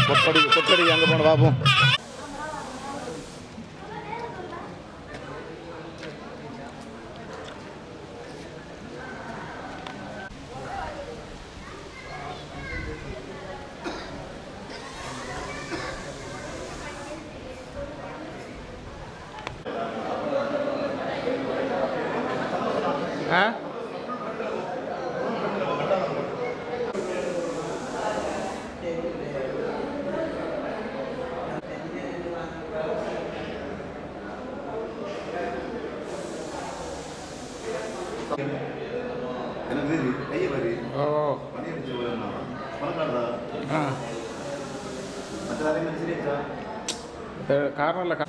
கொப்படி கொட்டடி அங்கே போன பார்ப்போம் ஆ எனக்கு கையை வரி ஓ பணி அடிச்சு பணக்காரா ஆ மற்ற வேலை சரியாச்சா இது காரணம் இல்லை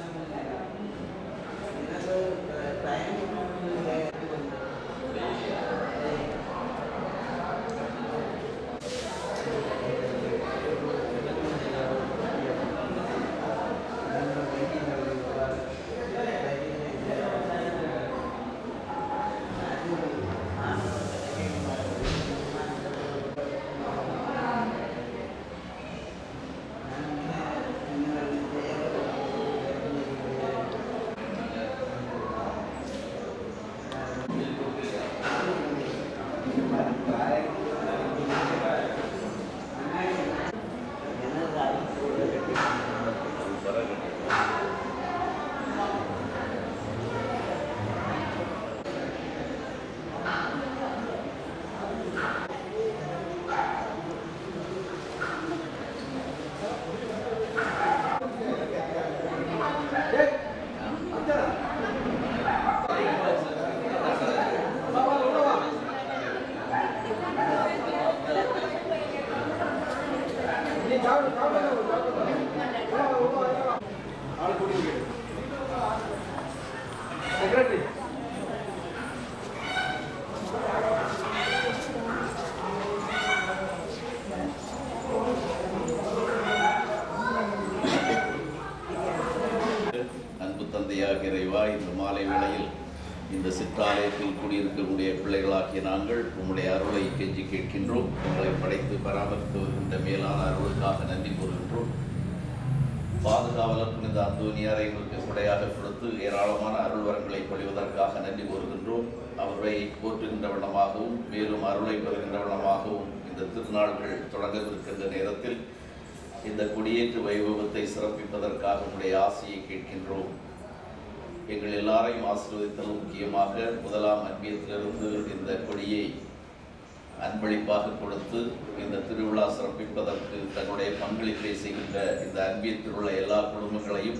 அன்பு தந்தையாக இறைவா இந்த மாலை வேளையில் இந்த சிற்றாலயத்தில் கூடியிருக்கக்கூடிய பிள்ளைகளாகிய நாங்கள் உம்முடைய அருளை கெஞ்சி கேட்கின்றோம் எங்களை படைத்து பராமரித்து வருகின்ற மேலான அருளுக்காக நன்றி கூறுகின்றோம் பாதுகாவலர் புனித அந்தோனியாரை எங்களுக்கு கொடையாக கொடுத்து ஏராளமான அருள் வரங்களை பொழிவதற்காக நன்றி கூறுகின்றோம் அவரை போற்றுகின்ற வண்ணமாகவும் மேலும் அருளை பெறுகின்ற வண்ணமாகவும் இந்த திருநாள்கள் தொடங்கவிருக்கின்ற நேரத்தில் இந்த குடியேற்று வைபவத்தை சிறப்பிப்பதற்காக உடைய ஆசையை கேட்கின்றோம் எங்கள் எல்லாரையும் ஆசீர்வதித்தல் முக்கியமாக முதலாம் அன்பியத்திலிருந்து இந்த கொடியை அன்பளிப்பாக கொடுத்து இந்த திருவிழா சிறப்பிப்பதற்கு தன்னுடைய பங்களிப்பை செய்கின்ற இந்த அன்பியத்தில் உள்ள எல்லா குடும்பங்களையும்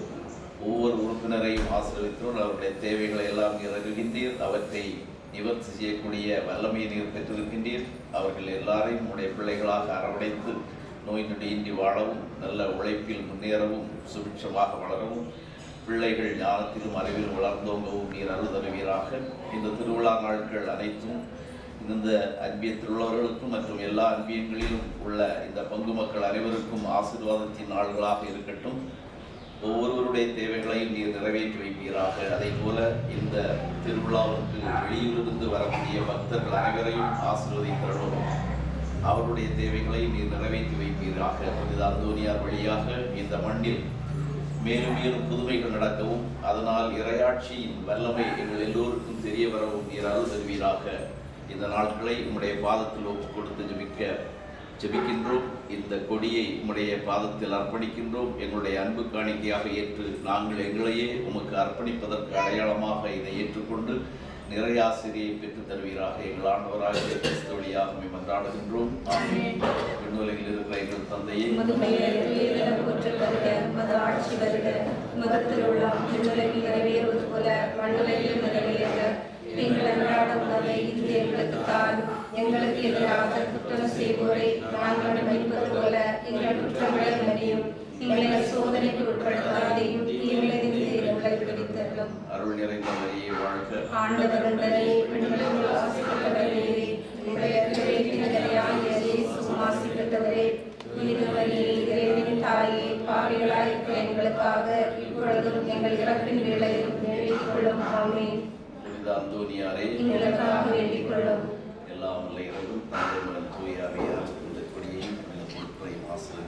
ஒவ்வொரு உறுப்பினரையும் ஆசீர்வதித்தோடு அவருடைய தேவைகளை எல்லாம் இறங்குகின்றீர் அவற்றை நிவர்த்தி செய்யக்கூடிய வல்லமையை நீர் பெற்றிருக்கின்றீர் அவர்கள் எல்லாரையும் உடைய பிள்ளைகளாக அரவணைத்து நோய் நொடியின்றி வாழவும் நல்ல உழைப்பில் முன்னேறவும் சுபிட்சமாக வளரவும் பிள்ளைகள் ஞானத்திலும் அறிவிலும் வளர்ந்தோங்கவும் நீர் அருள் தருவீராக இந்த திருவிழா நாட்கள் அனைத்தும் இந்த அன்பியத்தில் உள்ளவர்களுக்கும் மற்றும் எல்லா அன்பியங்களிலும் உள்ள இந்த பங்கு மக்கள் அனைவருக்கும் ஆசீர்வாதத்தின் நாள்களாக இருக்கட்டும் ஒவ்வொருவருடைய தேவைகளையும் நீர் நிறைவேற்றி வைப்பீராக அதே போல இந்த திருவிழாவுக்கு வெளியூரிலிருந்து வரக்கூடிய பக்தர்கள் அனைவரையும் ஆசீர்வதிக்கிறோம் அவருடைய தேவைகளை நீர் நிறைவேற்றி வைப்பீராக புனித அந்தோனியார் வழியாக இந்த மண்ணில் மேலும் மேலும் புதுமைகள் நடக்கவும் அதனால் இறையாட்சியின் வல்லமை எங்கள் எல்லோருக்கும் தெரிய வரவும் நீர் அருள் தருவீராக இந்த நாட்களை உம்முடைய பாதத்தில் ஒப்புக் கொடுத்து ஜெபிக்க ஜெபிக்கின்றோம் இந்த கொடியை உம்முடைய பாதத்தில் அர்ப்பணிக்கின்றோம் எங்களுடைய அன்பு காணிக்கையாக ஏற்று நாங்கள் எங்களையே உமக்கு அர்ப்பணிப்பதற்கு அடையாளமாக இதை ஏற்றுக்கொண்டு நிறையாசிரியை பெற்றுத் தருவீராக எங்கள் ஆண்டவராக கிறிஸ்துவழியாக உம்மை மன்றாடுகின்றோம் ஆமென் விண்ணுலகில் இருக்கிற எங்கள் தந்தையே உமது பெயர் உயர்தர போற்று வருக உமது ஆட்சி வருக உமது திருவிழா விண்ணுலகில் நிறைவேறுவது போல மண்ணுலகில் நிறைவேறுக எங்கள் அன்றாட உணவை இன்று எங்களுக்கு தான் எங்களுக்கு எதிராக குற்றம் செய்வோரை நாங்கள் மன்னிப்பது போல எங்கள் குற்றங்களை மன்னியும் எங்களை சோதனைக்கு உட்படுத்தாதையும் தீமையிலிருந்து எங்களை விடுவித்தருளும் அருள் நிறைந்த மரியே வாழ்க ஆண்டவர் வந்தனே பெண்களுக்கு ஆசிக்கப்பட்டவரே உடைய கிடையாகிய சுமாசிக்கப்பட்டவரே இருவரே இறைவனின் தாயே பாவிகளாய் இருக்கிற எங்களுக்காக இப்பொழுதும் எங்கள் இறப்பின் வேளையில் வேண்டிக் கொள்ளும் ஆமென் புனித அந்தோனியாரே எங்களுக்காக வேண்டிக் கொள்ளும் எல்லாம் வல்ல இறைவன் தந்தை மகன் தூயாவியார் இந்த கொடியையும் இந்த பொருட்களையும் ஆசிரியர்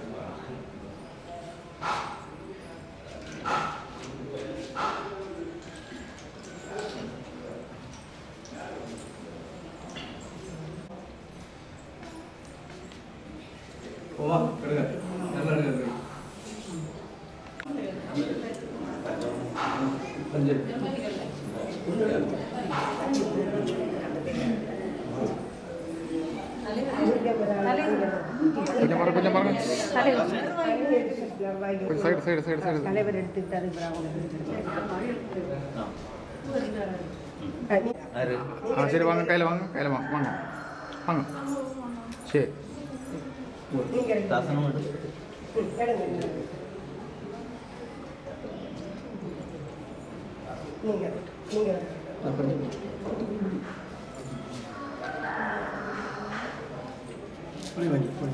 போவா எடுங்க நல்லா எடுங்க அஞ்சு கொஞ்சம் மரம் கொஞ்சம் மரம் கொஞ்சம் சைடு சைடு சைடு சைடு தலைவர் எடுத்துக்கிட்டாரு ஆ சரி வாங்க கையில் வாங்க கையில் வாங்க வாங்க வாங்க சரி நீங்க நீங்க புளி வாங்கி புளி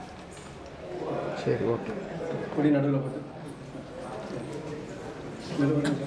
சரி ஓகே குடி நடுவில் போட்டு மெதுவா எடுங்க.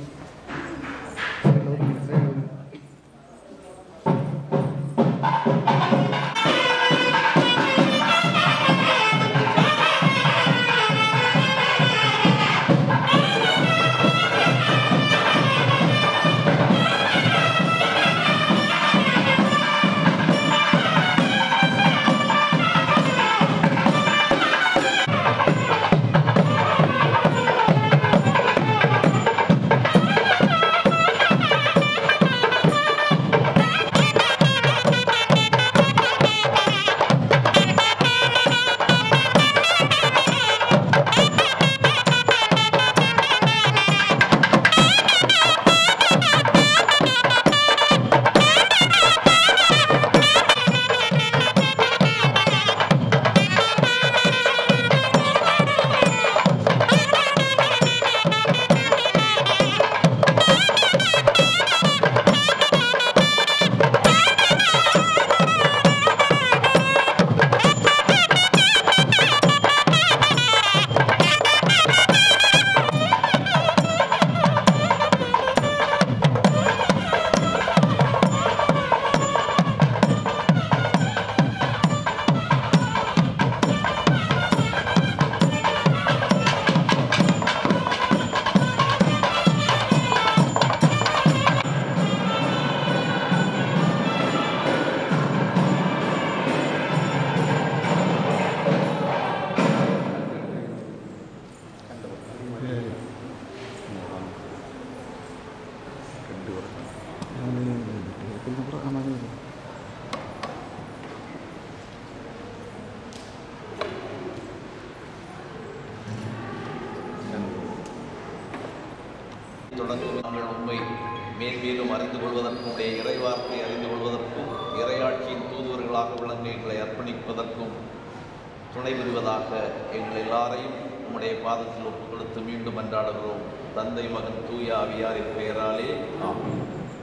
தொடர்ந்து நாங்கள் உண்மை மேன்மேலும் அறிந்து கொள்வதற்கும் உடைய இறைவார்த்தை அறிந்து கொள்வதற்கும் இறையாட்சியின் தூதுவர்களாக விளங்க எங்களை அர்ப்பணிப்பதற்கும் துணை புரிவதாக எங்கள் எல்லாரையும் உம்முடைய பாதத்தில் ஒப்புக் கொடுத்து மீண்டும் அன்றாடுகிறோம் தந்தை மகன் தூய ஆவியாரின் பெயராலே ஆமென்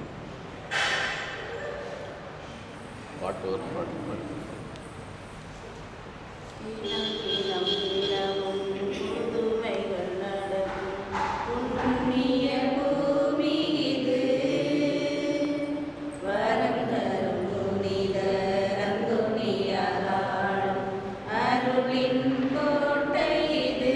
பாட்டு வரும் பாட்டு பாட்டு புண்ணிய பூமி இது வரங்கரும் புனிதர் அந்தோணியாராடும் அருளின் கோட்டை இது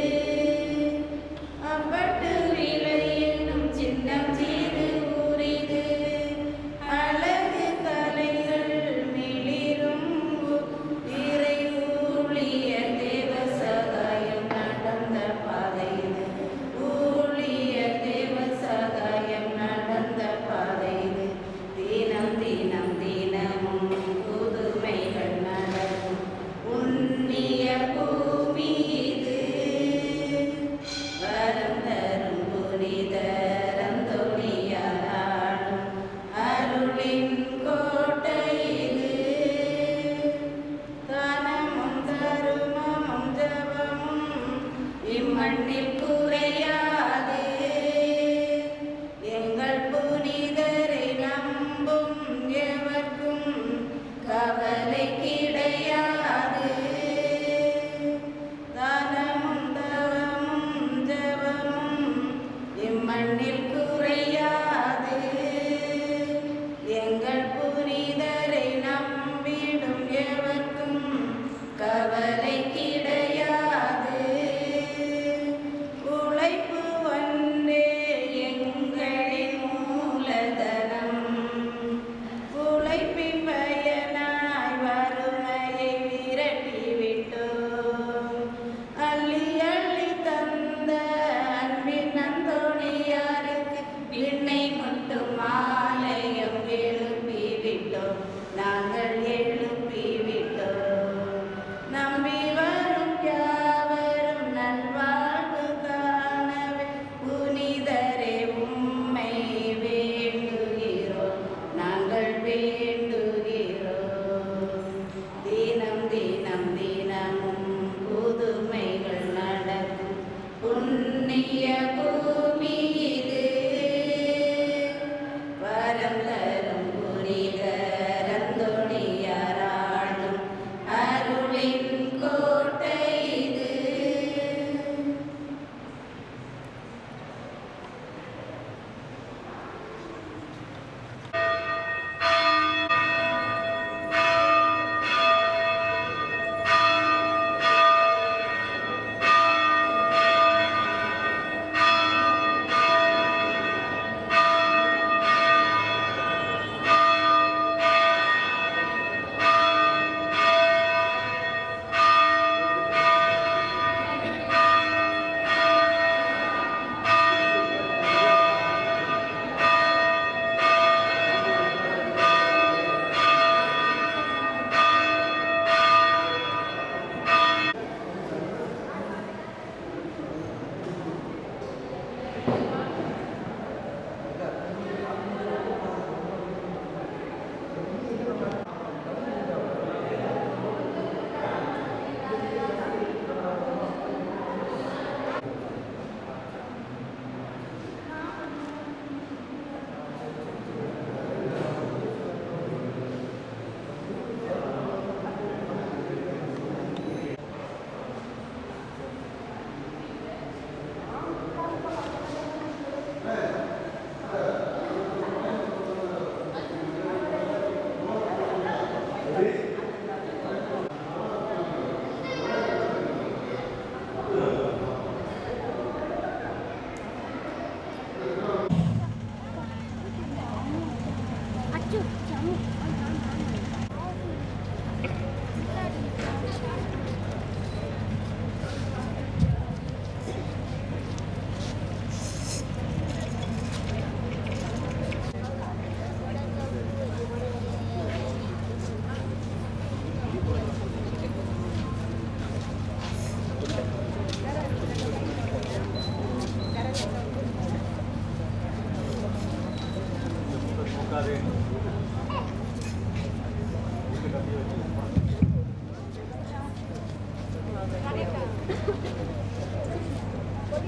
அப்பட்டு விலை என்னும் சின்னம் செய்து ஊரிது அழகு கலைகள் மிளிரும் இறை ஊழியர் தேவ சகாயம் நடந்த பாதை இது ஊழியர் தேவ சகாயம் நடந்த பாதை இது தினம் தினம் தினமும் புதுமைகள் நடக்கும் உன்னிய பூமி இது வரம் தரும் புனிதர் அந்தோணியாராடும் அருளின் கோட்டை இது தானமும் தருமமும் ஜபமும் இம்மண்ணில் குறையாது எங்கள் புனிதரை நம்பும் எவர்க்கும் கவலை கிடையாது தானமும் தவமும் ஜபமும் இம்மண்ணில் குறையாது எங்கள் புனிதரை நம்பிடும் எவர்க்கும் கவலை கிடையாது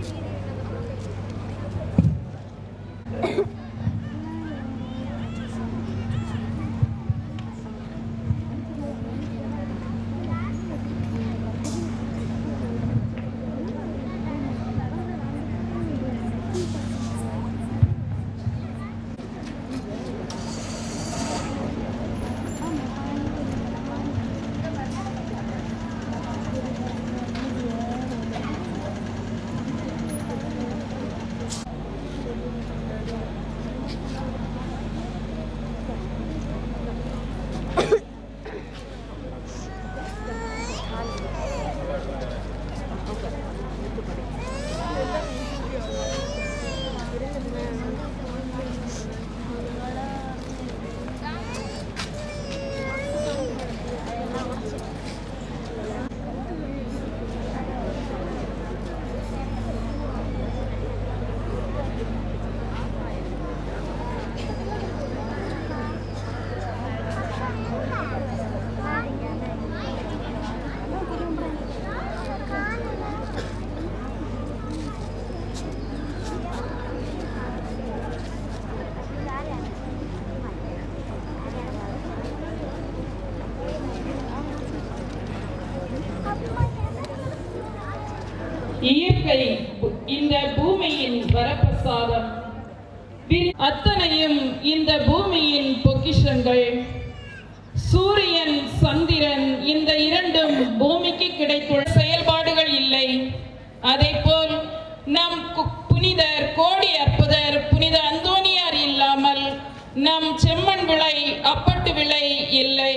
இயற்கை இந்த பூமியின் வரப்பிரசாதம் வி- அத்தனையும் இந்த பூமியின் பொக்கிஷங்கள் சூரியன் சந்திரன் இந்த இரண்டும் பூமிக்கு கிடைத்துள்ள செயல்பாடுகள் இல்லை அதேபோல் நம் கு- புனிதர் கோடி அற்புதர் புனித அந்தோனியார் இல்லாமல் நம் செம்மண் விளை அப்பட்டு விளை இல்லை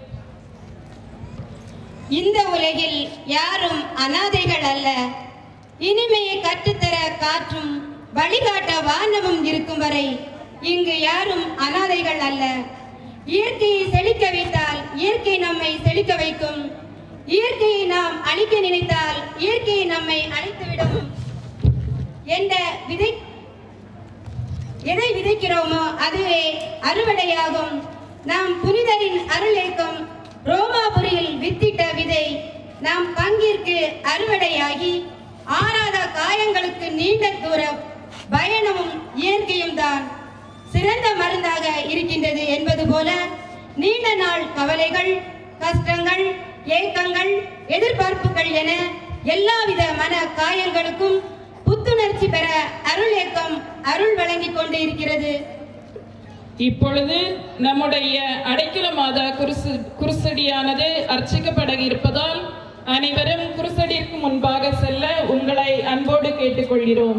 இந்த உலகில் யாரும் அனாதைகள் அல்ல இனிமையை கற்றுத்தர காற்றும் வழிகாட்ட வானமும் இருக்கும் வரை இங்கு யாரும் அனாதைகள் அல்ல இயற்கையை செழிக்க வைத்தால் இயற்கை நம்மை செழிக்க வைக்கும் இயற்கையை நாம் அழிக்க நினைத்தால் இயற்கை நம்மை அழித்துவிடும் என்ற விதை எதை விதைக்கிறோமோ அதுவே அறுவடையாகும் நாம் புனிதரின் அருளேக்கம் ரோமாபுரியில் வித்திட்ட விதை நாம் பங்கிற்கு அறுவடையாகி ஆறாத காயங்களுக்கு நீண்ட தூர பயணமும் இயற்கையும் தான் சிறந்த மருந்தாக இருக்கின்றது என்பது போல நீண்ட நாள் கவலைகள் கஷ்டங்கள் ஏக்கங்கள் எதிர்பார்ப்புகள் என எல்லாவித மன காயங்களுக்கும் புத்துணர்ச்சி பெற அருள் இயக்கம் அருள் வழங்கிக் கொண்டு இருக்கிறது இப்பொழுது நம்முடைய அடைக்கல மாதா குருசு குருசடியானது அர்ச்சிக்கப்பட இருப்பதால் அனைவரும் குருசடிக்கு முன்பாக செல்ல உங்களை அன்போடு கேட்டுக்கொள்கிறோம்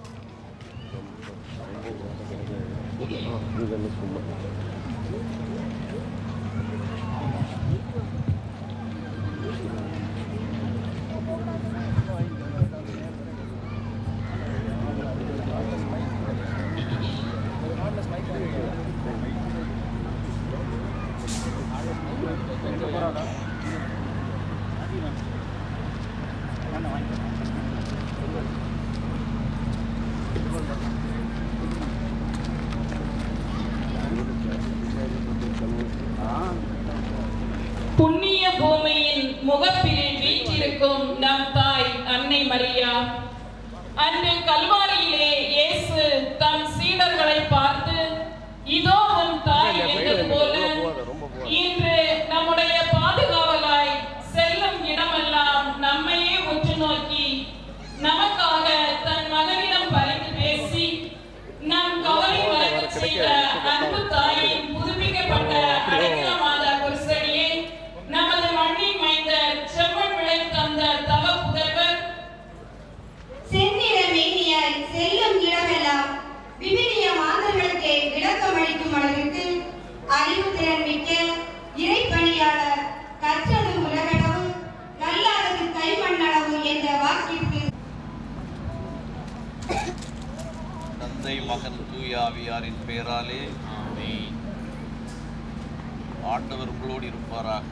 புண்ணிய பூமியின் முகப்பில் வீற்றிருக்கும் நம் தாய் அன்னை மரியா அன்று கல்வாரியிலே இயேசு தம் சீடர்களை பார்த்து இதோ உன் தாய் என்றது போல இன்று நம்முடைய பாதுகாவலாய் செல்லும் இடமெல்லாம் நம்மையே உற்று நோக்கி நமக்காக தன் மகனிடம் பரிந்து பேசி நம் கவலை மறக்கச் செய்த அன்பு தாயின் புதுப்பிக்கப்பட்ட அடைக்கல மாதா குருசடியே நமது மண்ணின் மைந்தர் செம்மண் விளை தந்த தவ புதல்வர் செந்நிற மேனியாய் செல்லும் இடமெல்லாம் விவிலிய மாதர்களுக்கு விளக்கமளிக்கும் அளவிற்கு அறிவுத்திறன் மிக்க இறைப்பணியாளர் கற்றது உலகளவு கல்லாதது கைமண்ணளவு என்ற வாக்கிற்கு தந்தை மகன் தூயாவியாரின் பெயராலே ஆண்டவர் உங்களோடு இருப்பாராக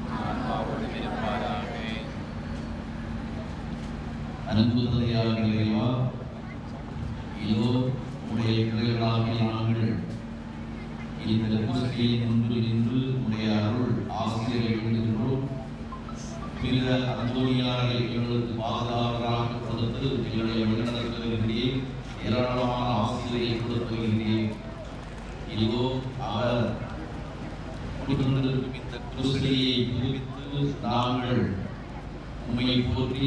அன்பு தந்தையாக இறைவா இதோ உடைய பிள்ளைகளாகிய நாங்கள் இந்த குருசடியின் முன்பு நின்று உடைய அருள் ஆசிரியரை வேண்டுகின்றோம் பிற அந்தோனியாரை எங்களுக்கு பாதுகாவலராக கொடுத்த கொடுத்து எங்களுடைய வழிநடத்துவதற்கிடையே ஏராளமான ஆசிரியை கொடுத்து வருகிறேன் இதோ அவர் கொடுக்கின்றிருக்கும் இந்த குருசடியை புதுப்பித்து நாங்கள் உண்மையை போற்றி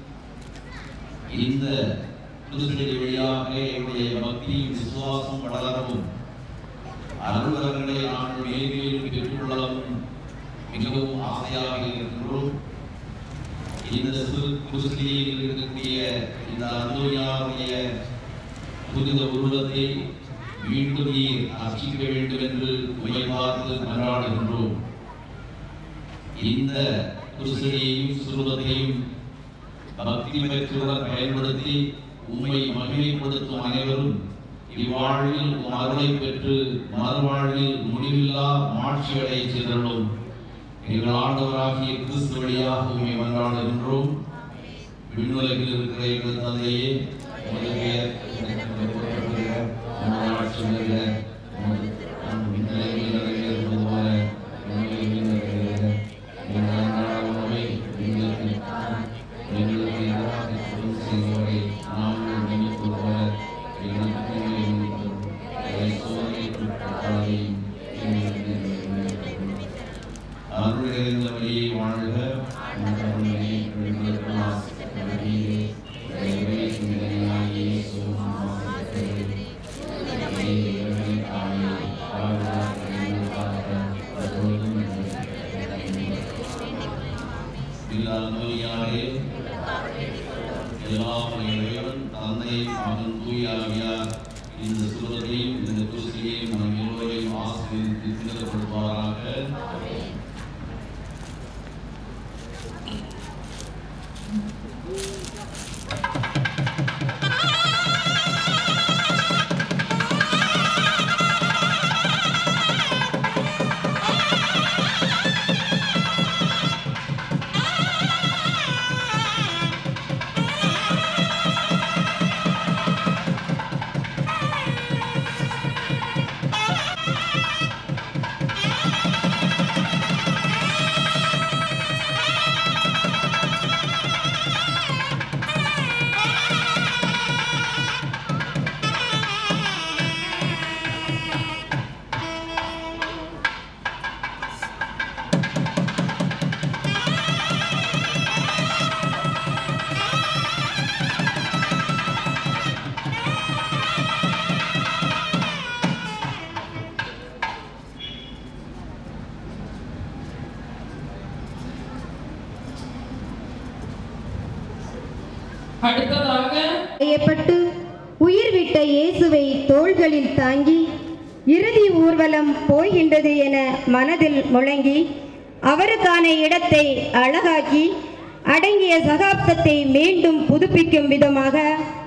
இந்த குருசடி வழியாக எங்களுடைய பக்தி விசுவாசம் வளரவும் அருள்வரங்களை நாங்கள் மேலும் பெற்றுக்கொள்ளவும் மிகவும் ஆசையாக இருக்கின்றோம் இந்த சிறு குருசடியில் இருக்கக்கூடிய இந்த அந்தோனியாருடைய புனித உருவத்தை மீண்டும் நீர் அர்ச்சிக்க வேண்டும் என்று உயர்வார்ந்து மன்றாடுகின்றோம் இந்த குருசடியையும் சுருவத்தையும் பக்தி பெற்றுடன் பயன்படுத்தி உம்மை மகிமைப்படுத்தும் அனைவரும் இவ்வாழ்வில் உம் அருளை பெற்று மறுவாழ்வில் முடிவில்லா மாட்சி அடைய சென்றோம் எங்கள் ஆண்டவராகிய கிறிஸ்து வழியாக உண்மை மன்றாடுகின்றோம் விண்ணுலகில் இருக்கிற எங்கள் தந்தையே உமது பெயர் உமது ஆட்சி வருக உமது உம் விண்ணுலகில் நிறைவேறுவது போல விண்ணுலகில் நிறைவேறுக எங்கள் அன்றாட உணவை எங்களுக்கு தாரும். எங்களுக்கு எதிராக குற்றம் செய்வோரை நாங்கள் மன்னிப்பது போல எங்களுக்கு தீமை மன்னித்தரும். எங்களை சோதனைக்கு உட்படுத்தாதேயும் எங்களுக்கு மன்னித்தரும். அருள் நிறைந்த வழியை வாழ்க உம் கருணையை எங்களுக்கு ஆசிரியரே இறைவே சிந்தனையாகிய இயேசுவும் ஆசிரியரே இறைவனை தாயே பாதுகாக்க எங்களுக்காக எப்பொழுதும் இல்லாத நோயாரே எல்லாம் இறைவன் தந்தை மகன் தூயாவியார் இந்த சுரத்தையும் இந்த துளசியையும் நம் எல்லோரையும் ஆசிரியருக்கு சிந்தப்படுத்துவாராக அடுத்ததாக செய்யப்பட்டு உயிர் விட்ட இயேசுவை தோள்களில் தாங்கி இறுதி ஊர்வலம் போகின்றது என மனதில் முழங்கி அவருக்கான இடத்தை அழகாக்கி அடங்கிய சகாப்தத்தை மீண்டும் புதுப்பிக்கும் விதமாக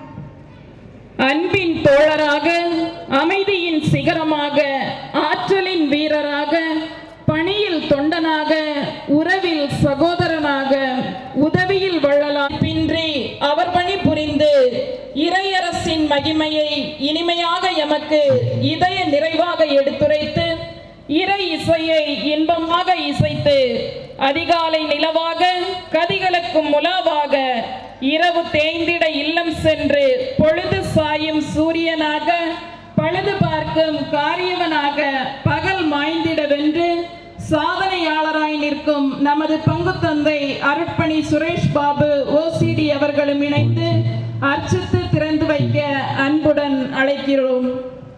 அன்பின் தோழராக அமைதியின் சிகரமாக ஆற்றலின் வீரராக பணியில் தொண்டனாக உறவில் சகோதரனாக உதவியில் வள்ளலார் பின்றி அவர் பணி புரிந்து இறையரசின் மகிமையை இனிமையாக எமக்கு இதய நிறைவாக எடுத்துரைத்து இறை இசையை இன்பமாக இசைத்து அதிகாலை நிலவாக கதிகளுக்கும் முலாவாக இரவு தேய்ந்திட இல்லம் சென்று பொழுது சாயும் சூரியனாக பழுது பார்க்கும் காரியவனாக பகல் மாய்ந்திட வென்று சாதனையாளராய் நிற்கும் நமது பங்கு தந்தை அருட்பணி சுரேஷ் பாபு ஓசிடி அவர்களும் இணைந்து அர்ச்சித்து திறந்து வைக்க அன்புடன் அழைக்கிறோம்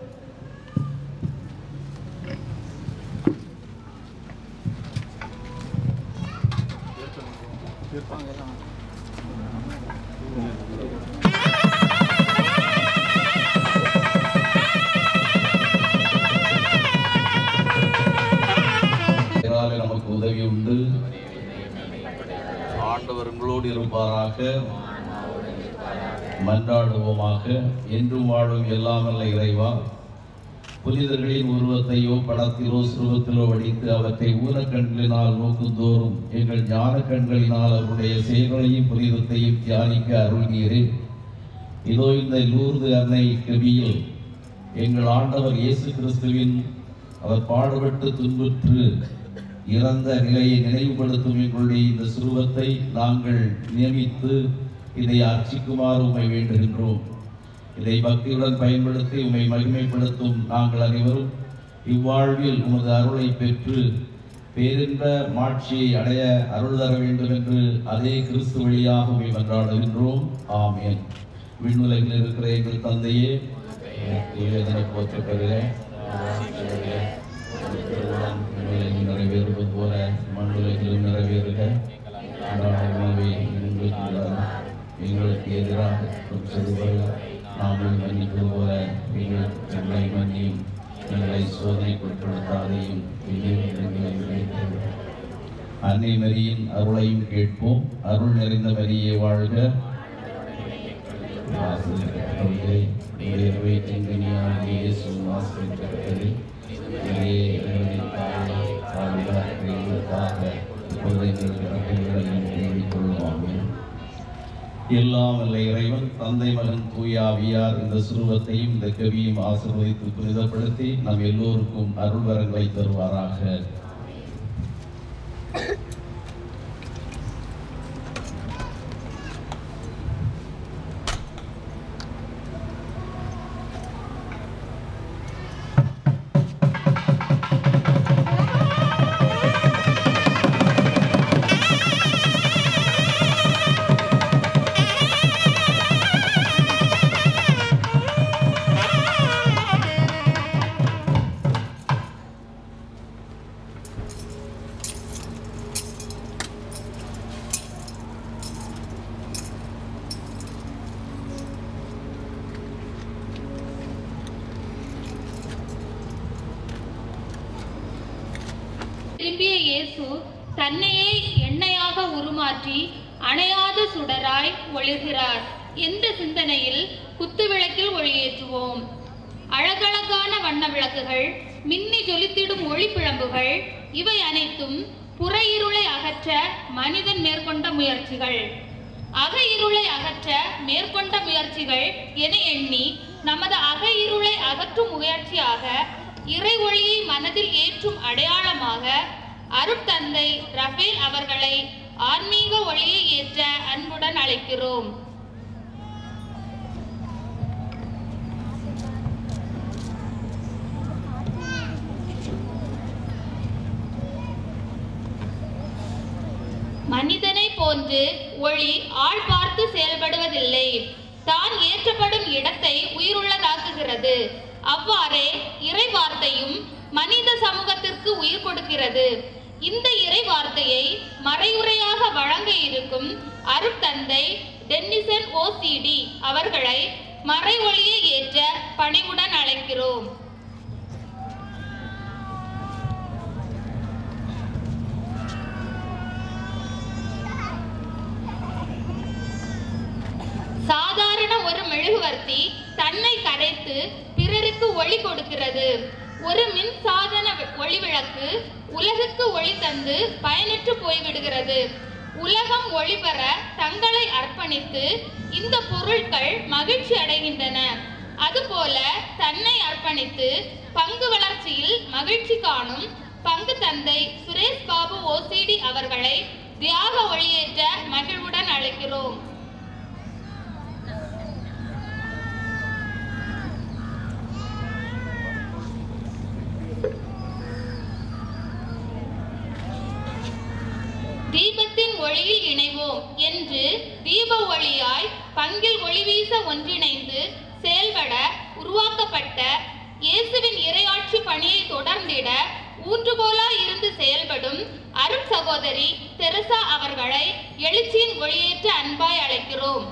இதனாலே நமக்கு உதவி உண்டு ஆண்டவர் உங்களோடு இருப்பாராக மன்றாடுவோமாக என்றும் வாழும் எல்லாம் அல்ல இறைவா புனிதர்களின் உருவத்தையோ படத்திலோ சுருவத்திலோ வடித்து அவற்றை ஊனக்கண்களினால் நோக்குந்தோறும் எங்கள் ஞான கண்களினால் அவருடைய செயல்களையும் புனிதத்தையும் தியானிக்க அருள்கிறேன் இதோ இந்த லூர்து அன்னை கவியில் எங்கள் ஆண்டவர் இயேசு கிறிஸ்துவின் அவர் பாடுபட்டு துன்புற்று இறந்த நிலையை நினைவுபடுத்தும் எங்களுடைய இந்த சுருவத்தை நாங்கள் நியமித்து இதை அர்ச்சிக்குமாறு உமை வேண்டுகின்றோம் இதை பக்தியுடன் பயன்படுத்தி உம்மை மகிமைப்படுத்தும் நாங்கள் அனைவரும் இவ்வாழ்வில் உமது அருளை பெற்று பேரின்ப மாட்சியை அடைய அருள் தர வேண்டும் என்று அதே கிறிஸ்து வழியாக உம்மை மன்றாடுகின்றோம் ஆமென் விண்ணுலகில் இருக்கிற எங்கள் தந்தையே வேதனை போற்றப்படுகிறேன் நிறைவேறுவது போல மண்ணுலகிலும் நிறைவேறுக அன்றாட உணவை எங்களுக்கு தாரும். எங்களுக்கு எதிராக குற்றங்களை நாங்கள் மன்னிப்பது போல எங்கள் எங்களை மன்னியும் எங்களை சோதனைக்குட்படுத்தாதையும் அன்னை மரியின் அருளையும் கேட்போம் அருள் நிறைந்த மரியே வாழ்க எல்லாம் வல்ல இறைவன் தந்தை மகன் தூயாவியார் இந்த சுரூபத்தையும் இந்த கவியும் ஆசீர்வதித்து புனிதப்படுத்தி நம் எல்லோருக்கும் அருள் வரங்களை தருவாராக திரும்பிய இயேசு தன்னையே எண்ணெயாக உருமாற்றி அணையாத சுடராய் ஒளிர்கிறார் என்ற சிந்தனையில் குத்துவிளக்கில் ஒளியேற்றுவோம் அழகழகான வண்ண விளக்குகள் மின்னி ஜொலித்திடும் ஒளிப்பிழம்புகள் இவை அனைத்தும் புற இருளை அகற்ற மனிதன் மேற்கொண்ட முயற்சிகள் அக இருளை அகற்ற மேற்கொண்ட முயற்சிகள் என எண்ணி நமது அக இருளை அகற்றும் முயற்சியாக இறை ஒளியை மனதில் ஏற்றும் அடையாளமாக அருட்தந்தை ரஃபேல் அவர்களை ஆன்மீக ஒளியை ஏற்ற அன்புடன் அழைக்கிறோம் மனிதனை போன்று ஒளி ஆள் பார்த்து செயல்படுவதில்லை தான் ஏற்றப்படும் இடத்தை உயிருள்ளதாக்குகிறது அவ்வாறே இறை வார்த்தையும் மனித சமூகத்திற்கு உயிர் கொடுக்கிறது இந்த இறை வார்த்தையை மறையுறையாக வழங்க இருக்கும் அருட்தந்தை டென்னிசன் ஓசிடி அவர்களை மறை ஒளியை ஏற்ற பணிவுடன் அழைக்கிறோம் சாதாரண ஒரு மெழுகுவர்த்தி தன்னை கரைத்து பிறருக்கு ஒளி கொடுக்கிறது ஒரு மின் சாதன வி- ஒளிவிளக்கு உலகுக்கு ஒளி தந்து பயனற்று போய்விடுகிறது உலகம் ஒளி பெற தங்களை அர்ப்பணித்து இந்த பொருட்கள் மகிழ்ச்சி அடைகின்றன அதுபோல தன்னை அர்ப்பணித்து பங்கு வளர்ச்சியில் மகிழ்ச்சி காணும் பங்கு தந்தை சுரேஷ் பாபு ஓசிடி அவர்களை தியாக ஒளியேற்ற மகிழ்வுடன் அழைக்கிறோம் தீபத்தின் ஒளியில் இணைவோம் என்று தீப ஒளியாய் பங்கில் ஒளி வீச ஒன்றிணைந்து செயல்பட உருவாக்கப்பட்ட இயேசுவின் இறையாட்சி பணியை தொடர்ந்திட ஊன்றுகோலாய் இருந்து செயல்படும் அருட் சகோதரி தெரசா அவர்களை எழுச்சியின் ஒளியேற்ற அன்பாய் அழைக்கிறோம்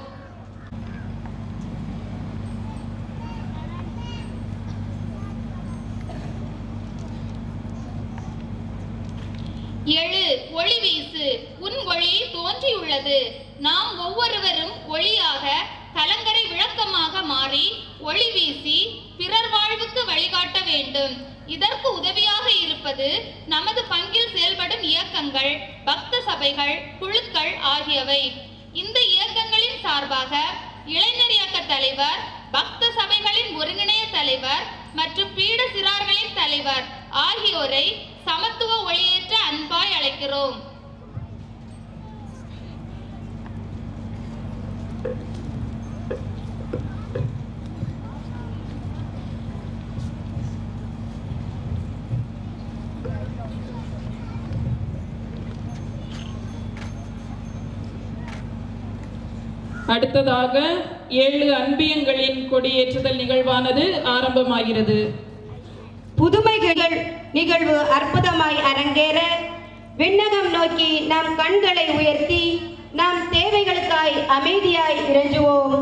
எழு ஒளி வீசு உன் ஒளி தோன்றியுள்ளது நாம் ஒவ்வொருவரும் ஒளியாக கலங்கரை விளக்கமாக மாறி ஒளி வீசி பிறர் வாழ்வுக்கு வழிகாட்ட வேண்டும் இதற்கு உதவியாக இருப்பது நமது பங்கில் செயல்படும் இயக்கங்கள் பக்த சபைகள் குழுக்கள் ஆகியவை இந்த இயக்கங்களின் சார்பாக இளைஞர் இயக்க தலைவர் பக்த சபைகளின் ஒருங்கிணைய தலைவர் மற்றும் பீட சிறார்களின் தலைவர் ஆகியோரை சமத்துவ ஒளியேற்ற அன்பாய் அழைக்கிறோம் அடுத்ததாக ஏழு அன்பியங்களின் கொடியேற்றுதல் நிகழ்வானது ஆரம்பமாகிறது புதுமைகள் நிகழ்வு அற்புதமாய் அரங்கேற விண்ணகம் நோக்கி நம் கண்களை உயர்த்தி நம் தேவைகளுக்காய் அமைதியாய் இறைஞ்சுவோம்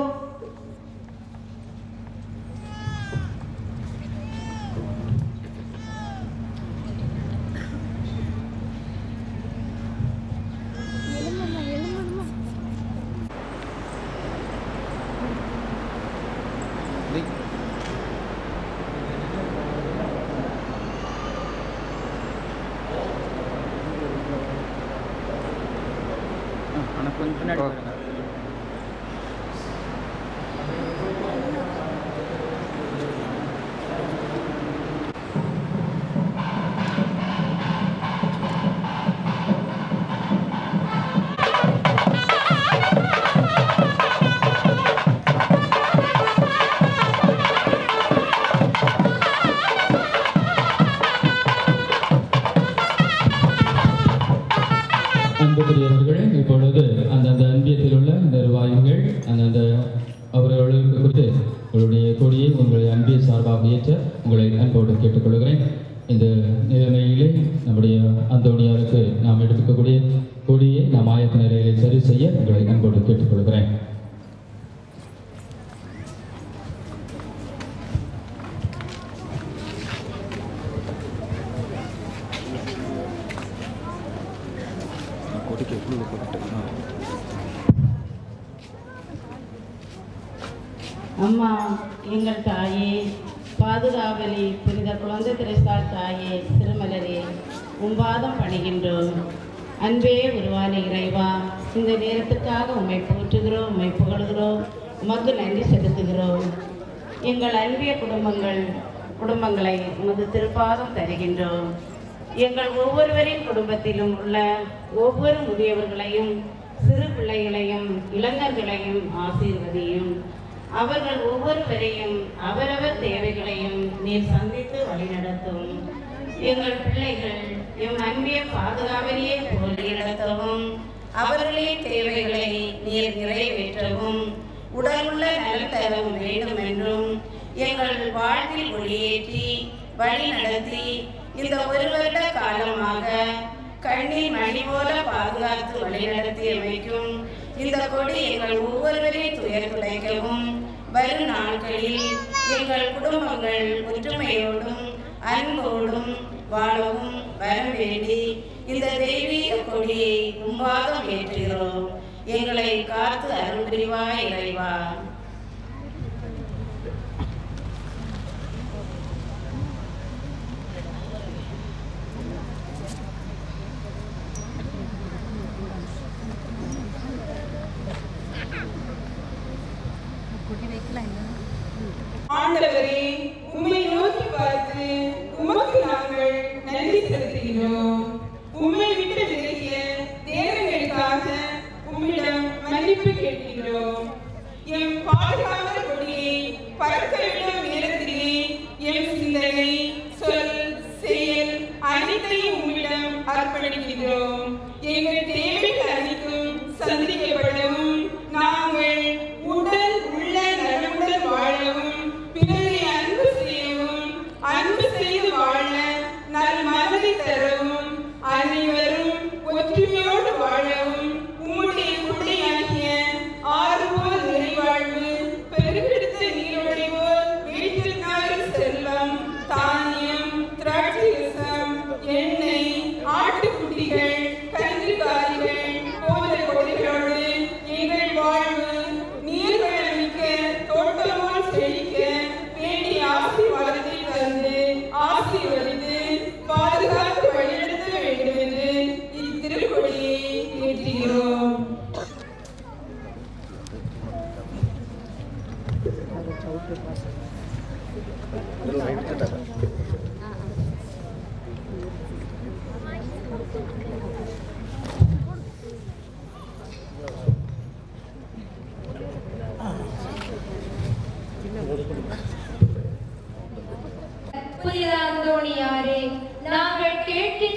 ஆனால் கொஞ்சம் பின்னாடி பாருங்க அன்புக்குரியவர்களே இப்பொழுது அந்தந்த அன்பியத்தில் உள்ள நிர்வாகிகள் அந்தந்த அவர்களுக்கு குறித்து உங்களுடைய கொடியை உங்களுடைய அன்பிய சார்பாக ஏற்ற உங்களை அன்போடு கேட்டுக்கொள்கிறேன் இந்த நிலைமையிலே நம்முடைய அந்தோணியாருக்கு நாம் எடுக்கக்கூடிய கொடியை நாம் ஆயத்த நிலையிலே சரி செய்ய உங்களை அன்போடு கேட்டுக்கொள்கிறேன் கொடிக்கு உள்ள போட்டுட்டு அம்மா எங்கள் தாயே பாதுகாவலி புனித குழந்தை திரைசால் தாயே திருமலரே உம்பாதம் பணிகின்றோம் அன்பே உருவான இறைவா இந்த நேரத்துக்காக உம்மை போற்றுகிறோம் உம்மை புகழ்கிறோம் உமக்கு நன்றி செலுத்துகிறோம் எங்கள் அன்பிய குடும்பங்கள் குடும்பங்களை உமது திருப்பாதம் தருகின்றோம் எங்கள் ஒவ்வொருவரின் குடும்பத்திலும் உள்ள ஒவ்வொரு முதியவர்களையும் சிறு பிள்ளைகளையும் இளைஞர்களையும் ஆசீர்வதியும் அவர்கள் ஒவ்வொருவரையும் அவரவர் தேவைகளையும் நீர் சந்தித்து வழிநடத்தும் எங்கள் பிள்ளைகள் எம் அன்பிய பாதுகாவலியை போல் நடத்தவும் அவர்களின் தேவைகளை நீர் நிறைவேற்றவும் உடலுள்ள நலம் தரவும் வேண்டும் என்றும் எங்கள் வாழ்வில் ஒளியேற்றி வழி நடத்தி இந்த ஒரு வருட காலமாக கண்ணில் மணி போல பாதுகாத்து வழிநடத்தி அமைக்கும் இந்த கொடி எங்கள் ஒவ்வொருவரையும் துயர் துடைக்கவும் வரும் நாட்களில் எங்கள் குடும்பங்கள் ஒற்றுமையோடும் அன்போடும் வாழவும் வர வேண்டி இந்த தெய்வீக கொடியை முன்பாகம் ஏற்றுகிறோம் எங்களை காத்து அருள் புரிவாய் இறைவா ஆண்டவரே உம்மை நோக்கி பார்த்து உமக்கு நாங்கள் நன்றி செலுத்துகிறோம் உம்மை விட்டு விலகிய நேரங்களுக்காக உம்மிடம் மன்னிப்பு கேட்கிறோம் எம் பாதுகாவலர் கொடியை பறக்கவிடும் நேரத்திலே எம் சிந்தனை சொல் செயல் அனைத்தையும் உம்மிடம் அர்ப்பணிக்கிறோம் எங்கள் தேவைகள் அனைத்தும் சந்திக்கப்படவும் நாங்கள் உடல் உள்ள நலமுடன் வாழவும் பிறரை அன்பு செய்யவும் அன்பு செய்து வாழ நல் மனதை தரவும் அனைவரும் ஒற்றுமையோடு வாழவும் உம்முடைய குடையாகிய ஆறுபோல் நிறைவாழ்வு பெருக்கெடுத்த நீரோடை போல் வீட்டிற்காறு செல்வம் தானியம் திராட்சை ரசம் எண்ணெய் ஆட்டுக்குட்டிகள் கன்றுக்காரிகள் போன்ற கொடைகளோடு எங்கள் வாழ்வு நீர்வளமிக்க தோட்டமோல் செழிக்க வேண்டிய ஆசீர்வாதத்தை தந்து ஆசீர்வதித்து பாதுகாத்து வழிநடத்த வேண்டும் என்று இத்திருக்கொடியை ஏற்றுகிறோம்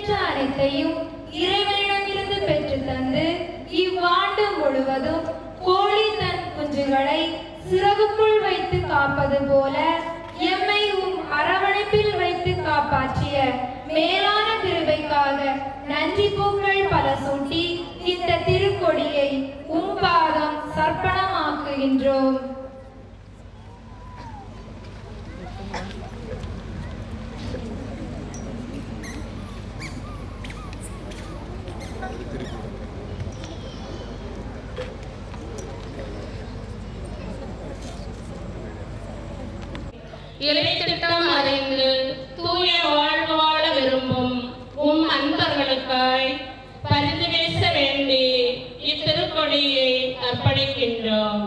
மற்ற அனைத்தையும் இறைவனிடமிருந்து பெற்று தந்து இவ்வாண்டு முழுவதும் கோழி தன் குஞ்சுகளை சிறகுக்குள் வைத்து காப்பது போல எம்மை உம் அரவணைப்பில் வைத்து காப்பாற்றிய மேலான கிருபைக்காக நன்றி பூக்கள் பல சூட்டி இந்த திருக்கொடியை உம் பாதம் சர்ப்பணமாக்குகின்றோம் இலைத்திட்டம் அறிந்து தூய வாழ்வு வாழ விரும்பும் உம் அன்பர்களுக்காய் பரிந்து பேச வேண்டி இத்திருக்கொடியை அர்ப்பணிக்கின்றோம்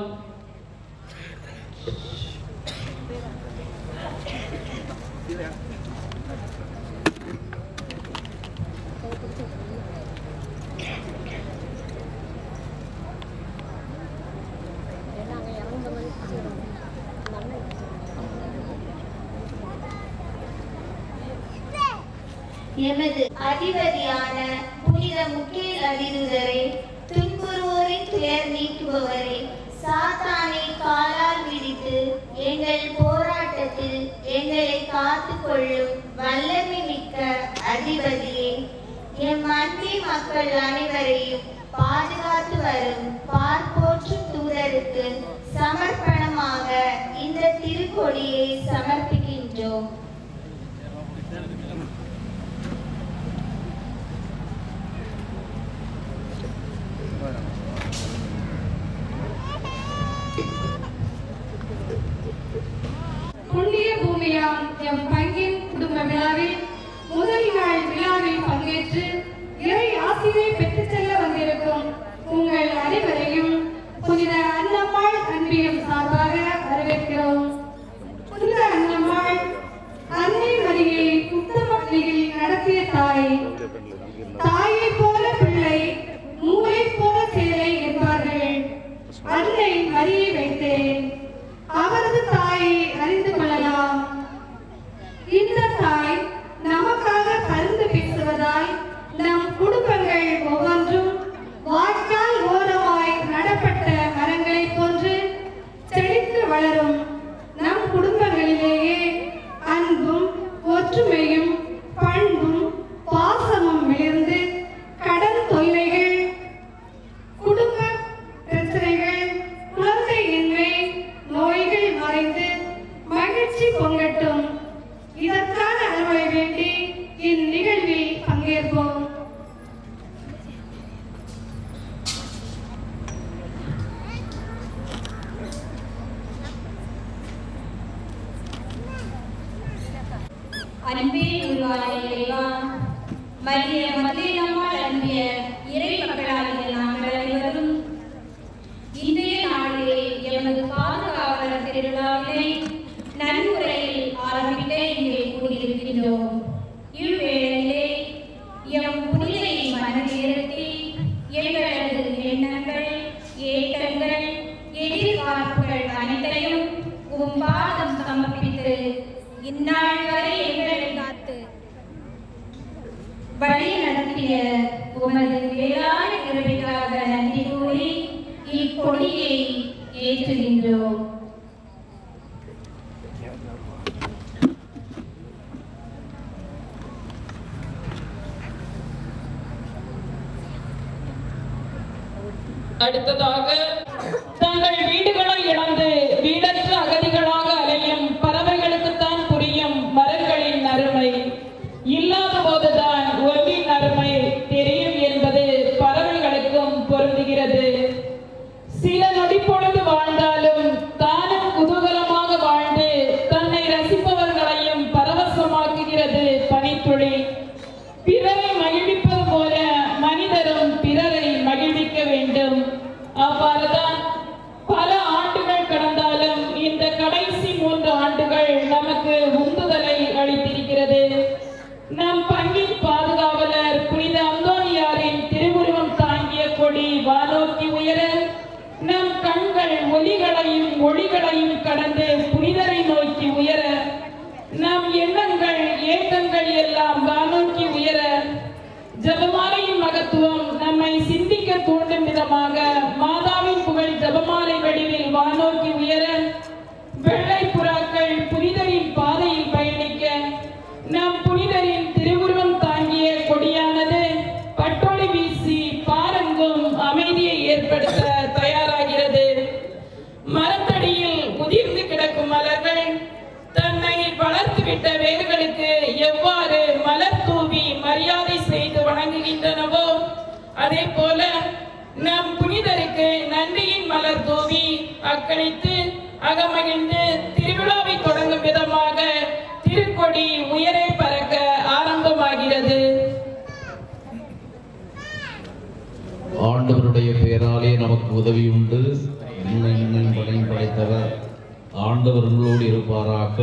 எமது அதிபதியான புனித முக்கிய அதிருதரை துன்புறுவோரின் துயர் நீக்குபவரை சாத்தானை காலால் மிதித்து எங்கள் போராட்டத்தில் எங்களை காத்து கொள்ளும் வல்லமை மிக்க அதிபதியே எம் அன்பி மக்கள் அனைவரையும் பாதுகாத்து வரும் பார்ப்போற்றும் தூதருக்கு சமர்ப்பணமாக இந்த திருக்கொடியை சமர்ப்பிக்கின்றோம் புண்ணிய பூமியாம் எம் பங்கின் குடும்ப விழாவில் முதல் நாள் விழாவில் பங்கேற்று இறை ஆசிரியை பெற்றுச் செல்ல வந்திருக்கும் உங்கள் அனைவரையும் புனித அன்னம்மாள் அன்பியம் சார்பாக வரவேற்கிறோம் புனித அன்னம்மாள் அன்னை மரியை உத்தம வழியில் நடத்திய தாய் தாயை போல பிள்ளை மூளை போல சேலை என்பார்கள் அன்னை மரியை வைத்தேன் அவரது தாயை அறிந்து கொள்ளலாம் இந்த தாய் நமக்காக பரிந்து பேசுவதால் நம் குடும்பங்கள் ஒவ்வொன்றும் வாய்க்கால் ஓரமாய் நடப்பட்ட மரங்களைப் போன்று செழித்து வளரும் நம் குடும்பங்களிலேயே அன்பும் ஒற்றுமையும் பண்பும் பாசமும் விழுந்து கடன் தொல்லைகள் குடும்ப பிரச்சனைகள் குழந்தையின்மை நோய்கள் மறைந்து மகிழ்ச்சி பொங்கட்டும் இதற்கான அருளை வேண்டி இந்நிகழ்வில் பங்கேற்போம் அன்பே உருவான இறைவா மரிய மதுரையம்மாள் அன்பிய இறை மக்களாகிய நாங்கள் அனைவரும் இன்றைய நாளிலே எமது பாதுகாவலர் திருவிழாவினை நன்முறையில் ஆரம்பிக்க இங்கே கூடியிருக்கின்றோம் இவ்வேளையிலே எம் புனிதை மனதிருத்தி எங்களது எண்ணங்கள் ஏக்கங்கள் எதிர்பார்ப்புகள் அனைத்தையும் உம் பாதம் சமர்ப்பித்து இந்நாள் வரை எங்களை காத்து வழி நடத்திய உமது வேளாண் கிருபைக்காக நன்றி கூறி இக்கொடியை ஏற்றுகின்றோம் அடுத்ததாக தங்கள் வீடுகளை இழந்து வீடற்ற அகதிகளாக அலையும் பறவைகளுக்குத்தான் புரியும் மரங்களின் அருமை இல்லாத போதுதான் ஒன்றின் அருமை தெரியும் என்பது பறவைகளுக்கும் பொருந்துகிறது சில நொடி பொழுது வாழ்ந்தாலும் தானும் குதூகலமாக வாழ்ந்து தன்னை ரசிப்பவர்களையும் பரவசமாக்குகிறது பனித்துளி பிறரை மகிழ்விப்பது போல மனிதரும் பிறரை மகிழ்விக்க வேண்டும் அவ்வாறுதான் பல ஆண்டுகள் கடந்தாலும் இந்த கடைசி மூன்று ஆண்டுகள் நமக்கு உந்துதலை அளித்திருக்கிறது நம் பங்கின் பாதுகாவலர் புனித அந்தோனியாரின் திருவுருவம் தாங்கிய கொடி வானோக்கி உயர நம் கண்கள் ஒலிகளையும் ஒளிகளையும் கடந்து புனிதரை நோக்கி உயர நம் எண்ணங்கள் ஏக்கங்கள் எல்லாம் வானோக்கி உயர தத்துவம் நம்மை சிந்திக்க தூண்டும் விதமாக மாதாவின் புகழ் ஜபமாலை வடிவில் வானோக்கி உயர வெள்ளை புறாக்கள் புனிதரின் பாதையில் பயணிக்க நம் புனிதரின் திருவுருவம் தாங்கிய கொடியானது பட்டொளி வீசி பாரெங்கும் அமைதியை ஏற்படுத்த தயாராகிறது மரத்தடியில் உதிர்ந்து கிடக்கும் மலர்கள் தன்னை வளர்த்துவிட்ட வேர்களுக்கு எவ்வாறு மலர் தூவி மரியாதை செய்து வணங்குகின்றனவோ அதே போல நம் புனிதருக்கு நன்றியின் மலர் தூவி அக்களித்து அகமகிழ்ந்து திருவிழாவை தொடங்கும் விதமாக திருக்கொடி உயரே பறக்க ஆரம்பமாகிறது ஆண்டவருடைய பெயராலே நமக்கு உதவி உண்டு இன்னும் இன்னும் படையும் படைத்தவர் ஆண்டவர் உங்களோடு இருப்பாராக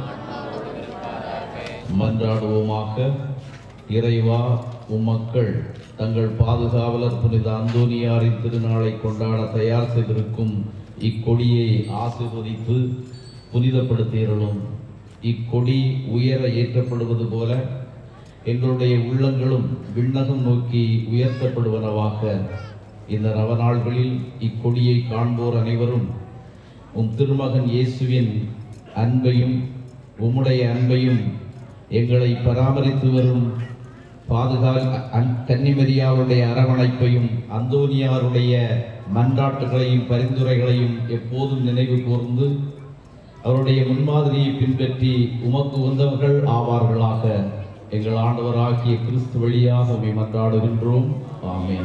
மன்றாடுவோமாக இறைவா உம்மக்கள் தங்கள் பாதுகாவலர் புனித அந்தோனியாரின் திருநாளை கொண்டாட தயார் செய்திருக்கும் இக்கொடியை ஆசீர்வதித்து புனிதப்படுத்தியருளும் இக்கொடி உயர ஏற்றப்படுவது போல எங்களுடைய உள்ளங்களும் விண்ணகம் நோக்கி உயர்த்தப்படுவனவாக இந்த நவநாள்களில் இக்கொடியை காண்போர் அனைவரும் உம் திருமகன் இயேசுவின் அன்பையும் உம்முடைய அன்பையும் எங்களை பராமரித்து வரும் பாதுகா அன்- கன்னிமரியாவுடைய அரவணைப்பையும் அந்தோனியாருடைய மன்றாட்டுகளையும் பரிந்துரைகளையும் எப்போதும் நினைவு கூர்ந்து அவருடைய முன்மாதிரியை பின்பற்றி உமக்கு உந்தவர்கள் ஆவார்களாக எங்கள் ஆண்டவராகிய கிறிஸ்து வழியாக உம்மை மன்றாடுகின்றோம் ஆமென்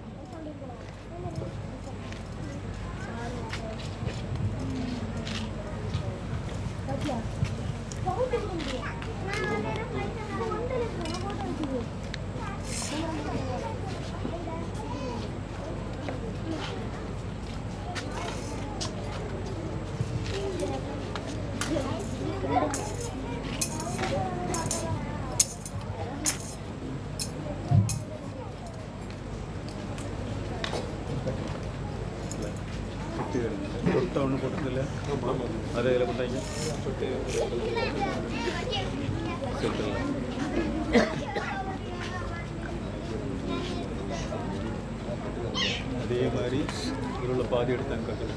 தொட்ட ஒன்று போட்டதில்ல அதை இதில் கொண்டாங்க அதே மாதிரி இதில் உள்ள பாதி எடுத்தாங்க கட்டு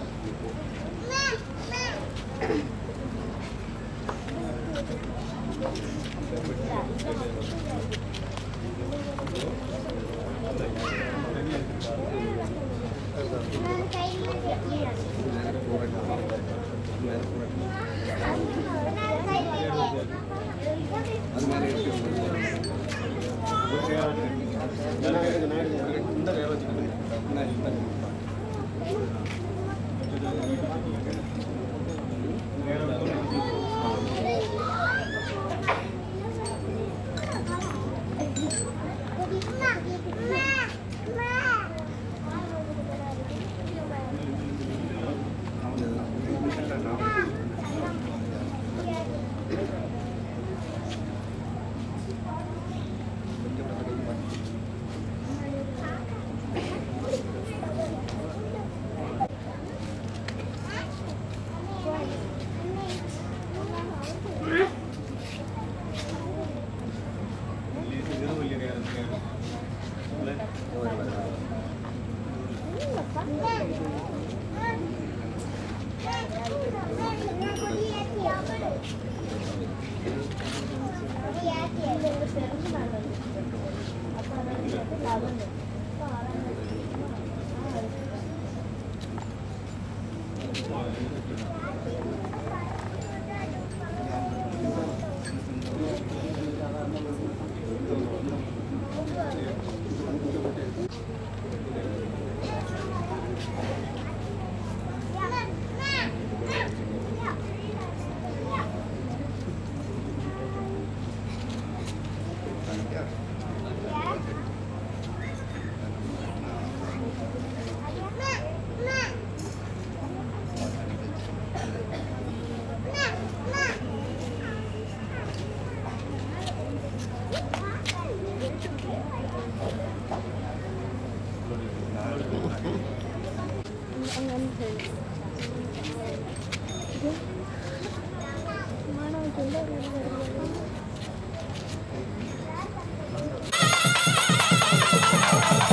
மாணவர்கள்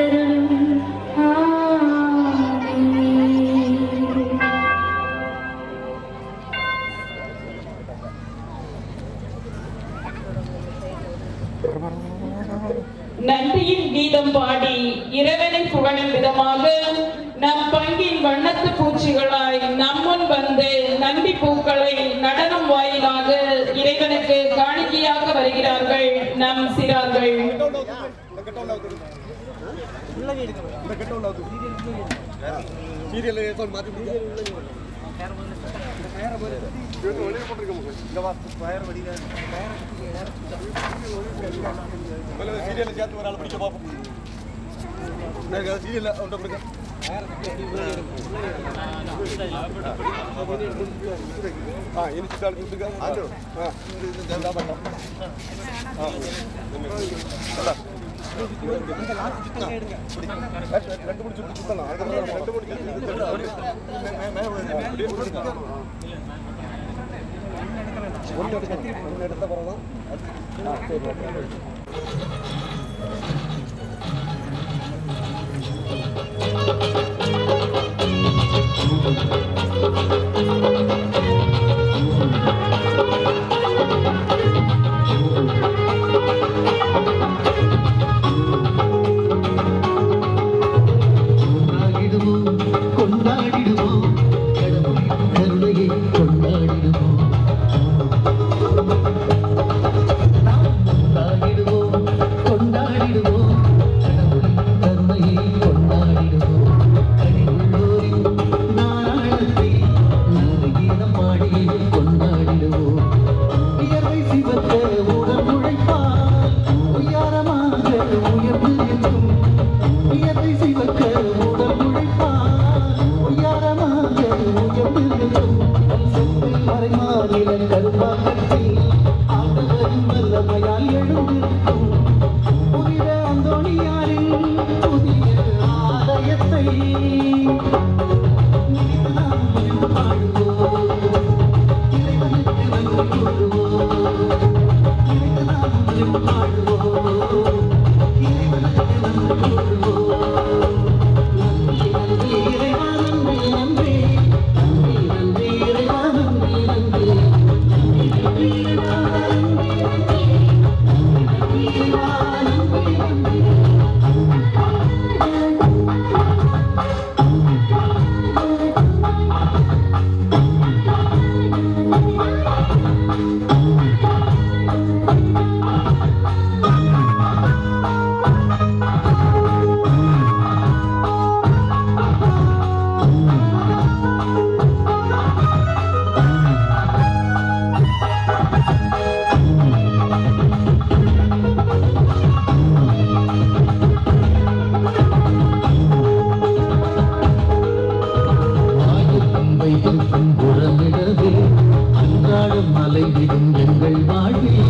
காத்தருளும் ஆமென். நன்றியின் கீதம் பாடி இறைவனை புகழும் விதமாக நம் பங்கின் வண்ணத்து பூச்சிகளாய் நம்முன் வந்து நன்றி பூக்களை நடனம் வாயிலாக இறைவனுக்கு காணிக்கையாக வருகிறார்கள் நம் சிறார்கள் சீரியல் மாற்றி சீரியல் சேர்த்து ஒரு ஆள் பிடிக்க பார்ப்போம் சீரியல் அவன்கிட்ட கொடுங்க ஆ இனிச்சு சார் கொடுத்துக்க ஆ இந்த பண்ணலாம் ஆ ரெண்டு முடிச்சு சுத்தலாம் அதுக்கப்புறம் ரெண்டு முடிச்சு ஒன்று எடுக்கணும் ஒன்று எடுத்த பிறகு தான் ஆ சரி ஓகே கொண்டாடிடுவோம் கொண்டாடிடுவோம் கடவுளின் கருணையை கொண்டாடிடுவோம் நாம் கொண்டாடிடுவோம் கொண்டாடிடுவோம் கடவுளின் கருணையை கொண்டாடிடுவோம் கனிவுள்ளோரின் நாராயணத்தை நல்ல கீதம் பாடி கொண்டாடிடுவோம் வியர்வை சிவக்க உடல் உழைப்பார் உயரமாக உயர்ந்து நிற்கும் வியர்வை சிவக்க உடல் உழைப்பார் உயரமாக உயர்ந்து நிற்கும் செந்தில் மறைமாநில கருப்பாக்கத்தில் ஆண்டவரின் வல்லமையால் எழுந்திருக்கும் புனித அந்தோணியாரின் புதிய ஆலயத்தை நினைத்து நாம் மகிழ்ந்து பாடுவோம் இறைவனுக்கு நன்றி கூறுவோம் நினைத்து நாம் மகிழ்ந்து பாடுவோம் இறைவனுக்கு நன்றி கூறுவோம் நன்றி நன்றி இறைவா நன்றி நன்றி நன்றி நன்றி இறைவா நன்றி நன்றி நன்றி நன்றி இறைவா நன்றி நன்றி நன்றி நன்றி இறைவா நன்றி நன்றி ஆயிரம் வைத்திருக்கும் புறமிடவே அன்றாடம் அலைவிடும் எங்கள் வாழ்வில்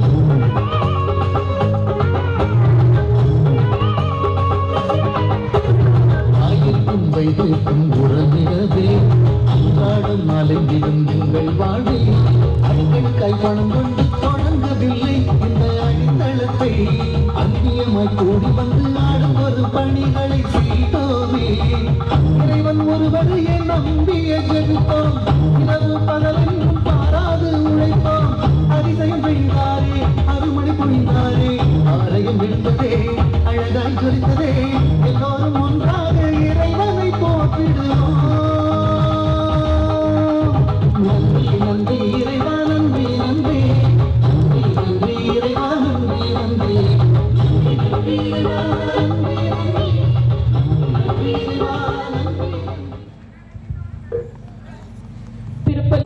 ஆயிரம் வைத்திருக்கும் உறவிடவே அன்றாடம் அலைவிடும் எங்கள் வாழ்வில் அடிக்கடி கைப்பணம் கொண்டு தொடங்கவில்லை இந்த அடித்தளத்தை அந்நியமாய் கூடி வந்து ஆடும் ஒரு பணிகளை செய்தோமே இறைவன் ஒருவரையே நம்பிய ஜெபித்தோம் இரவு பகலென்றும் பாராது உழைத்தோம் அதிசயம் செய்தாரே அருமணி புரிந்தாரே ஆலயம் விழுந்ததே அழகாய் ஜொலித்ததே எல்லோரும் ஒன்றாக இறைவனை போற்றிடுவோம் நன்றி நன்றி இறைவா நன்றி நன்றி நன்றி நன்றி இறைவா நன்றி நன்றி நன்றி நன்றி இறைவா நன்றி நன்றி நன்றி இறைவா நன்றி திருப்பதி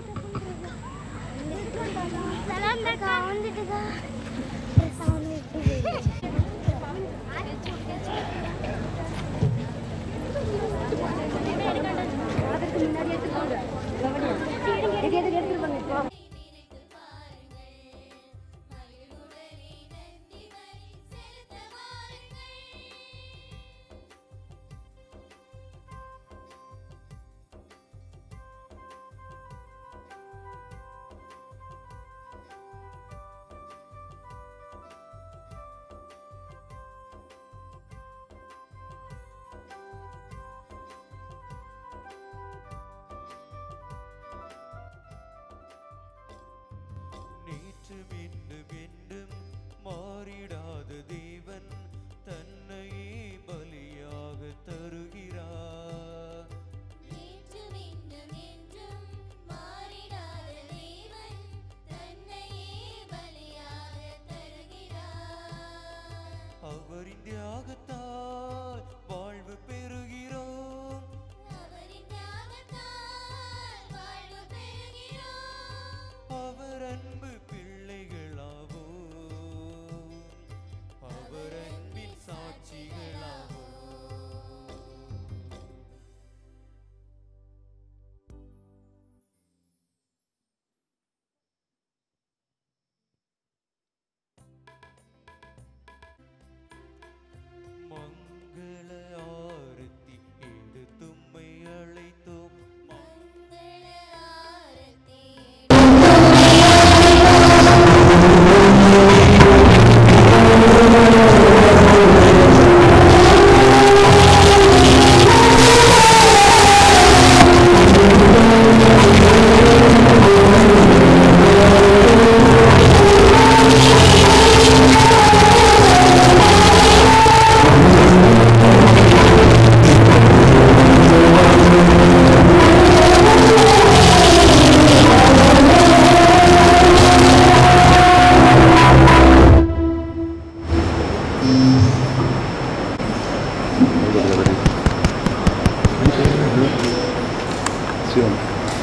சிவன்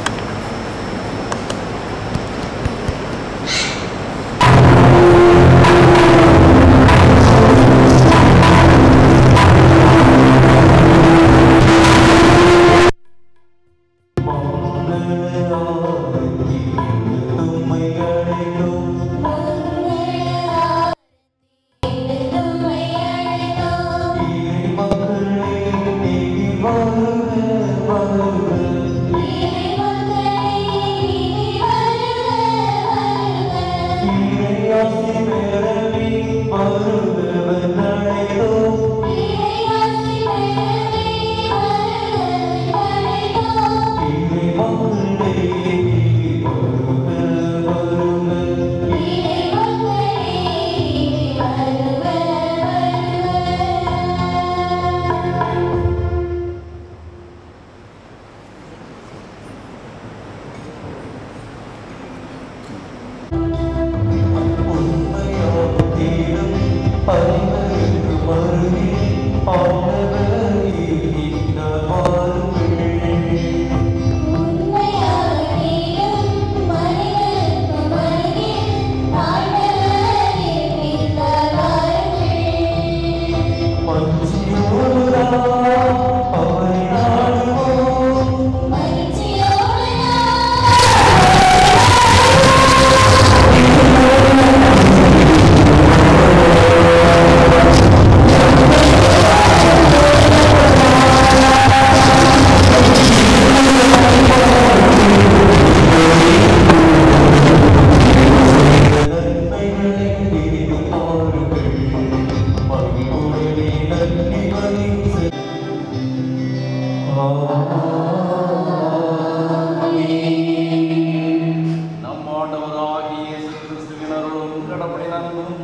நம் ஆண்டவராகிய இயேசு கிறிஸ்துவின் அருளும் கடவுளை நன்பும்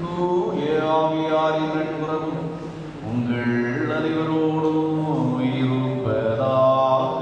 தூய ஆவியாரின் நட்புறவும் உங்கள் அனைவரோடும் இருப்பதாக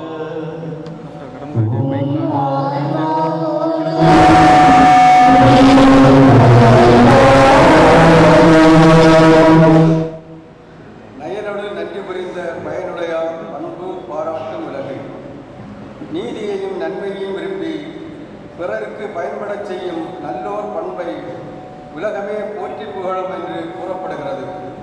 நயனோடு நன்றி புரிந்த பயனுடையார் அன்பு பாராட்டும் விலகு நீதியையும் நன்மையையும் விரும்பி பிறருக்கு பயன்படச் செய்யும் நல்லோர் பண்பை உலகமே போற்றி புகழும் என்று கூறப்படுகிறது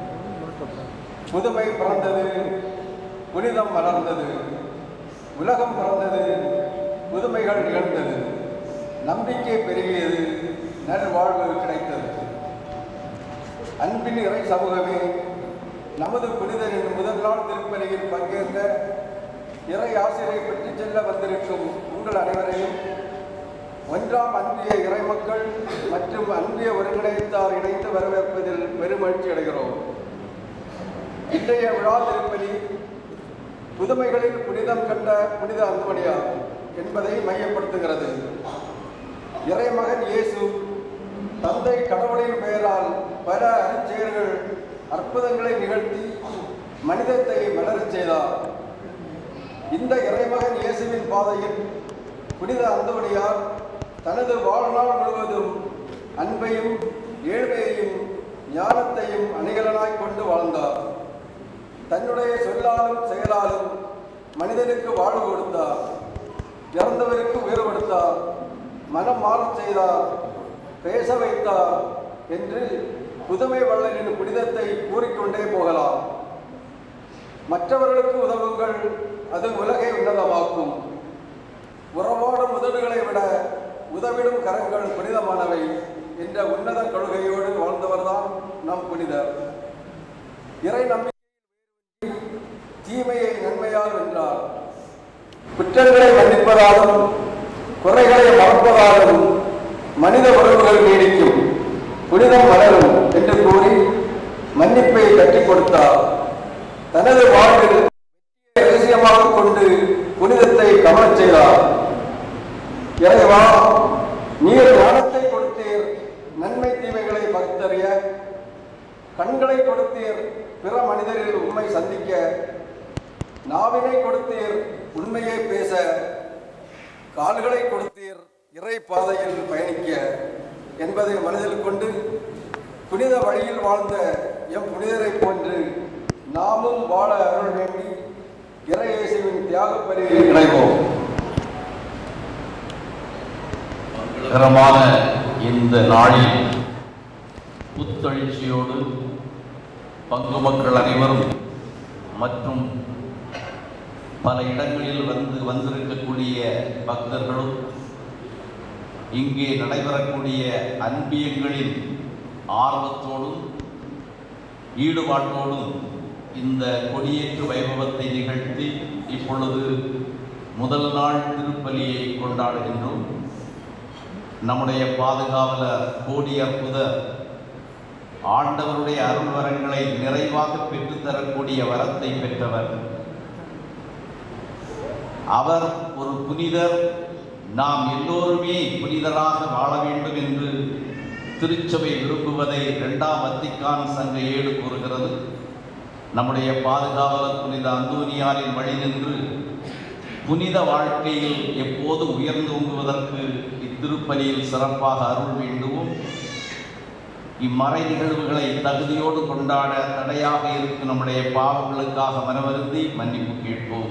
புதுமை பிறந்தது புனிதம் மலர்ந்தது உலகம் பிறந்தது புதுமைகள் நிகழ்ந்தது நம்பிக்கை பெருகியது நல்வாழ்வு கிடைத்தது அன்பின் இறை சமூகமே நமது புனிதரின் முதல் நாள் திருப்பலியில் பங்கேற்க இறை ஆசிரியை பெற்றுச் செல்ல வந்திருக்கும் உங்கள் அனைவரையும் ஒன்றாம் அன்பிய இறைமக்கள் மற்றும் அன்பிய ஒருங்கிணைத்தார் இணைந்து வரவேற்பதில் பெருமகிழ்ச்சி அடைகிறோம் இன்றைய விழா திருப்பலி புதுமைகளில் புனிதம் கண்ட புனித அந்தோணியார் என்பதை மையப்படுத்துகிறது இறைமகன் இயேசு தந்தை கடவுளின் பெயரால் பல அருச்செயல்கள் அற்புதங்களை நிகழ்த்தி மனிதத்தை மலரச் செய்தார் இந்த இறைமகன் இயேசுவின் பாதையில் புனித அந்தோணியார் தனது வாழ்நாள் முழுவதும் அன்பையும் ஏழ்மையையும் ஞானத்தையும் அணிகலனாய் கொண்டு வாழ்ந்தார் தன்னுடைய சொல்லாலும் செயலாலும் மனிதனுக்கு வாழ்வு கொடுத்தார் இறந்தவருக்கு உயிர் கொடுத்தார் மனம் மாறச் செய்தார் பேச வைத்தார் என்று புதுமை வள்ளலின் புனிதத்தை கூறிக்கொண்டே போகலாம் மற்றவர்களுக்கு உதவுங்கள் அது உலகை உன்னதமாக்கும் உறவாடும் உதடுகளை விட உதவிடும் கரங்கள் புனிதமானவை என்ற உன்னத கொள்கையோடு வாழ்ந்தவர்தான் நம் புனிதர் இறை நம்பிக்கை தீமையை நன்மையால் வென்றார் குற்றங்களை மன்னிப்பதாலும் குறைகளை மறப்பதாலும் மனித உறவுகள் நீடிக்கும் புனிதம் மலரும் என்று கூறி மன்னிப்பை கற்றுக் கொடுத்தார் தனது வாழ்வில் ரகசியமாக கொண்டு புனிதத்தை கவனச் செய்தார் இறைவா நீர் ஞானத்தை கொடுத்தீர் நன்மை தீமைகளை பகுத்தறிய கண்களை கொடுத்தீர் பிற மனிதரில் உண்மை சந்திக்க நாவினை கொடுத்தீர் உண்மையை பேச கால்களை கொடுத்தீர் இறை பாதையில் பயணிக்க என்பதை மனதில் கொண்டு புனித வழியில் வாழ்ந்த எம் புனிதரை போன்று நாமும் வாழ அருள் வேண்டி இறையேசுவின் தியாகப் பலியில் இணைவோம் மங்களகரமான இந்த நாளில் புத்தெழுச்சியோடு பங்கு மக்கள் அனைவரும் மற்றும் பல இடங்களில் வந்து வந்திருக்கக்கூடிய பக்தர்களும் இங்கே நடைபெறக்கூடிய அன்பியங்களின் ஆர்வத்தோடும் ஈடுபாட்டோடும் இந்த கொடியேற்று வைபவத்தை நிகழ்த்தி இப்பொழுது முதல் நாள் திருப்பலியை கொண்டாடுகின்றோம் நம்முடைய பாதுகாவலர் கோடி அற்புதர் ஆண்டவருடைய அருள் வரங்களை நிறைவாக பெற்றுத்தரக்கூடிய வரத்தை பெற்றவர் அவர் ஒரு புனிதர் நாம் எல்லோருமே புனிதராக வாழ வேண்டும் என்று திருச்சபை விரும்புவதை இரண்டாம் வத்திக்கான் சங்க ஏடு கூறுகிறது நம்முடைய பாதுகாவலர் புனித அந்தோனியாரின் வழி நின்று புனித வாழ்க்கையில் எப்போது உயர்ந்தோங்குவதற்கு இத்திருப்பலியில் சிறப்பாக அருள் வேண்டுவோம் இம்மறை நிகழ்வுகளை தகுதியோடு கொண்டாட தடையாக இருக்கும் நம்முடைய பாவங்களுக்காக மனவருந்தி மன்னிப்பு கேட்போம்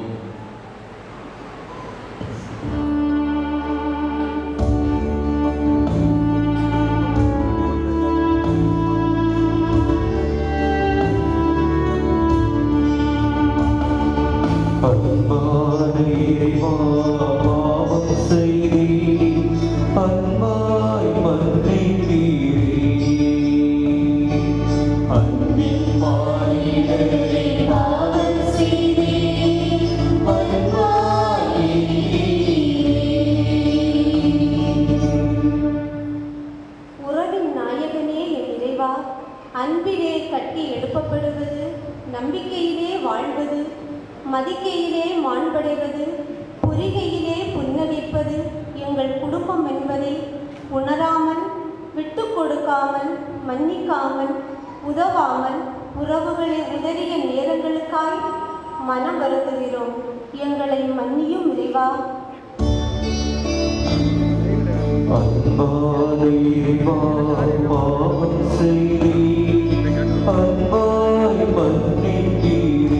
அன்பான இறைவா, பாவம் செய்தேன், அன்பாய் மன்னித்தீரே. அன்பின் மானிடரை பாவம் செய்தேன், அன்பாய் உறவின் நாயகனே என் இறைவா அன்பிலே கட்டி எழுப்பப்படுவது நம்பிக்கையிலே வாழ்வது மதிக்கையிலே மாண்படைவது புரிகையிலே புன்னகைப்பது எங்கள் குடும்பம் என்பதை உணராமல் விட்டு கொடுக்காமல் மன்னிக்காமல் உதவாமல் உறவுகளை உதறிய நேரங்களுக்காய் மனம் வருந்துகிறோம் எங்களை மன்னியும் இறைவா அன்பான இறைவா, பாவம் செய்தேன், அன்பாய் மன்னித்தீரே.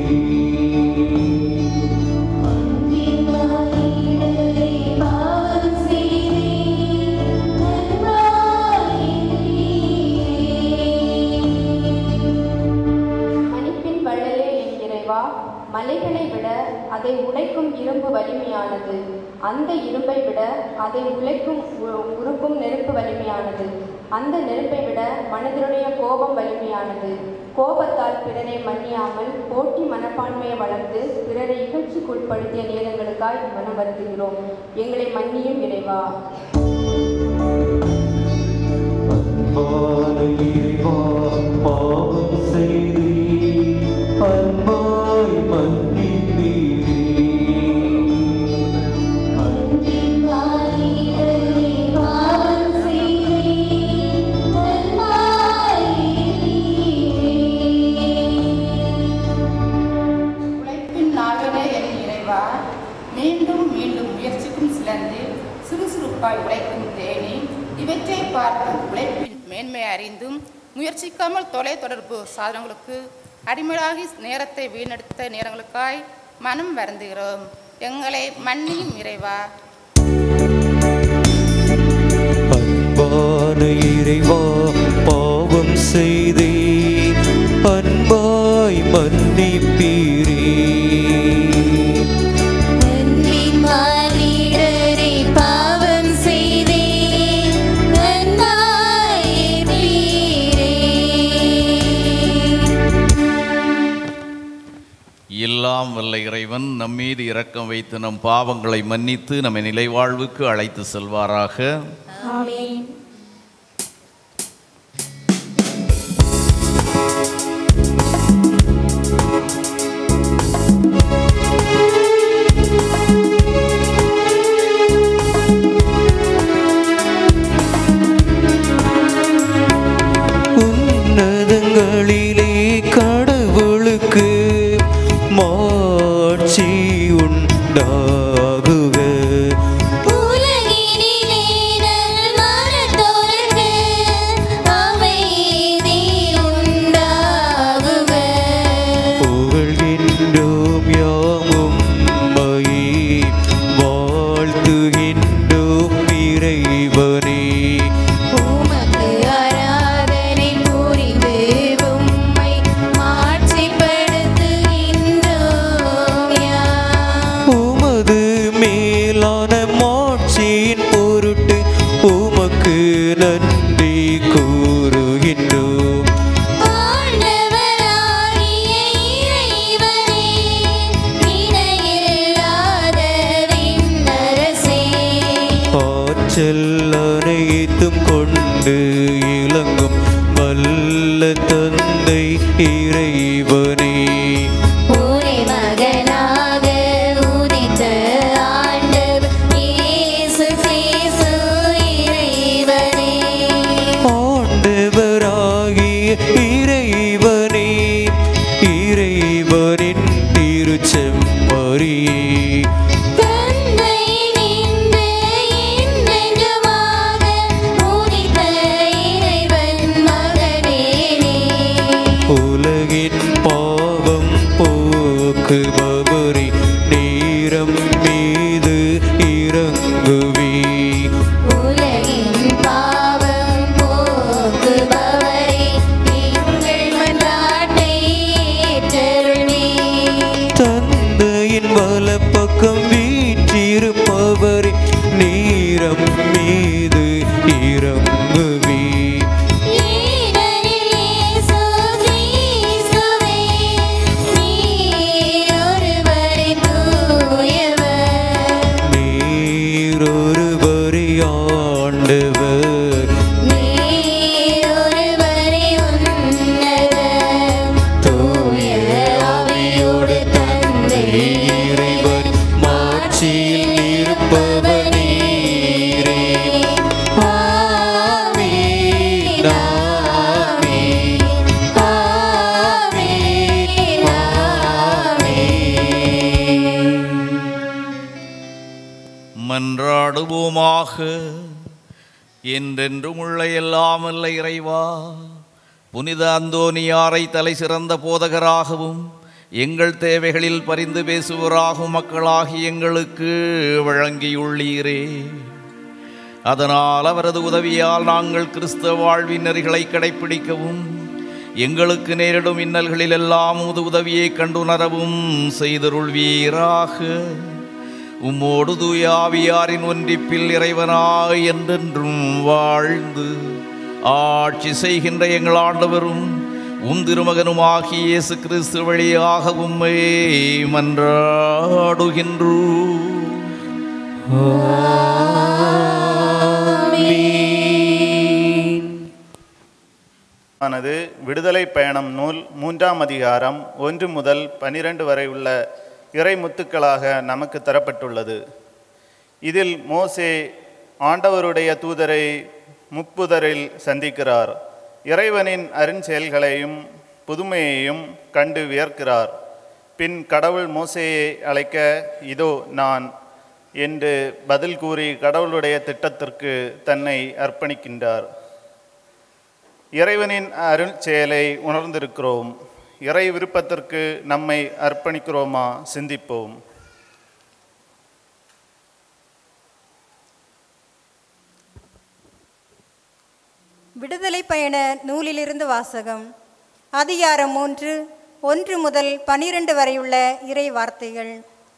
மன்னிப்பின் வள்ளலே என் இறைவா மலைகளை விட அதை உடைக்கும் இரும்பு வலிமையானது அந்த இரும்பை விட அதை உழைக்கும் உ- உருக்கும் நெருப்பு வலிமையானது அந்த நெருப்பை விட மனிதனுடைய கோபம் வலிமையானது கோபத்தால் பிறரை மன்னியாமல் போட்டி மனப்பான்மையை வளர்த்து பிறரை இகழ்ச்சிக்குட்படுத்திய நேரங்களுக்காய் மனம் வருந்துகிறோம் எங்களை மன்னியும் இறைவா அன்பான இறைவா, பாவம் செய்தேன், அன்பாய் மன்னித்தீரே. உழைப்பின் நாயகனே என் இறைவா மீண்டும் மீண்டும் முயற்சிக்கும் சிலந்து சுறுசுறுப்பாய் உழைக்கும் தேனி இவற்றை பார்த்து உழைப்பின் மேன்மை அறிந்தும் முயற்சிக்காமல் தொலைத்தொடர்பு சாதனங்களுக்கு அடிமையாகி நேரத்தை வீணெடுத்த நேரங்களுக்காய் மனம் வருந்துகிறோம் எங்களை மன்னியும் இறைவா அன்பான இறைவா பாவம் செய்தேன் அன்பாய் மன்னிப்பீரே பாவம் செய்தேன் எல்லாம் வல்ல இறைவன் நம்மீது இரக்கம் வைத்து நம் பாவங்களை மன்னித்து நம்மை நிலை வாழ்வுக்கு அழைத்து செல்வாராக ஆமென் உன்னதங்களிலே கடவுளுக்கு மாட்சி உண்டாகுக உலகினிலே நல்மனத்தோர்க்கு அமைதி உண்டாகுக ஆற்றல் அனைத்தும் கொண்டு இளங்கும் வல்ல தந்தை இறைவனே ஒரே மகனாக உதித்த ஆண்டவர் இயேசு கிறிஸ்து இறைவனே ஆண்டவராகிய இறைவனே இறைவனின் திருச்செம்மறியே தந்தை நின்று என்றென்றுமாக உதித்த இறைவன் மகனே நீ. உலகின் பாவம் போக்குபவரே நேரம் மீது இறங்குவே உலகின் பாவம் போக்குபவரே எங்கள் மன்றாட்டை ஏற்றருள்வே தந்தையின் வலப்பக்கம் வீற்றிருப்பவரே நேரம் மீது இறங்குவே ஏனெனில் இயேசு கிறிஸ்துவே, நீர் ஒருவரே தூயவர். நீரொருவரே ஆண்டவர் நீர் ஒருவரே உன்னதர். தூய ஆவியோடு தந்தை இறைவன் மாட்சியில் இருப்பவர் நீரே ஆமென், ஆமென், ஆமென், ஆமென். மன்றாடுவோமாக என்றென்றும் உள்ள எல்லாம் அல்ல இறைவா புனித அந்தோனியாரை தலை சிறந்த போதகராகவும் எங்கள் தேவைகளில் பரிந்து பேசுவராகும் மக்களாகி எங்களுக்கு வழங்கியுள்ளீரே அதனால் அவரது உதவியால் நாங்கள் கிறிஸ்தவ வாழ்வின் நெறிகளை கடைப்பிடிக்கவும் எங்களுக்கு நேரிடும் இன்னல்களில் எல்லாம் உது உதவியை கண்டுணரவும் செய்தருள்வீராக உம்மோடு தூயாவியாரின் ஒன்றிப்பில் இறைவனாய் என்றென்றும் வாழ்ந்து ஆட்சி செய்கின்ற எங்கள் ஆண்டவரும் உம் திருமகனுமாகிய இயேசு கிறிஸ்து வழியாக உம்மை மன்றாடுகின்றோ ஆனது விடுதலை பயணம் நூல் மூன்றாம் அதிகாரம் ஒன்று முதல் பனிரெண்டு வரை உள்ள இறைமுத்துக்களாக நமக்கு தரப்பட்டுள்ளது இதில் மோசே ஆண்டவருடைய தூதரை முப்புதரில் சந்திக்கிறார் இறைவனின் அருஞ்செயல்களையும் புதுமையையும் கண்டு வியர்க்கிறார் பின் கடவுள் மோசேயை அழைக்க இதோ நான் என்று பதில் கூறி கடவுளுடைய திட்டத்திற்கு தன்னை அர்ப்பணிக்கின்றார் இறைவனின் அருள் செயலை உணர்ந்திருக்கிறோம் இறை விருப்பத்திற்கு நம்மை அர்ப்பணிக்கிறோமா சிந்திப்போம் விடுதலை பயண நூலிலிருந்து வாசகம் அதிகாரம் மூன்று ஒன்று முதல் பனிரெண்டு வரையுள்ள இறை வார்த்தைகள்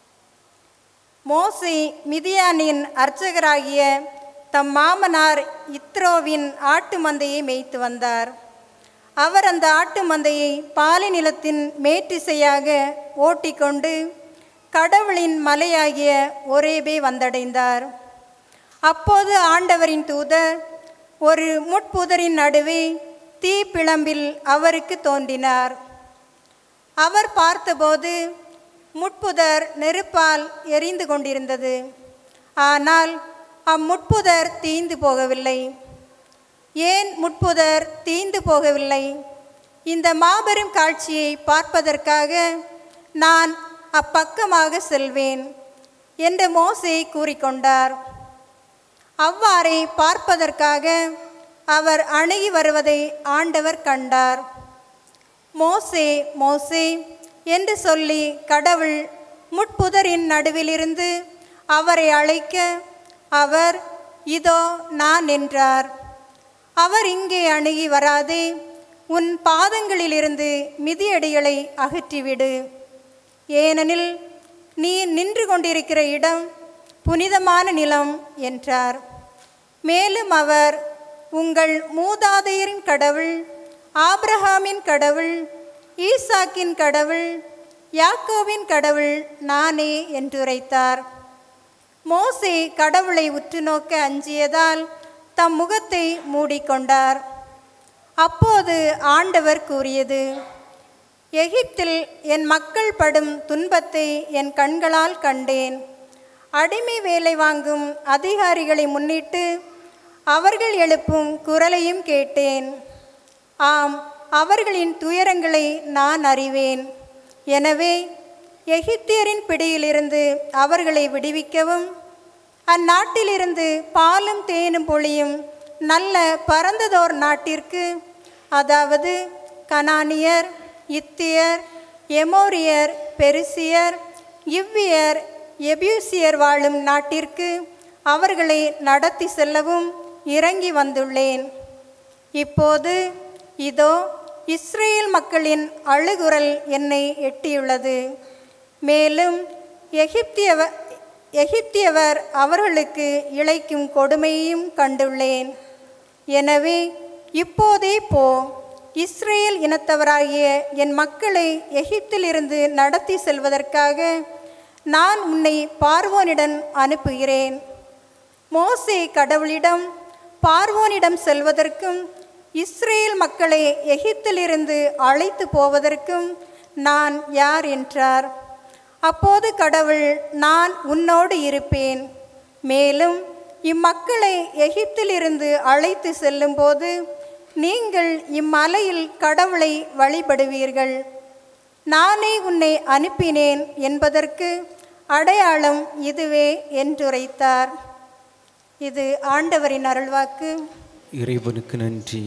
மோசே மிதியானின் அர்ச்சகராகிய தம் மாமனார் இத்ரோவின் ஆட்டு மந்தையை மேய்த்து வந்தார் அவர் அந்த ஆட்டு மந்தையை பாலை நிலத்தின் மேற்றிசையாக ஓட்டிக்கொண்டு கடவுளின் மலையாகிய ஒரேபே வந்தடைந்தார் அப்போது ஆண்டவரின் தூதர் ஒரு முட்புதரின் நடுவே தீ பிளம்பில் அவருக்கு தோன்றினார் அவர் பார்த்தபோது முட்புதர் நெருப்பால் எரிந்து கொண்டிருந்தது ஆனால் அம்முட்புதர் தீந்து போகவில்லை ஏன் முட்புதர் தீந்து போகவில்லை இந்த மாபெரும் காட்சியை பார்ப்பதற்காக நான் அப்பக்கமாக செல்வேன் என்று மோசே கூறிக்கொண்டார் அவ்வாறே பார்ப்பதற்காக அவர் அணுகி வருவதை ஆண்டவர் கண்டார் மோசே மோசே என்று சொல்லி கடவுள் முட்புதரின் நடுவிலிருந்து அவரை அழைக்க அவர் இதோ நான் என்றார் அவர் இங்கே அணுகி வராதே உன் பாதங்களிலிருந்து மிதியடிகளை அகற்றிவிடு ஏனெனில் நீ நின்று கொண்டிருக்கிற இடம் புனிதமான நிலம் என்றார் மேலும் அவர் உங்கள் மூதாதையரின் கடவுள் ஆபிரகாமின் கடவுள் ஈசாக்கின் கடவுள் யாக்கோவின் கடவுள் நானே என்றுரைத்தார் மோசே கடவுளை உற்று நோக்க அஞ்சியதால் தம் முகத்தை மூடிக்கொண்டார் அப்போது ஆண்டவர் கூறியது எகிப்தில் என் மக்கள் படும் துன்பத்தை என் கண்களால் கண்டேன் அடிமை வேலை வாங்கும் அதிகாரிகளை முன்னிட்டு அவர்கள் எழுப்பும் குரலையும் கேட்டேன் ஆம் அவர்களின் துயரங்களை நான் அறிவேன் எனவே எகிப்தியரின் பிடியிலிருந்து அவர்களை விடுவிக்கவும் அந்நாட்டிலிருந்து பாலும் தேனும் பொழியும் நல்ல பரந்ததோர் நாட்டிற்கு அதாவது கனானியர் இத்தியர் எமோரியர் பெருசியர் இவ்வியர் எபியூசியர் வாழும் நாட்டிற்கு அவர்களை நடத்தி செல்லவும் இறங்கி வந்துள்ளேன் இப்போது இதோ இஸ்ரேல் மக்களின் அழுகுரல் என்னை எட்டியுள்ளது மேலும் எகிப்தியவ எகிப்தியவர் அவர்களுக்கு இழைக்கும் கொடுமையையும் கண்டுள்ளேன் எனவே இப்போதே போ இஸ்ரேல் இனத்தவராகிய என் மக்களை எகிப்திலிருந்து நடத்தி செல்வதற்காக நான் உன்னை பார்வோனிடம் அனுப்புகிறேன் மோசே கடவுளிடம் பார்வோனிடம் செல்வதற்கும் இஸ்ரேல் மக்களை எகிப்திலிருந்து அழைத்து போவதற்கும் நான் யார் என்றார் அப்போது கடவுள் நான் உன்னோடு இருப்பேன் மேலும் இம்மக்களை எகிப்திலிருந்து அழைத்து செல்லும்போது நீங்கள் இம்மலையில் கடவுளை வழிபடுவீர்கள் நானே உன்னை அனுப்பினேன் என்பதற்கு அடையாளம் இதுவே என்றுரைத்தார் இது ஆண்டவரின் அருள்வாக்கு இறைவனுக்கு நன்றி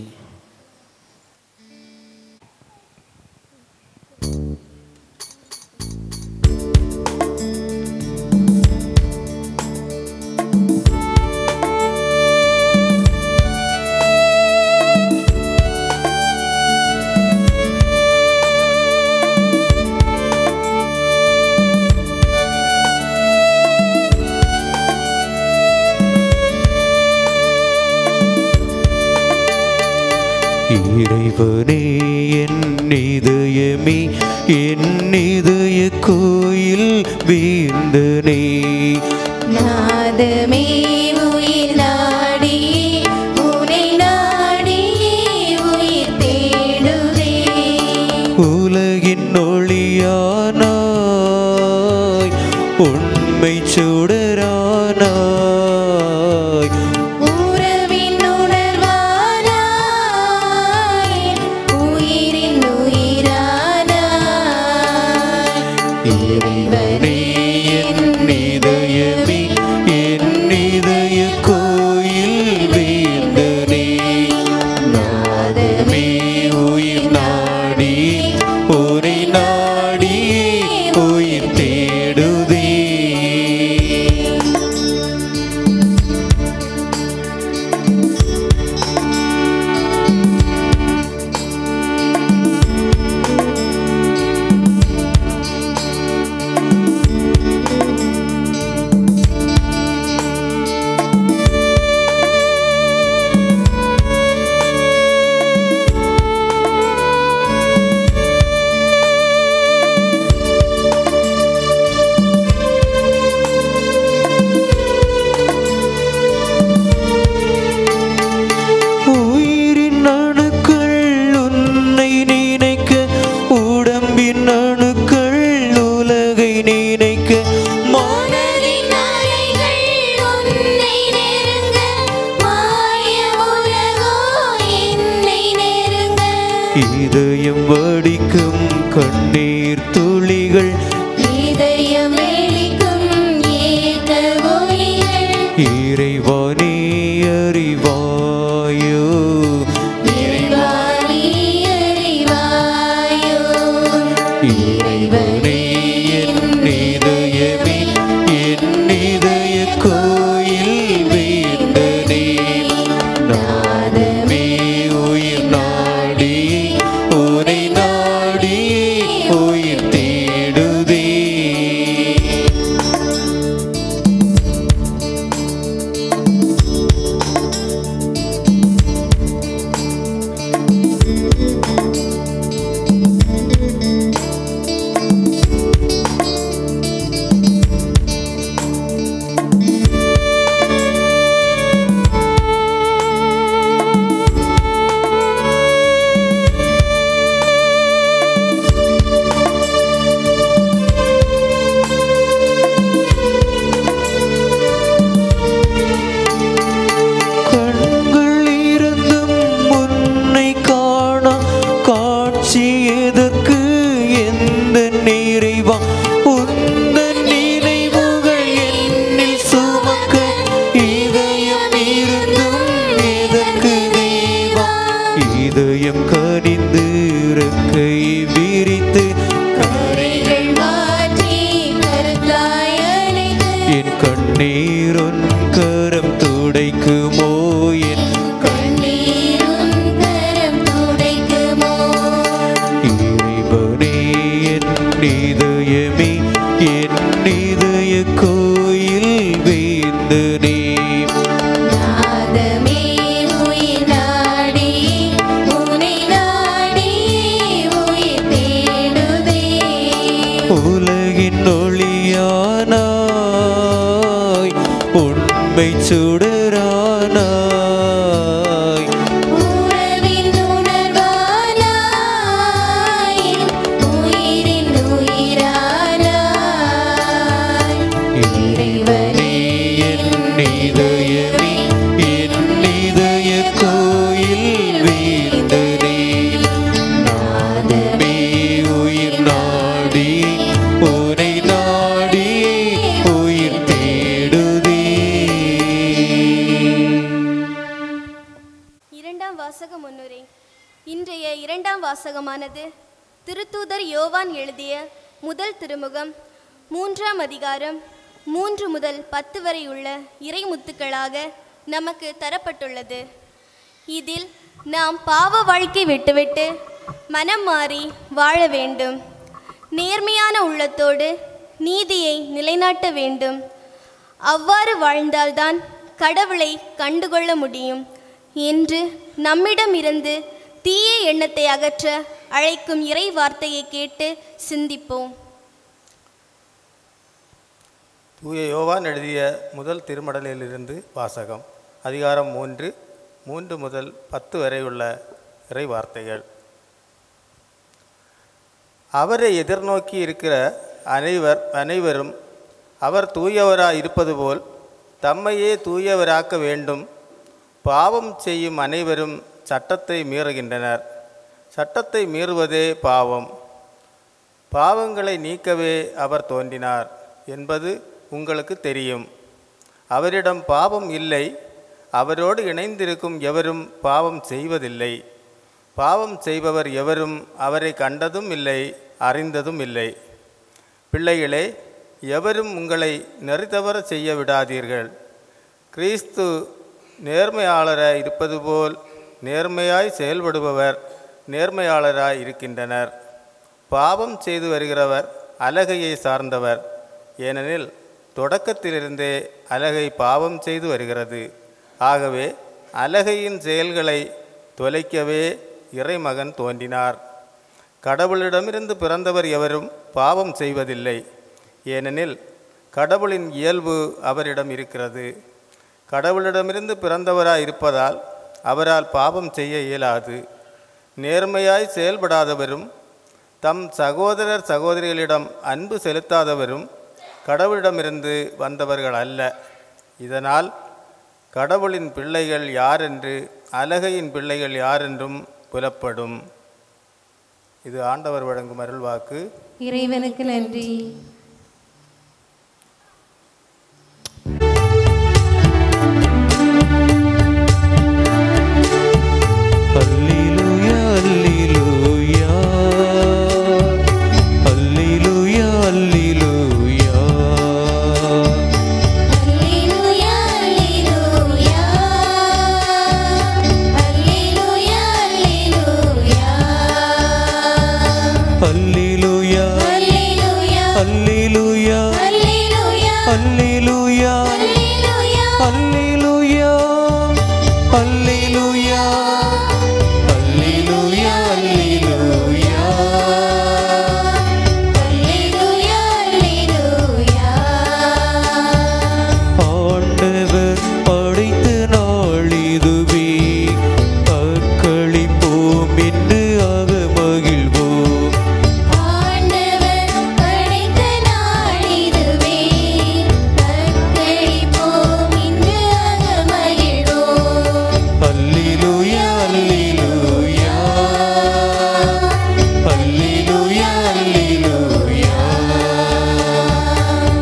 இறைவனே என் இதயமே என் இதய கோயில் வீந்தனே நாதமே உயிர் நாடியே உனை நாடியே உயிர் தேடுதே உலகின் ஒளியானாய் உண்மை சுடரானாய் உறவின் உணர்வானாய் உயிரின் உயிரானாய் இறைவனே என் இதயமே என் இதய கோயில் வேந்தனே நாதமே உயிர் நாடி உரை நாடி உயிர் தேடுதே உயிரின் அணுக்கள் உன்னை நினைக்க உடம்பின் அணுக்கள் உலகை நினைக்க மனதின் அலைகள் உன்னை நெருங்க மாய உலகோ என்னை நெருங்க இதயம் வடிக்கும் கண்ணீர் துளிகள் இதயம் எளிக்கும் ஏக்க ஒளிகள் இறைவானே அறிவாயோ இறைவாணி அறிவாயோ இறைவனே என் இதயமே என் இதய கோயில் வேந்தனே நாதமே உயிர் நாடி உரை நாடி உயிர் தேடுதே உந்தன் நினைவுகள் என்னில் சுமக்க இதயம் இருந்தும் எதற்கு தேவா இதயம் கனிந்து இறக்கை விரித்து கரைகள் மாற்றி கருத்தாய் அணைத்து என் கண்ணீரொன் கரம் துடைக்குமோ என் கண்ணீரும் கரம் துடைக்குமோ இறைவனே என் இதயமே என் இதய கோயில் வேந்தனே நாதமே உயிர் நாடி உனை நாடி உயிர் தேடுதே உலகின் ஒளியானாய் உண்மை சுடரானாய் உறவின் உணர்வானாய் உயிரின் உயிரானாய் இறைவனே என் இதயமே என் இதய கோயில் வேந்தனே நாதமே உயிர் நாடி உனை நாடி உயிர் தேடுதே இரண்டாம் வாசக முன்னுரை இன்றைய இரண்டாம் வாசகமானது திருத்தூதர் யோவான் எழுதிய முதல் திருமுகம் மூன்றாம் அதிகாரம் மூன்று முதல் பத்து வரை உள்ள இறைமுத்துக்களாக நமக்கு தரப்பட்டுள்ளது இதில் நாம் பாவ வாழ்க்கை விட்டுவிட்டு மனம் மாறி வாழ வேண்டும் நேர்மையான உள்ளத்தோடு நீதியை நிலைநாட்ட வேண்டும் அவ்வாறு வாழ்ந்தால்தான் கடவுளை கண்டுகொள்ள முடியும் என்று நம்மிடம் இருந்து தீய எண்ணத்தை அகற்ற அழைக்கும் இறை வார்த்தையை கேட்டு சிந்திப்போம் தூய யோவான் எழுதிய முதல் திருமடலிலிருந்து வாசகம் அதிகாரம் மூன்று மூன்று முதல் பத்து வரை உள்ள இறை வார்த்தைகள் அவரை எதிர்நோக்கி இருக்கிற அனைவர் அனைவரும் அவர் தூயவராய் இருப்பது போல் தம்மையே தூயவராக்க வேண்டும் பாவம் செய்யும் அனைவரும் சட்டத்தை மீறுகின்றனர் சட்டத்தை மீறுவதே பாவம் பாவங்களை நீக்கவே அவர் தோன்றினார் என்பது உங்களுக்கு தெரியும் அவரிடம் பாவம் இல்லை அவரோடு இணைந்திருக்கும் எவரும் பாவம் செய்வதில்லை பாவம் செய்பவர் எவரும் அவரை கண்டதும் இல்லை அறிந்ததும் இல்லை பிள்ளைகளே எவரும் உங்களை நெறிதவற செய்ய விடாதீர்கள் கிறிஸ்து நேர்மையாளராய் இருப்பது போல் நேர்மையாய் செயல்படுபவர் நேர்மையாளராய் இருக்கின்றனர் பாவம் செய்து வருகிறவர் அலகையை சார்ந்தவர் ஏனெனில் தொடக்கத்திலிருந்தே அலகை பாவம் செய்து வருகிறது ஆகவே அலகையின் செயல்களை தொலைக்கவே இறைமகன் தோன்றினார் கடவுளிடமிருந்து பிறந்தவர் எவரும் பாவம் செய்வதில்லை ஏனெனில் கடவுளின் இயல்பு அவரிடம் இருக்கிறது கடவுளிடமிருந்து பிறந்தவராய் இருப்பதால் அவரால் பாவம் செய்ய இயலாது நேர்மையாய் செயல்படாதவரும் தம் சகோதரர் சகோதரிகளிடம் அன்பு செலுத்தாதவரும் கடவுளிடமிருந்து வந்தவர்கள் அல்ல இதனால் கடவுளின் பிள்ளைகள் யாரென்று அலகையின் பிள்ளைகள் யாரென்றும் புலப்படும் இது ஆண்டவர் வழங்கும் அருள்வாக்கு இறைவனுக்கு நன்றி அல்லேலூயா அல்லேலூயா அல்லேலூயா அல்லேலூயா அல்லேலூயா அல்லேலூயா அல்லேலூயா அல்லேலூயா அல்லேலூயா அல்லேலூயா அல்லேலூயா அல்லேலூயா அல்லேலூயா அல்லேலூயா அல்லேலூயா அல்லேலூயா அல்லேலூயா அல்லேலூயா அல்லேலூயா ஆண்டவர் படைத்த நாளிதுவே அக்களிப்போம் என்று ஆக மகிழ்வோம் ஆண்டவர் படைத்த நாளிதுவே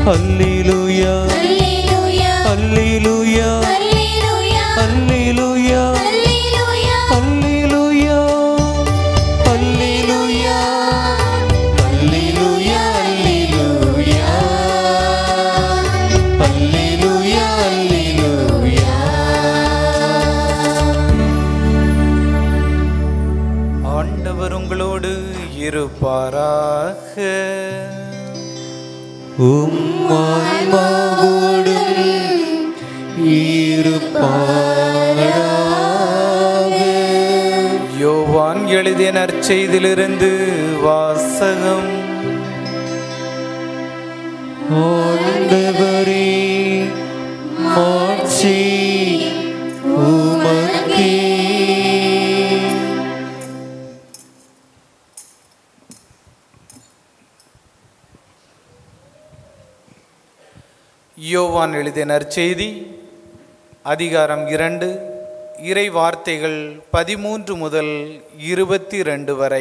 அல்லேலூயா அல்லேலூயா அல்லேலூயா அல்லேலூயா அல்லேலூயா அல்லேலூயா அல்லேலூயா அல்லேலூயா அல்லேலூயா அல்லேலூயா அல்லேலூயா அல்லேலூயா ஆண்டவர் உங்களோடு இருப்பாராக உம்மான்மாவோடும் இருப்பாராக யோவான் எழுதிய நற்செய்திலிருந்து வாசகம் ஆண்டவரே மாட்சி உமக்கே யோவான் எழுதிய நற்செய்தி அதிகாரம் இரண்டு இறை வார்த்தைகள் பதிமூன்று முதல் இருபத்தி ரெண்டு வரை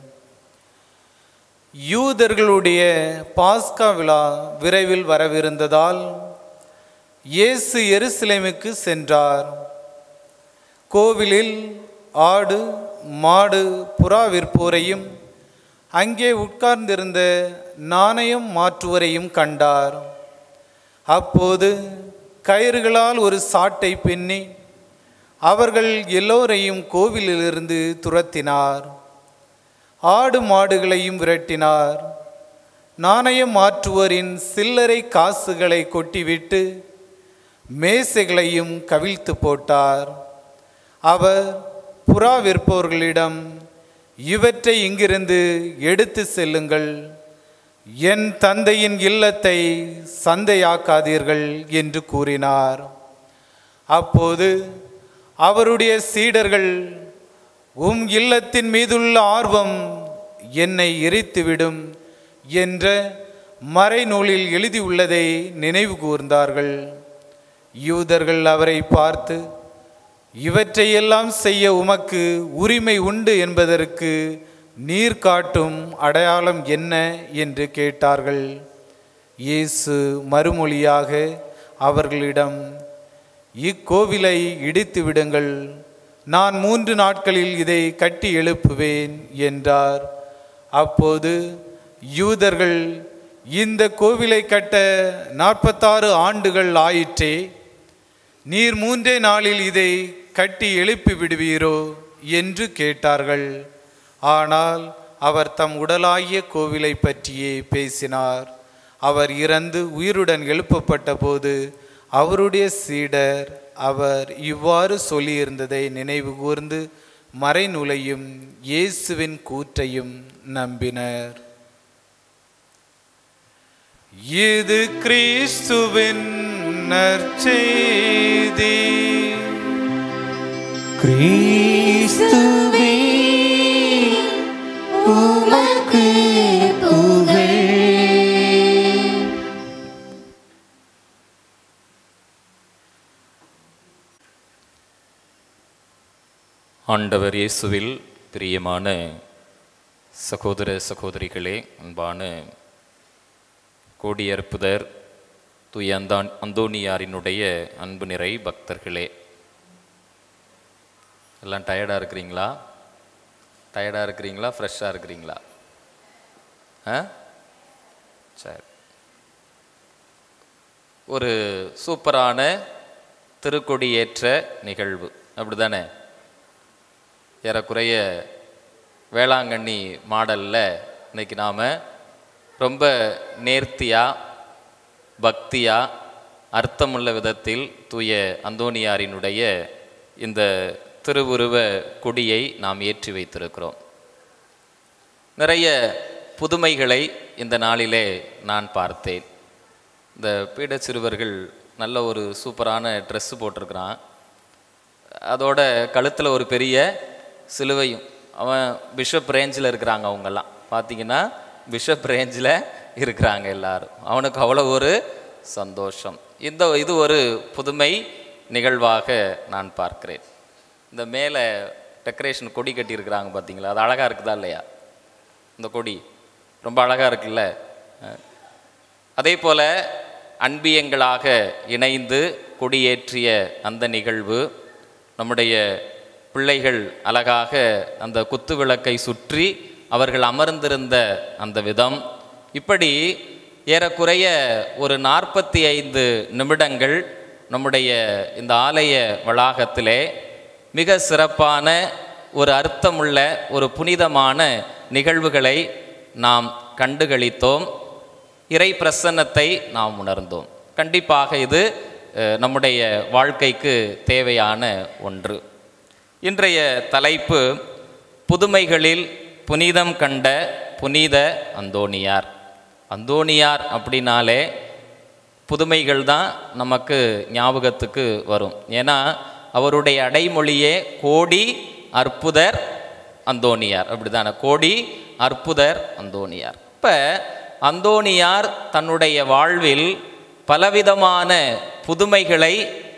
யூதர்களுடைய பாஸ்கா விழா விரைவில் வரவிருந்ததால் இயேசு எருசலேமுக்கு சென்றார் கோவிலில் ஆடு மாடு புறா விற்போரையும் அங்கே உட்கார்ந்திருந்த நாணயம் மாற்றுவரையும் கண்டார் அப்போது கயிறுகளால் ஒரு சாட்டை பின்னி அவர்கள் எல்லோரையும் கோவிலிலிருந்து துரத்தினார் ஆடு மாடுகளையும் விரட்டினார் நாணயம் மாற்றுவோரின் சில்லறை காசுகளை கொட்டிவிட்டு மேசைகளையும் கவிழ்த்து போட்டார் அவர் புறா விற்பவர்களிடம் இவற்றை இங்கிருந்து எடுத்து செல்லுங்கள் என் தந்தையின் இல்லத்தை சந்தையாக்காதீர்கள் என்று கூறினார் அப்போது அவருடைய சீடர்கள் உம் இல்லத்தின் மீதுள்ள ஆர்வம் என்னை எரித்துவிடும் என்ற மறைநூலில் எழுதியுள்ளதை நினைவு கூர்ந்தார்கள் யூதர்கள் அவரை பார்த்து இவற்றையெல்லாம் செய்ய உமக்கு உரிமை உண்டு என்பதற்கு நீர் காட்டும் அடையாளம் என்ன என்று கேட்டார்கள் இயேசு மறுமொழியாக அவர்களிடம் இக்கோவிலை இடித்து விடுங்கள் நான் மூன்று நாட்களில் இதை கட்டி எழுப்புவேன் என்றார் அப்போது யூதர்கள் இந்த கோவிலை கட்ட நாற்பத்தாறு ஆண்டுகள் ஆயிற்றே நீர் மூன்றே நாளில் இதை கட்டி எழுப்பி விடுவீரோ என்று கேட்டார்கள் ஆனால் அவர் தம் உடலாகிய கோவிலை பற்றியே பேசினார் அவர் இறந்து உயிருடன் எழுப்பப்பட்ட போது அவருடைய சீடர் அவர் இவ்வாறு சொல்லியிருந்ததை நினைவு கூர்ந்து மறைநூலையும் இயேசுவின் கூற்றையும் நம்பினர் இது கிறிஸ்துவின் நற்செய்தி கிறிஸ்துவே உமக்கு புகழ் ஆண்டவர் இயேசுவில் பிரியமான சகோதர சகோதரிகளே அன்பான கோடியற்புதர் தூய அந்தான் அந்தோனியாரினுடைய அன்பு நிறை பக்தர்களே எல்லாம் டயர்டாக இருக்கிறீங்களா டயர்டாக இருக்கிறீங்களா ஃப்ரெஷ்ஷாக இருக்கிறீங்களா ஆ சரி ஒரு சூப்பரான திருக்கொடியேற்ற நிகழ்வு அப்படி தானே ஏறக்குறைய வேளாங்கண்ணி மாடலில் இன்னைக்கு நாம் ரொம்ப நேர்த்தியாக பக்தியாக அர்த்தமுள்ள விதத்தில் தூய அந்தோனியாரினுடைய இந்த திருவுருவ கொடியை நாம் ஏற்றி வைத்திருக்கிறோம் நிறைய புதுமைகளை இந்த நாளிலே நான் பார்த்தேன் இந்த பீட சிறுவர்கள் நல்ல ஒரு சூப்பரான ட்ரெஸ்ஸு போட்டிருக்கிறான் அதோட கழுத்தில் ஒரு பெரிய சிலுவையும் அவன் பிஷப் ரேஞ்சில் இருக்கிறாங்க அவங்கெல்லாம் பார்த்தீங்கன்னா பிஷப் ரேஞ்சில் இருக்கிறாங்க எல்லாரும் அவனுக்கு அவ்வளோ ஒரு சந்தோஷம் இந்த இது ஒரு புதுமை நிகழ்வாக நான் பார்க்கிறேன் இந்த மேலே டெக்கரேஷன் கொடி கட்டியிருக்கிறாங்க பார்த்தீங்களா அது அழகாக இருக்குதா இல்லையா இந்த கொடி ரொம்ப அழகாக இருக்குல்ல அஹ். அதே போல அன்பியங்களாக இணைந்து கொடியேற்றிய அந்த நிகழ்வு நம்முடைய பிள்ளைகள் அழகாக அந்த குத்து விளக்கை சுற்றி அவர்கள் அமர்ந்திருந்த அந்த விதம் இப்படி ஏறக்குறைய ஒரு நாற்பத்தி ஐந்து நிமிடங்கள் நம்முடைய இந்த ஆலய வளாகத்திலே மிக சிறப்பான ஒரு அர்த்தமுள்ள ஒரு புனிதமான நிகழ்வுகளை நாம் கண்டுகளித்தோம் இறை பிரசன்னத்தை நாம் உணர்ந்தோம் கண்டிப்பாக இது அஹ், நம்முடைய வாழ்க்கைக்கு தேவையான ஒன்று இன்றைய தலைப்பு புதுமைகளில் புனிதம் கண்ட புனித அந்தோணியார் அந்தோணியார் அப்படின்னாலே புதுமைகள் தான் நமக்கு ஞாபகத்துக்கு வரும் ஏன்னா அவருடைய அடைமொழியே கோடி அற்புதர் அந்தோணியார் அப்படிதானே கோடி அற்புதர் அந்தோணியார் இப்போ அந்தோணியார் தன்னுடைய வாழ்வில் பலவிதமான புதுமைகளை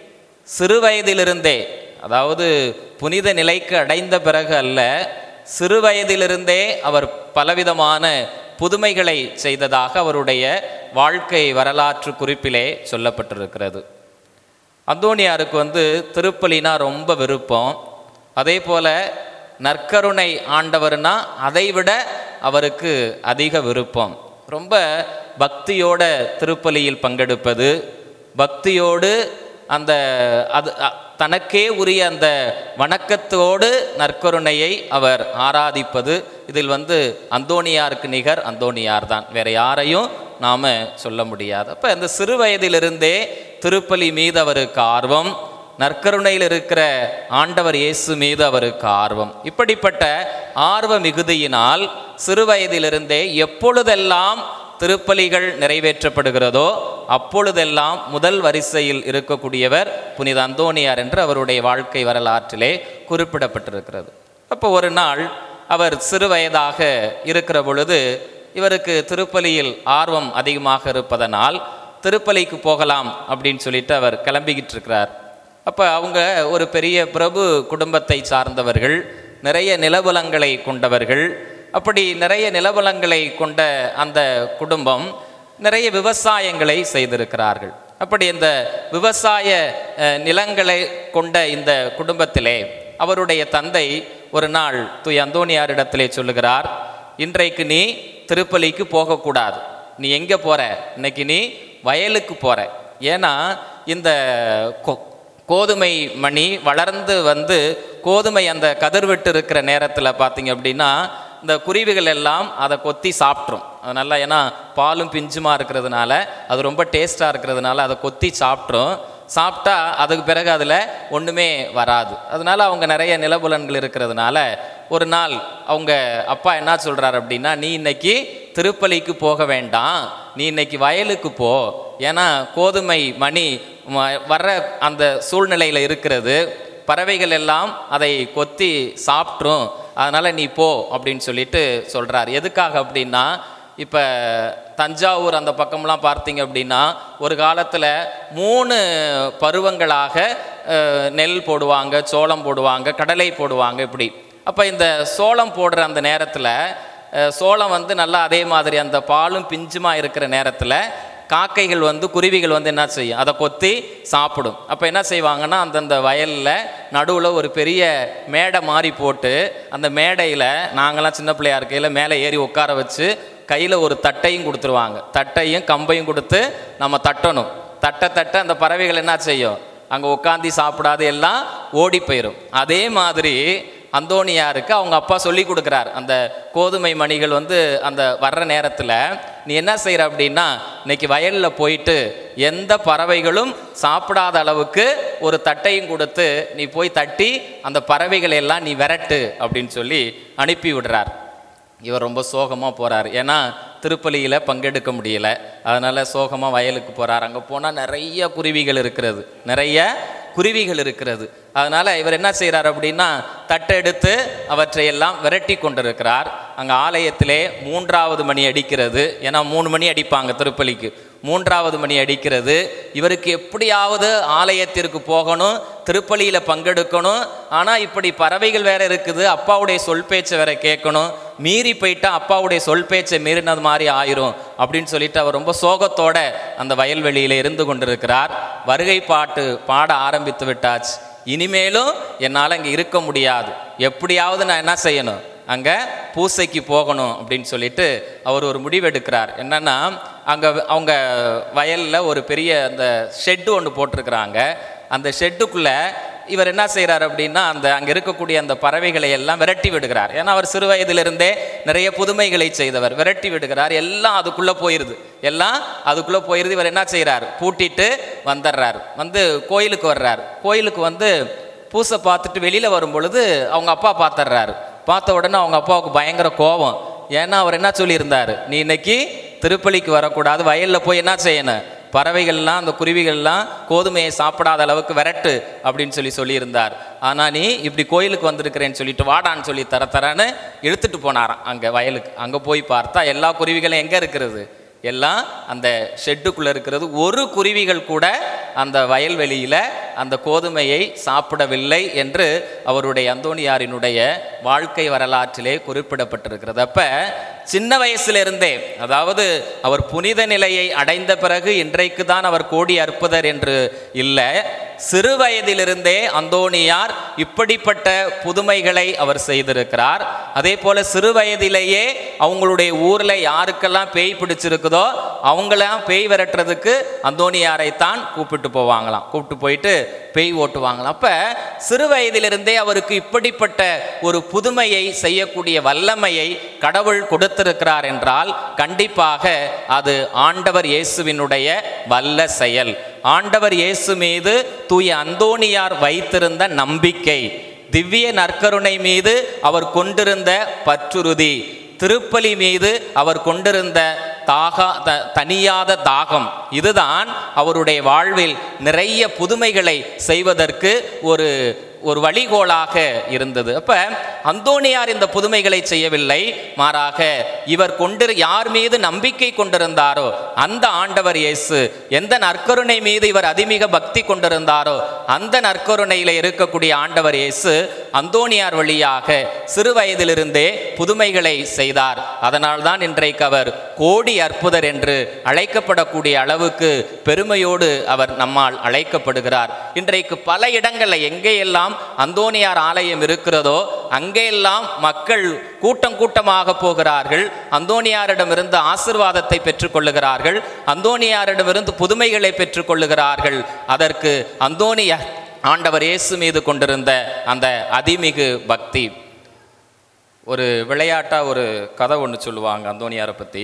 சிறுவயதிலிருந்தே அதாவது புனித நிலைக்கு அடைந்த பிறகு அல்ல சிறுவயதிலிருந்தே அவர் பலவிதமான புதுமைகளை செய்ததாக அவருடைய வாழ்க்கை வரலாற்று குறிப்பிலே சொல்லப்பட்டிருக்கிறது அந்தோணியாருக்கு வந்து திருப்பலினா ரொம்ப விருப்பம் அதே போல் நற்கருணை ஆண்டவர்னா அதைவிட அவருக்கு அதிக விருப்பம் ரொம்ப பக்தியோட திருப்பலியில் பங்கெடுப்பது பக்தியோடு அந்த அது அ- தனக்கே உரிய அந்த வணக்கத்தோடு நற்கருணையை அவர் ஆராதிப்பது இதில் வந்து அந்தோணியாருக்கு நிகர் அந்தோணியார் தான் வேற யாரையும் நாம் சொல்ல முடியாது அப்போ இந்த சிறு வயதிலிருந்தே திருப்பலி மீது அவருக்கு ஆர்வம் நற்கருணையில் இருக்கிற ஆண்டவர் இயேசு மீது அவருக்கு ஆர்வம் இப்படிப்பட்ட ஆர்வ மிகுதியினால் சிறுவயதிலிருந்தே எப்பொழுதெல்லாம் திருப்பலிகள் நிறைவேற்றப்படுகிறதோ அப்பொழுதெல்லாம் முதல் வரிசையில் இருக்கக்கூடியவர் புனித அந்தோணியார் என்று அவருடைய வாழ்க்கை வரலாற்றிலே குறிப்பிடப்பட்டிருக்கிறது அப்போ ஒரு நாள் அவர் சிறுவயதாக இருக்கிற பொழுது இவருக்கு திருப்பலியில் ஆர்வம் அதிகமாக இருப்பதனால் திருப்பலிக்கு போகலாம் அப்படின்னு சொல்லிட்டு அவர் கிளம்பிக்கிட்டு இருக்கிறார் அப்போ அவங்க ஒரு பெரிய பிரபு குடும்பத்தை சார்ந்தவர்கள் நிறைய நிலபலங்களை கொண்டவர்கள் அப்படி நிறைய நிலபலங்களை கொண்ட அந்த குடும்பம் நிறைய விவசாயங்களை செய்திருக்கிறார்கள் அப்படி இந்த விவசாய அஹ், நிலங்களை கொண்ட இந்த குடும்பத்திலே அவருடைய தந்தை ஒரு நாள் தூய் அந்தோணியாரிடத்திலே சொல்லுகிறார் இன்றைக்கு நீ திருப்பலிக்கு போகக்கூடாது நீ எங்கே போற இன்னைக்கு நீ வயலுக்கு போற ஏன்னா இந்த கோ- கோதுமை மணி வளர்ந்து வந்து கோதுமை அந்த கதிர்விட்டு இருக்கிற நேரத்தில் பார்த்தீங்க அப்படின்னா இந்த குருவிகள் எல்லாம் அதை கொத்தி சாப்பிட்ரும் அதனால ஏன்னா பாலும் பிஞ்சுமா இருக்கிறதுனால அது ரொம்ப டேஸ்ட்டாக இருக்கிறதுனால அதை கொத்தி சாப்பிட்ரும் சாப்பிட்டா அதுக்கு பிறகு அதில் ஒன்றுமே வராது அதனால அவங்க நிறைய நிலபுலன்கள் இருக்கிறதுனால ஒரு நாள் அவங்க அப்பா என்ன சொல்கிறார் அப்படின்னா நீ இன்னைக்கு திருப்பலிக்கு போக வேண்டாம் நீ இன்னைக்கு வயலுக்கு போ ஏன்னா கோதுமை மணி ம- வர்ற அந்த சூழ்நிலையில் இருக்கிறது பறவைகள் எல்லாம் அதை கொத்தி சாப்பிட்ரும் அதனால் நீ போ அப்படின்னு சொல்லிட்டு சொல்கிறார் எதுக்காக அப்படின்னா இப்போ தஞ்சாவூர் அந்த பக்கம்லாம் பார்த்தீங்க அப்படின்னா ஒரு காலத்தில் மூணு பருவங்களாக அஹ், நெல் போடுவாங்க சோளம் போடுவாங்க கடலை போடுவாங்க இப்படி அப்போ இந்த சோளம் போடுற அந்த நேரத்தில் அஹ், சோளம் வந்து நல்லா அதே மாதிரி அந்த பாலும் பிஞ்சுமா இருக்கிற நேரத்தில் காக்கைகள் வந்து குருவிகள் வந்து என்ன செய்யும் அதை கொத்தி சாப்பிடும் அப்போ என்ன செய்வாங்கன்னா அந்தந்த வயலில் நடுவில் ஒரு பெரிய மேடை மாதிரி போட்டு அந்த மேடையில் நாங்களாம் சின்ன பிள்ளையா இருக்கையில் மேலே ஏறி உட்கார வச்சு கையில் ஒரு தட்டையும் கொடுத்துருவாங்க தட்டையும் கம்பையும் கொடுத்து நம்ம தட்டணும் தட்ட தட்ட அந்த பறவைகள் என்ன செய்யும் அங்கே உட்காந்து சாப்பிடாது எல்லாம் ஓடி போயிடும் அதே மாதிரி அந்தோணியாருக்கு அவங்க அப்பா சொல்லி கொடுக்குறார் அந்த கோதுமை மணிகள் வந்து அந்த வர்ற நேரத்தில் நீ என்ன செய்கிற அப்படின்னா இன்னைக்கு வயலில் போயிட்டு எந்த பறவைகளும் சாப்பிடாத அளவுக்கு ஒரு தட்டையும் கொடுத்து நீ போய் தட்டி அந்த பறவைகளை எல்லாம் நீ விரட்டு அப்படின்னு சொல்லி அனுப்பி விடுறார் இவர் ரொம்ப சோகமாக போகிறார் ஏன்னா திருப்பலியில் பங்கெடுக்க முடியல அதனால் சோகமாக வயலுக்கு போகிறார் அங்கே போனால் நிறைய குருவிகள் இருக்கிறது நிறைய குருவிகள் இருக்கிறது அதனால் இவர் என்ன செய்கிறார் அப்படின்னா தட்டெடுத்து அவற்றை எல்லாம் விரட்டி கொண்டிருக்கிறார் அங்கே ஆலயத்திலே மூன்றாவது மணி அடிக்கிறது ஏன்னா மூணு மணி அடிப்பாங்க திருப்பலிக்கு மூன்றாவது மணி அடிக்கிறது இவருக்கு எப்படியாவது ஆலயத்திற்கு போகணும் திருப்பலியில் பங்கெடுக்கணும் ஆனால் இப்படி பறவைகள் வேற இருக்குது அப்பாவுடைய சொல் பேச்சை வேற கேட்கணும் மீறி போயிட்டா அப்பாவுடைய சொல் பேச்சை மீறினது மாதிரி ஆயிரும் அப்படின்னு சொல்லிட்டு அவர் ரொம்ப சோகத்தோட அந்த வயல்வெளியில் இருந்து கொண்டிருக்கிறார் வருகை பாட்டு பாட ஆரம்பித்து விட்டாச்சு இனிமேலும் என்னால் அங்கே இருக்க முடியாது எப்படியாவது நான் என்ன செய்யணும் அங்கே பூசைக்கு போகணும் அப்படின்னு சொல்லிட்டு அவர் ஒரு முடிவெடுக்கிறார் என்னன்னா அங்கே அவங்க வயலில் ஒரு பெரிய அந்த ஷெட்டு ஒன்று போட்டிருக்கிறாங்க அந்த ஷெட்டுக்குள்ளே இவர் என்ன செய்கிறார் அப்படின்னா அந்த அங்கே இருக்கக்கூடிய அந்த பறவைகளை எல்லாம் விரட்டி விடுகிறார் ஏன்னா அவர் சிறு வயதிலிருந்தே நிறைய புதுமைகளை செய்தவர் விரட்டி விடுகிறார் எல்லாம் அதுக்குள்ளே போயிடுது எல்லாம் அதுக்குள்ளே போயிடுது இவர் என்ன செய்கிறார் பூட்டிட்டு வந்துடுறார் வந்து கோயிலுக்கு வர்றார் கோயிலுக்கு வந்து பூசை பார்த்துட்டு வெளியில் வரும் பொழுது அவங்க அப்பா பார்த்துட்றாரு பார்த்த உடனே அவங்க அப்பாவுக்கு பயங்கர கோபம் ஏன்னா அவர் என்ன சொல்லியிருந்தார் நீ இன்னைக்கு திருப்பலிக்கு வரக்கூடாது வயலில் போய் என்ன செய்யணும் பறவைகள்லாம் அந்த குருவிகள்லாம் கோதுமையை சாப்பிடாத அளவுக்கு விரட்டு அப்படின்னு சொல்லி சொல்லியிருந்தார் ஆனால் நீ இப்படி கோயிலுக்கு வந்திருக்கிறேன்னு சொல்லிட்டு வாடான்னு சொல்லி தர தரன்னு இழுத்துட்டு போனாராம் அங்கே வயலுக்கு அங்கே போய் பார்த்தா எல்லா குருவிகளும் எங்கே இருக்கிறது எல்லாம் அந்த ஷெட்டுக்குள்ளே இருக்கிறது ஒரு குருவிகள் கூட அந்த வயல்வெளியில் அந்த கோதுமையை சாப்பிடவில்லை என்று அவருடைய அந்தோணியாரினுடைய வாழ்க்கை வரலாற்றிலே குறிப்பிடப்பட்டிருக்கிறது அப்போ சின்ன வயசிலிருந்தே அதாவது அவர் புனித நிலையை அடைந்த பிறகு இன்றைக்கு தான் அவர் கோடி அற்புதர் என்று இல்லை சிறு வயதிலிருந்தே அந்தோணியார் இப்படிப்பட்ட புதுமைகளை அவர் செய்திருக்கிறார் அதே போல சிறு வயதிலேயே அவங்களுடைய ஊர்ல யாருக்கெல்லாம் பேய் பிடிச்சிருக்குதோ அவங்களாம் பேய் விரட்டுறதுக்கு அந்தோணியாரைத்தான் கூப்பிட்டு போவாங்களாம் கூப்பிட்டு போயிட்டு பேய் ஓட்டுவாங்களாம் அப்ப சிறு வயதிலிருந்தே அவருக்கு இப்படிப்பட்ட ஒரு புதுமையை செய்யக்கூடிய வல்லமையை கடவுள் கொடுத்திருக்கிறார் என்றால் கண்டிப்பாக அது ஆண்டவர் இயேசுவினுடைய வல்ல செயல் ஆண்டவர் இயேசு மீது தூய அந்தோணியார் வைத்திருந்த நம்பிக்கை திவ்ய நற்கருணை மீது அவர் கொண்டிருந்த பற்றுறுதி திருப்பலி மீது அவர் கொண்டிருந்த தாகா த- தனியாத தாகம் இதுதான் அவருடைய வாழ்வில் நிறைய புதுமைகளை செய்வதற்கு ஒரு ஒரு வழிகோலாக இருந்தது அப்ப அந்தோணியார் இந்த புதுமைகளை செய்யவில்லை மாறாக இவர் கொண்டு யார் மீது நம்பிக்கை கொண்டிருந்தாரோ அந்த ஆண்டவர் இயேசு எந்த நற்கருணை மீது இவர் அதிமிக பக்தி கொண்டிருந்தாரோ அந்த நற்கருணையில இருக்கக்கூடிய ஆண்டவர் இயேசு அந்தோணியார் வழியாக சிறு வயதிலிருந்தே புதுமைகளை செய்தார் அதனால்தான் இன்றைக்கு அவர் கோடி அற்புதர் என்று அழைக்கப்படக்கூடிய அளவுக்கு பெருமையோடு அவர் நம்மால் அழைக்கப்படுகிறார் இன்றைக்கு பல இடங்களில் எங்கேயெல்லாம் அந்தோணியார் ஆலயம் இருக்கிறதோ அங்கேயெல்லாம் மக்கள் கூட்டம் கூட்டமாக போகிறார்கள் அந்தோணியாரிடமிருந்து ஆசிர்வாதத்தை பெற்றுக்கொள்ளுகிறார்கள் அந்தோணியாரிடமிருந்து புதுமைகளை பெற்றுக்கொள்ளுகிறார்கள் அதற்கு அந்தோணியார் ஆண்டவர் இயேசு மீது கொண்டிருந்த அந்த அதிமிகு பக்தி ஒரு விளையாட்டாக ஒரு கதை ஒன்று சொல்லுவாங்க அந்தோணியாரை பற்றி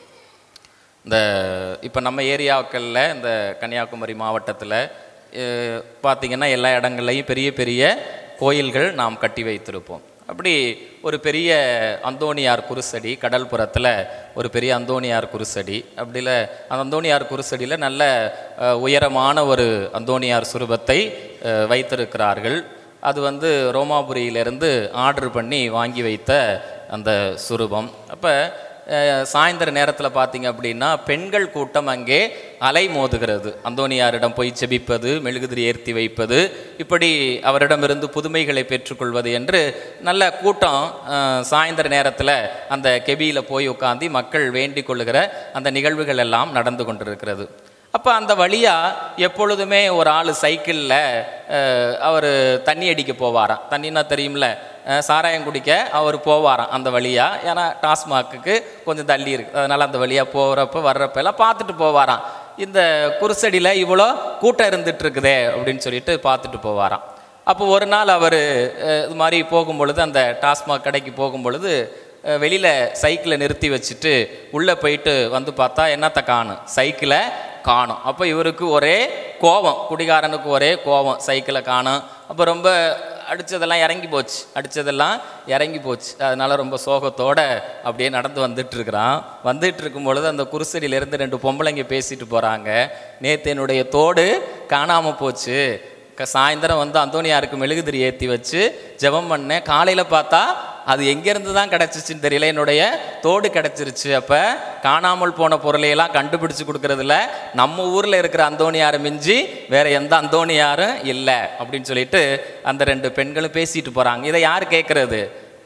இந்த இப்போ நம்ம ஏரியாக்களில் இந்த கன்னியாகுமரி மாவட்டத்தில் பார்த்திங்கன்னா எல்லா இடங்கள்லையும் பெரிய பெரிய கோயில்கள் நாம் கட்டி வைத்திருப்போம் அப்படி ஒரு பெரிய அந்தோணியார் குருசடி கடல்புறத்தில் ஒரு பெரிய அந்தோணியார் குருசடி அப்படில அந்த அந்தோணியார் குருசடியில் நல்ல அஹ், உயரமான ஒரு அந்தோணியார் சுரூபத்தை அஹ், வைத்திருக்கிறார்கள் அது வந்து ரோமாபுரியிலிருந்து ஆர்டர் பண்ணி வாங்கி வைத்த அந்த சுரூபம் அப்போ சாயந்தர நேரத்தில் பார்த்தீங்க அப்படின்னா பெண்கள் கூட்டம் அங்கே அலை மோதுகிறது அந்தோணியாரிடம் போய் செபிப்பது மெழுகுதிரி ஏற்றி வைப்பது இப்படி அவரிடமிருந்து புதுமைகளை பெற்றுக்கொள்வது என்று நல்ல கூட்டம் அஹ், சாயந்தர நேரத்தில் அந்த கெபியில் போய் உட்காந்து மக்கள் வேண்டிக் கொள்ளுகிற அந்த நிகழ்வுகள் எல்லாம் நடந்து கொண்டிருக்கிறது அப்போ அந்த வழியாக எப்பொழுதுமே ஒரு ஆள் சைக்கிளில் அவர் தண்ணி அடிக்க போவாராம் தண்ணின்னா தெரியும்ல அஹ், சாராயம் குடிக்க அவர் போவாராம் அந்த வழியாக ஏன்னா டாஸ்மாக்குக்கு கொஞ்சம் தள்ளி இருக்கு அதனால் அந்த வழியாக போகிறப்ப வர்றப்ப எல்லாம் பார்த்துட்டு போவாராம் இந்த குருசடியில் இவ்வளோ கூட்டம் இருந்துட்டு இருக்குதே அப்படின்னு சொல்லிட்டு பார்த்துட்டு போவாராம் அப்போ ஒரு நாள் அவர் இது மாதிரி போகும் பொழுது அந்த டாஸ்மாக் கடைக்கு போகும் பொழுது வெளியில் சைக்கிளை நிறுத்தி வச்சுட்டு உள்ளே போயிட்டு வந்து பார்த்தா என்னத்தை காணும் சைக்கிளை காணும் அப்போ இவருக்கு ஒரே கோபம் குடிகாரனுக்கு ஒரே கோபம் சைக்கிளை காணும் அப்போ ரொம்ப அடித்ததெல்லாம் இறங்கி போச்சு அடித்ததெல்லாம் இறங்கி போச்சு அதனால ரொம்ப சோகத்தோட அப்படியே நடந்து வந்துட்டு இருக்கிறான் வந்துட்டு இருக்கும் பொழுது அந்த குருசடியிலேருந்து ரெண்டு பொம்பளைங்க பேசிட்டு போகிறாங்க நேற்று என்னுடைய தோடு காணாமல் போச்சு க- சாயந்தரம் வந்து அந்தோனியாருக்கு மெழுகுதிரி ஏற்றி வச்சு ஜெபம் பண்ணேன் காலையில் பார்த்தா அது எங்கேருந்து தான் கிடச்சிச்சின்னு தெரியல என்னுடைய தோடு கிடச்சிருச்சு அப்போ காணாமல் போன பொருளையெல்லாம் கண்டுபிடிச்சு கொடுக்கறதுல நம்ம ஊரில் இருக்கிற அந்தோணியாரை மிஞ்சி வேற எந்த அந்தோணியாரும் இல்லை அப்படின்னு சொல்லிட்டு அந்த ரெண்டு பெண்களும் பேசிட்டு போகிறாங்க இதை யார் கேட்குறது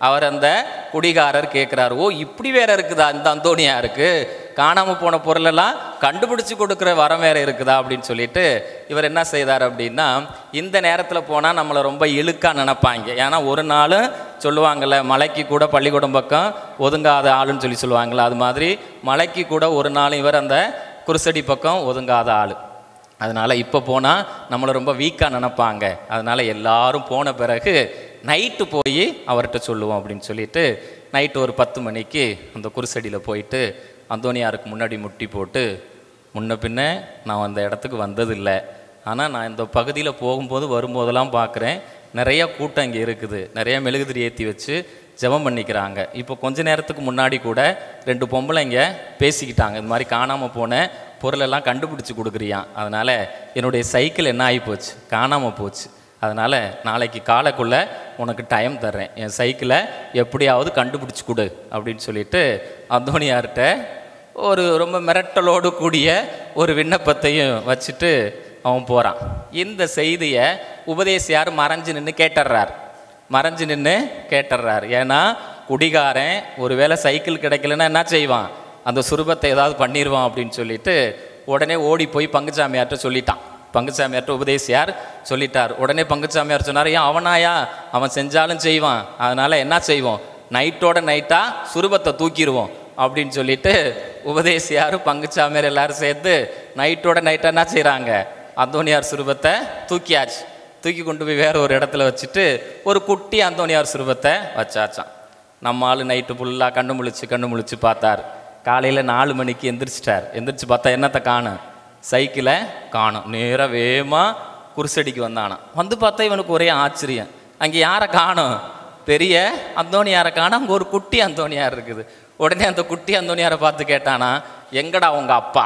அவர் அந்த குடிகாரர் கேட்குறாரு ஓ இப்படி வேற இருக்குதா இந்த அந்தோனியா இருக்கு காணாமல் போன பொருளெல்லாம் கண்டுபிடிச்சு கொடுக்குற வரம் வேற இருக்குதா அப்படின்னு சொல்லிட்டு இவர் என்ன செய்தார் அப்படின்னா இந்த நேரத்தில் போனால் நம்மளை ரொம்ப இழுக்காக நினைப்பாங்க ஏன்னா ஒரு நாளும் சொல்லுவாங்கள்ல மலைக்கு கூட பள்ளிக்கூடம் பக்கம் ஒதுங்காத ஆளுன்னு சொல்லி சொல்லுவாங்கள்ல அது மாதிரி மலைக்கு கூட ஒரு நாள் இவர் அந்த குருசடி பக்கம் ஒதுங்காத ஆள் அதனால் இப்போ போனால் நம்மளை ரொம்ப வீக்காக நினைப்பாங்க அதனால் எல்லாரும் போன பிறகு நைட்டு போய் அவர்கிட்ட சொல்லுவோம் அப்படின்னு சொல்லிட்டு நைட்டு ஒரு பத்து மணிக்கு அந்த குருசடியில் போயிட்டு அந்தோனியாருக்கு முன்னாடி முட்டி போட்டு முன்ன பின்ன நான் அந்த இடத்துக்கு வந்ததில்லை ஆனால் நான் இந்த பகுதியில் போகும்போது வரும்போதெல்லாம் பார்க்குறேன் நிறைய கூட்டம் இங்கே இருக்குது நிறைய மெழுகுதிரி ஏற்றி வச்சு ஜெபம் பண்ணிக்கிறாங்க இப்போ கொஞ்ச நேரத்துக்கு முன்னாடி கூட ரெண்டு பொம்பளைங்க பேசிக்கிட்டாங்க இந்த மாதிரி காணாமல் போன பொருளெல்லாம் கண்டுபிடிச்சி கொடுக்குறியான் அதனால் என்னுடைய சைக்கிள் என்ன ஆகி போச்சு காணாமல் போச்சு அதனால் நாளைக்கு காலைக்குள்ளே உனக்கு டைம் தர்றேன் என் சைக்கிளை எப்படியாவது கண்டுபிடிச்சி கொடு அப்படின்னு சொல்லிட்டு அந்தோனியார்கிட்ட ஒரு ரொம்ப மிரட்டலோடு கூடிய ஒரு விண்ணப்பத்தையும் வச்சுட்டு அவன் போகிறான் இந்த செய்தியை உபதேசியார் மறைஞ்சு நின்று கேட்டுடுறார் மறைஞ்சு நின்று கேட்டுடுறார் ஏன்னா குடிகாரன் ஒருவேளை சைக்கிள் கிடைக்கலன்னா என்ன செய்வான் அந்த சுரூபத்தை ஏதாவது பண்ணிடுவான் அப்படின்னு சொல்லிட்டு உடனே ஓடி போய் பங்குச்சாமியார்கிட்ட சொல்லிட்டான் பங்குச்சாமியார்கிட்ட உபதேசியார் சொல்லிட்டார் உடனே பங்குச்சாமியார் சொன்னார் ஏன் அவனாயா அவன் செஞ்சாலும் செய்வான் அதனால் என்ன செய்வோம் நைட்டோட நைட்டாக சுரூபத்தை தூக்கிடுவோம் அப்படின்னு சொல்லிட்டு உபதேசியார் பங்குச்சாமியார் எல்லாரும் சேர்த்து நைட்டோட நைட்டாக என்ன செய்கிறாங்க அந்தோனியார் சுரூபத்தை தூக்கியாச்சு தூக்கி கொண்டு போய் வேற ஒரு இடத்துல வச்சுட்டு ஒரு குட்டி அந்தோனியார் சுரூபத்தை வச்சாச்சான் நம்ம ஆள் நைட்டு ஃபுல்லாக கண்ணு முழிச்சு கண்ணு முழிச்சு பார்த்தார் காலையில் நாலு மணிக்கு எந்திரிச்சிட்டார் எந்திரிச்சு பார்த்தா என்னத்தை காணும் சைக்கிளை காணும் நேராக வேகமாக குருசடிக்கு வந்தானா வந்து பார்த்தா இவனுக்கு ஒரே ஆச்சரியம் அங்கே யாரை காணும் பெரிய அந்தோனியாரை காணும் அங்கே ஒரு குட்டி அந்தோனியார் இருக்குது உடனே அந்த குட்டி அந்தோனியாரை பார்த்து கேட்டானா எங்கடா உங்கள் அப்பா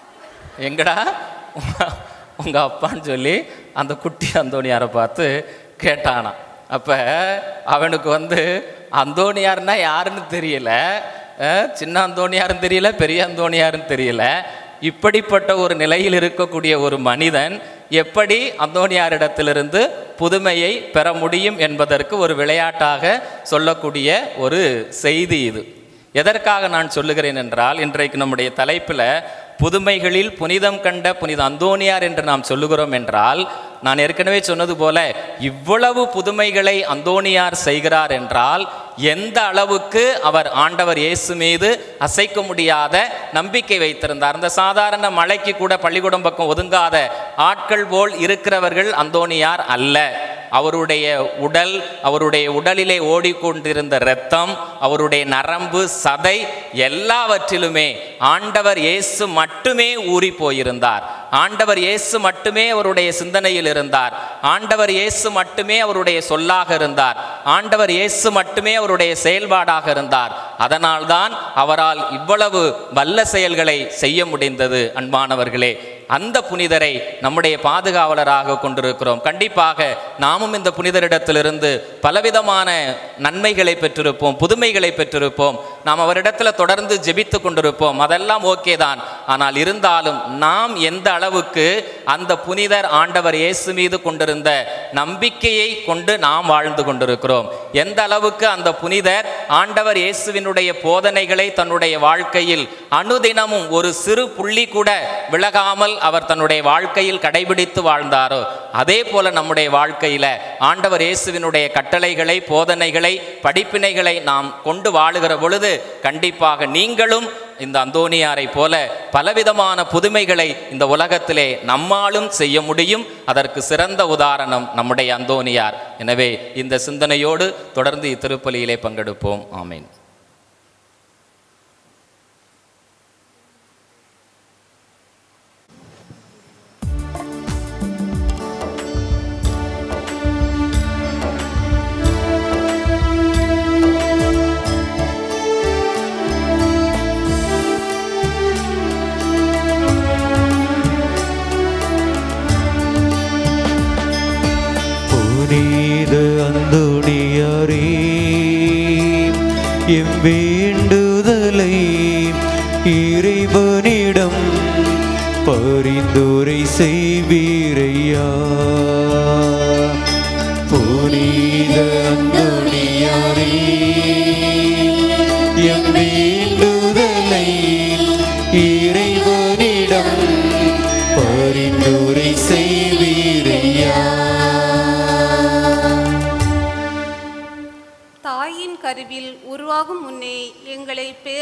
எங்கடா உங்கள் அப்பான்னு சொல்லி அந்த குட்டி அந்தோனியாரை பார்த்து கேட்டானா அப்போ அவனுக்கு வந்து அந்தோனியார்னா யாருன்னு தெரியல அஹ், சின்ன அந்தோனியாருன்னு தெரியல பெரிய அந்தோனியாருன்னு தெரியல இப்படிப்பட்ட ஒரு நிலையில் இருக்கக்கூடிய ஒரு மனிதன் எப்படி அந்தோனியாரிடத்திலிருந்து புதுமையை பெற முடியும் என்பதற்கு ஒரு விளையாட்டாக சொல்லக்கூடிய ஒரு செய்தி இது எதற்காக நான் சொல்லுகிறேன் என்றால் இன்றைக்கு நம்முடைய தலைப்பில் புதுமைகளில் புனிதம் கண்ட புனித அந்தோனியார் என்று நாம் சொல்லுகிறோம் என்றால் நான் ஏற்கனவே சொன்னது போல இவ்வளவு புதுமைகளை அந்தோனியார் செய்கிறார் என்றால் எந்த அளவுக்கு அவர் ஆண்டவர் இயேசு மீது அசைக்க முடியாத நம்பிக்கை வைத்திருந்தார் அந்த சாதாரண மலைக்கு கூட பள்ளிக்கூடம் பக்கம் ஒதுங்காத ஆட்கள் போல் இருக்கிறவர்கள் அந்தோனியார் அல்ல அவருடைய உடல் அவருடைய உடலிலே ஓடிக்கொண்டிருந்த இரத்தம் அவருடைய நரம்பு சதை எல்லாவற்றிலுமே ஆண்டவர் இயேசு மட்டுமே ஊறி போயிருந்தார் ஆண்டவர் இயேசு மட்டுமே அவருடைய சிந்தனையில் இருந்தார் ஆண்டவர் இயேசு மட்டுமே அவருடைய சொல்லாக இருந்தார் ஆண்டவர் இயேசு மட்டுமே அவருடைய செயல்பாடாக இருந்தார் அதனால்தான் அவரால் இவ்வளவு வல்ல செயல்களை செய்ய முடிந்தது அன்பானவர்களே அந்த புனிதரை நம்முடைய பாதுகாவலராக கொண்டிருக்கிறோம் கண்டிப்பாக நாமும் இந்த புனிதரிடத்திலிருந்து பலவிதமான நன்மைகளை பெற்றிருப்போம் புதுமைகளை பெற்றிருப்போம் நாம் அவரிடத்தில் தொடர்ந்து ஜெபித்து கொண்டிருப்போம் அதெல்லாம் ஓகே தான் ஆனால் இருந்தாலும் நாம் எந்த அளவுக்கு அந்த புனிதர் ஆண்டவர் இயேசு மீது கொண்டிருந்த நம்பிக்கையை கொண்டு நாம் வாழ்ந்து கொண்டிருக்கிறோம் எந்த அளவுக்கு அந்த புனிதர் ஆண்டவர் இயேசுவினுடைய போதனைகளை தன்னுடைய வாழ்க்கையில் அனுதினமும் ஒரு சிறு புள்ளி கூட விலகாமல் அவர் தன்னுடைய வாழ்க்கையில் கடைபிடித்து வாழ்ந்தாரோ அதே போல நம்முடைய வாழ்க்கையில ஆண்டவர் இயேசுவினுடைய கட்டளைகளை போதனைகளை படிப்பினைகளை நாம் கொண்டு வாழுகிற பொழுது கண்டிப்பாக நீங்களும் இந்த அந்தோனியாரை போல பலவிதமான புதுமைகளை இந்த உலகத்திலே நம்மாலும் செய்ய முடியும் அதற்கு சிறந்த உதாரணம் நம்முடைய அந்தோனியார் எனவே இந்த சிந்தனையோடு தொடர்ந்து இத்திருப்பலியிலே பங்கெடுப்போம் ஆமீன் புனித அந்தோணியாரே எம் வேண்டுதலை இறைவனிடம் பரிந்துரை செய்வீரையா புனித அந்தோணியாரே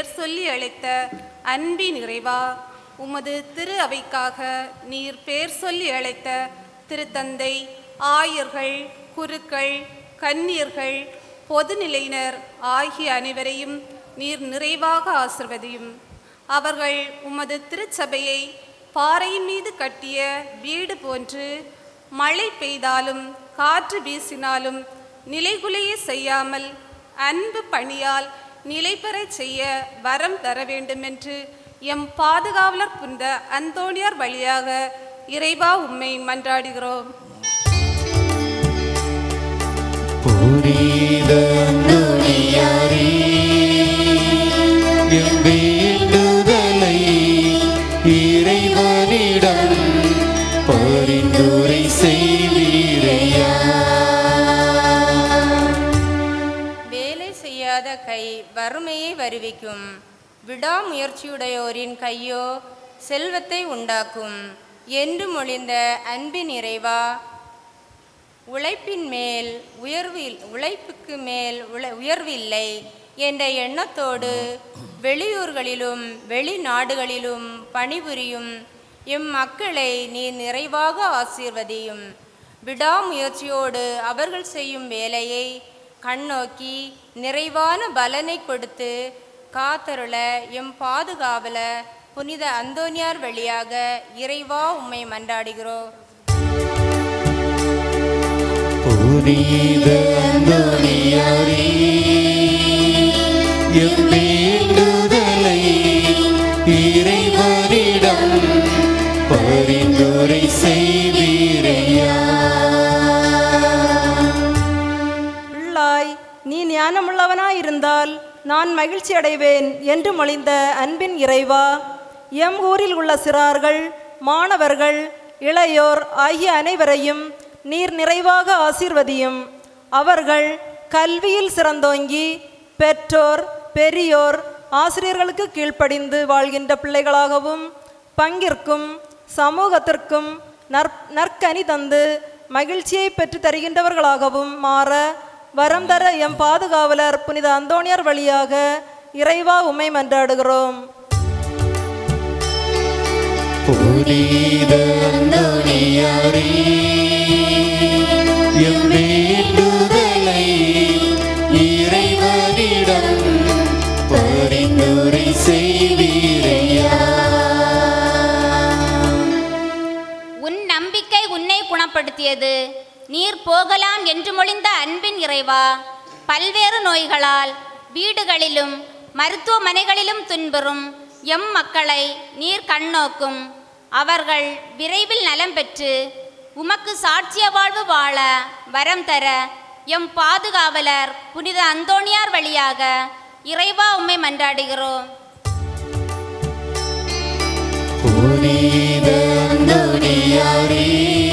பெயர் சொல்லி அழைத்த அன்பின் இறைவா உமது திரு அவைக்காக நீர் பெயர் சொல்லி அழைத்த திருத்தந்தை ஆயர்கள் குருக்கள் கன்னியர்கள் பொதுநிலையினர் ஆகிய அனைவரையும் நீர் நிறைவாக ஆசிர்வதியும் அவர்கள் உமது திருச்சபையை பாறையின் மீது கட்டிய வீடு போன்று மழை பெய்தாலும் காற்று வீசினாலும் நிலைகுலைய செய்யாமல் அன்பு பணியால் நிலை பெறச் செய்ய வரம் தர வேண்டுமென்று எம் பாதுகாவலர் புரிந்த அந்தோணியார் வழியாக இறைவா உம்மை மன்றாடுகிறோம் புனித அந்தோணியாரே, எம் வேண்டுதலை இறைவனிடம் பரிந்துரை செய்வீரையா வேலை செய்யாத கை வறுமையை வருவிக்கும் விடாமுயற்சியுடையோரின் கையோ செல்வத்தை உண்டாக்கும் என்று மொழிந்த அன்பின் இறைவா உழைப்பின் மேல் உயர்வில் உழைப்புக்கு மேல் உழ உயர்வில்லை என்ற எண்ணத்தோடு வெளியூர்களிலும் வெளிநாடுகளிலும் பணிபுரியும் எம் மக்களை நீ நிறைவாக ஆசீர்வதியும் விடாமுயற்சியோடு அவர்கள் செய்யும் வேலையை கண்ணோக்கி நிறைவான பலனை கொடுத்து காத்தருள எம் பாதுகாவல புனித அந்தோனியார் வழியாக இறைவா உம்மை மன்றாடுகிறோம் புனித அந்தோணியாரே, எம் வேண்டுதலை இறைவனிடம் பரிந்துரை செய்வீரையா பிள்ளாய் நீ ஞானமுள்ளவனாயிருந்தால் நான் மகிழ்ச்சி அடைவேன் என்று மொழிந்த அன்பின் இறைவா எம் ஊரில் உள்ள சிறார்கள் மாணவர்கள் இளையோர் ஆகிய அனைவரையும் நீர் நிறைவாக ஆசீர்வதியும் அவர்கள் கல்வியில் சிறந்தோங்கி பெற்றோர் பெரியோர் ஆசிரியர்களுக்கு கீழ்ப்படிந்து வாழ்கின்ற பிள்ளைகளாகவும் பங்கிற்கும் சமூகத்திற்கும் நற் நற்கனி தந்து மகிழ்ச்சியை பெற்று தருகின்றவர்களாகவும் மாற வரம் தர எம் பாதுகாவலர் புனித அந்தோணியார் வழியாக இறைவா உம்மை மன்றாடுகிறோம் புனித அந்தோணியாரே, எம் வேண்டுதலை இறைவனிடம் பரிந்துரை செய்வீரையா உன் நம்பிக்கை உன்னை குணப்படுத்தியது நீர் போகலாம் என்று மொழிந்த அன்பின் இறைவா பல்வேறு நோய்களால் வீடுகளிலும் மருத்துவமனைகளிலும் துன்புறும் எம் மக்களை நீர் கண்ணோக்கும் அவர்கள் விரைவில் நலம் பெற்று உமக்கு சாட்சிய வாழ்வு வாழ வரம் தர எம் பாதுகாவலர் புனித அந்தோணியார் வழியாக இறைவா உம்மை மன்றாடுகிறோம் புனித அந்தோணியாரே,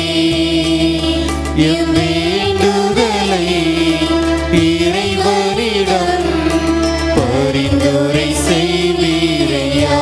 எம் வேண்டுதலை இறைவனிடம் பரிந்துரை செய்வீரையா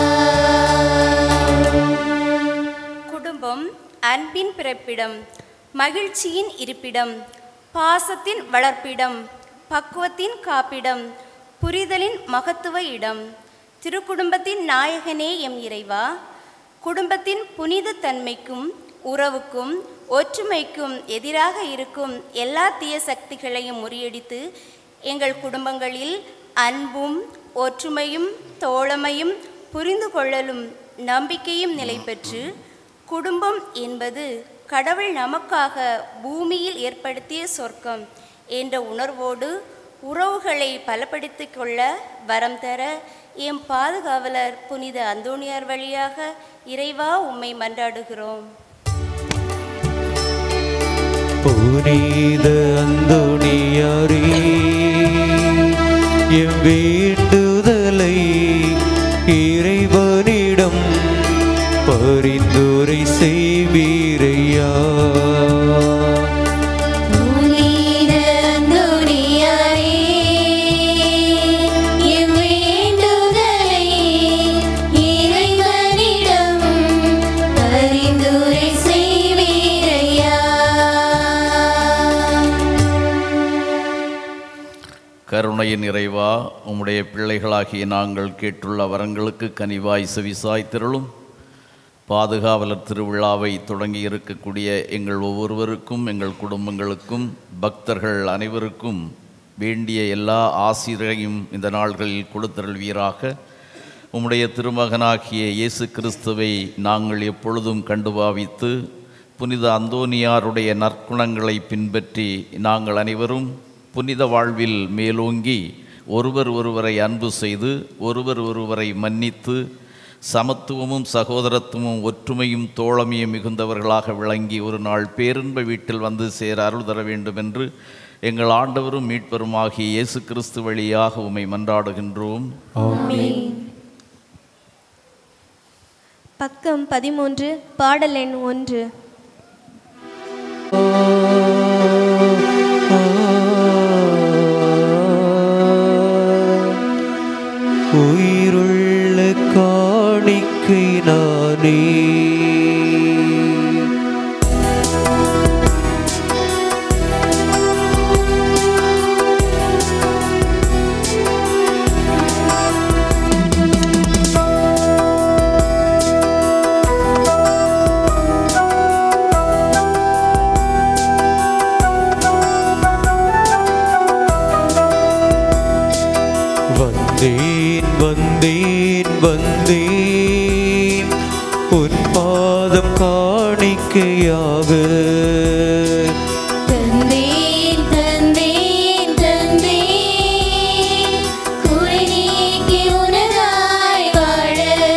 குடும்பம் அன்பின் பிறப்பிடம் மகிழ்ச்சியின் இருப்பிடம் பாசத்தின் வளர்ப்பிடம் பக்குவத்தின் காப்பிடம் புரிதலின் மகத்துவ இடம் திருக்குடும்பத்தின் நாயகனே எம் இறைவா குடும்பத்தின் புனித தன்மைக்கும் உறவுக்கும் ஒற்றுமைக்கும் எதிராக இருக்கும் எல்லா தீய சக்திகளையும் முறியடித்து எங்கள் குடும்பங்களில் அன்பும் ஒற்றுமையும் தோழமையும் புரிந்து கொள்ளலும் நம்பிக்கையும் நிலை பெற்று குடும்பம் என்பது கடவுள் நமக்காக பூமியில் ஏற்படுத்திய சொர்க்கம் என்ற உணர்வோடு உறவுகளை பலப்படுத்திக் கொள்ள வரம் தர எம் பாதுகாவலர் புனித அந்தோணியார் வழியாக இறைவா உம்மை மன்றாடுகிறோம் புனித அந்தோணியாரே எம் வேண்டுதலை இறைவனிடம் பரிந்துரை செய்வீரையா புனித அந்தோணியாரே, எம் வேண்டுதலை இறைவனிடம் பரிந்துரை செய்வீரையா கருணையின் நிறைவா உம்முடைய பிள்ளைகளாகிய நாங்கள் கேட்டுள்ள வரங்களுக்கு கனிவாய் செவிசாய் திரளும் பாதுகாவலர் திருவிழாவை தொடங்கி இருக்கக்கூடிய எங்கள் ஒவ்வொருவருக்கும் எங்கள் குடும்பங்களுக்கும் பக்தர்கள் அனைவருக்கும் வேண்டிய எல்லா ஆசிரியரையும் இந்த நாள்களில் கொடுத்தருள்வீராக உம்முடைய திருமகனாகிய இயேசு கிறிஸ்துவை நாங்கள் எப்பொழுதும் கண்டு பாவித்து புனித அந்தோனியாருடைய நற்குணங்களை பின்பற்றி நாங்கள் அனைவரும் புனித வாழ்வில் மேலோங்கி ஒருவர் ஒருவரை அன்பு செய்து ஒருவர் ஒருவரை மன்னித்து சமத்துவமும் சகோதரத்துவமும் ஒற்றுமையும் தோழமையும் மிகுந்தவர்களாக விளங்கி ஒரு நாள் பேரின்ப வீட்டில் வந்து சேர அருள் தர வேண்டும் என்று எங்கள் ஆண்டவரும் மீட்பருமாகிய இயேசு கிறிஸ்து வழியாக உம்மை மன்றாடுகின்றோம் பக்கம் பதிமூன்று பாடல் எண் ஒன்று உயிருள்ள காணிக்கை நானே வந்தேன் வந்தேன் வந்தேன் உன் பாதம் காணிக்கையாக தந்தேன் தந்தேன் தந்தேன் குறை நீக்கி உனதாய் வாழ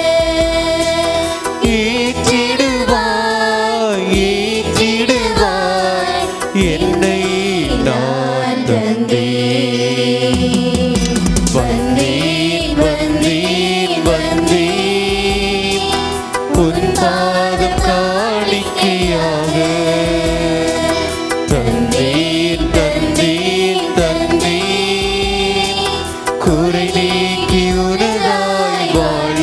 ஏற்றிடுவாய் ஏற்றிடுவாய் என்னை நான் தந்தேன் வந்தேன் வந்தேன் வந்தேன் உன் பாதம் காணிக்கையாக தந்தேன் தந்தேன் தந்தேன் குறை நீக்கி உனதாய் வாழ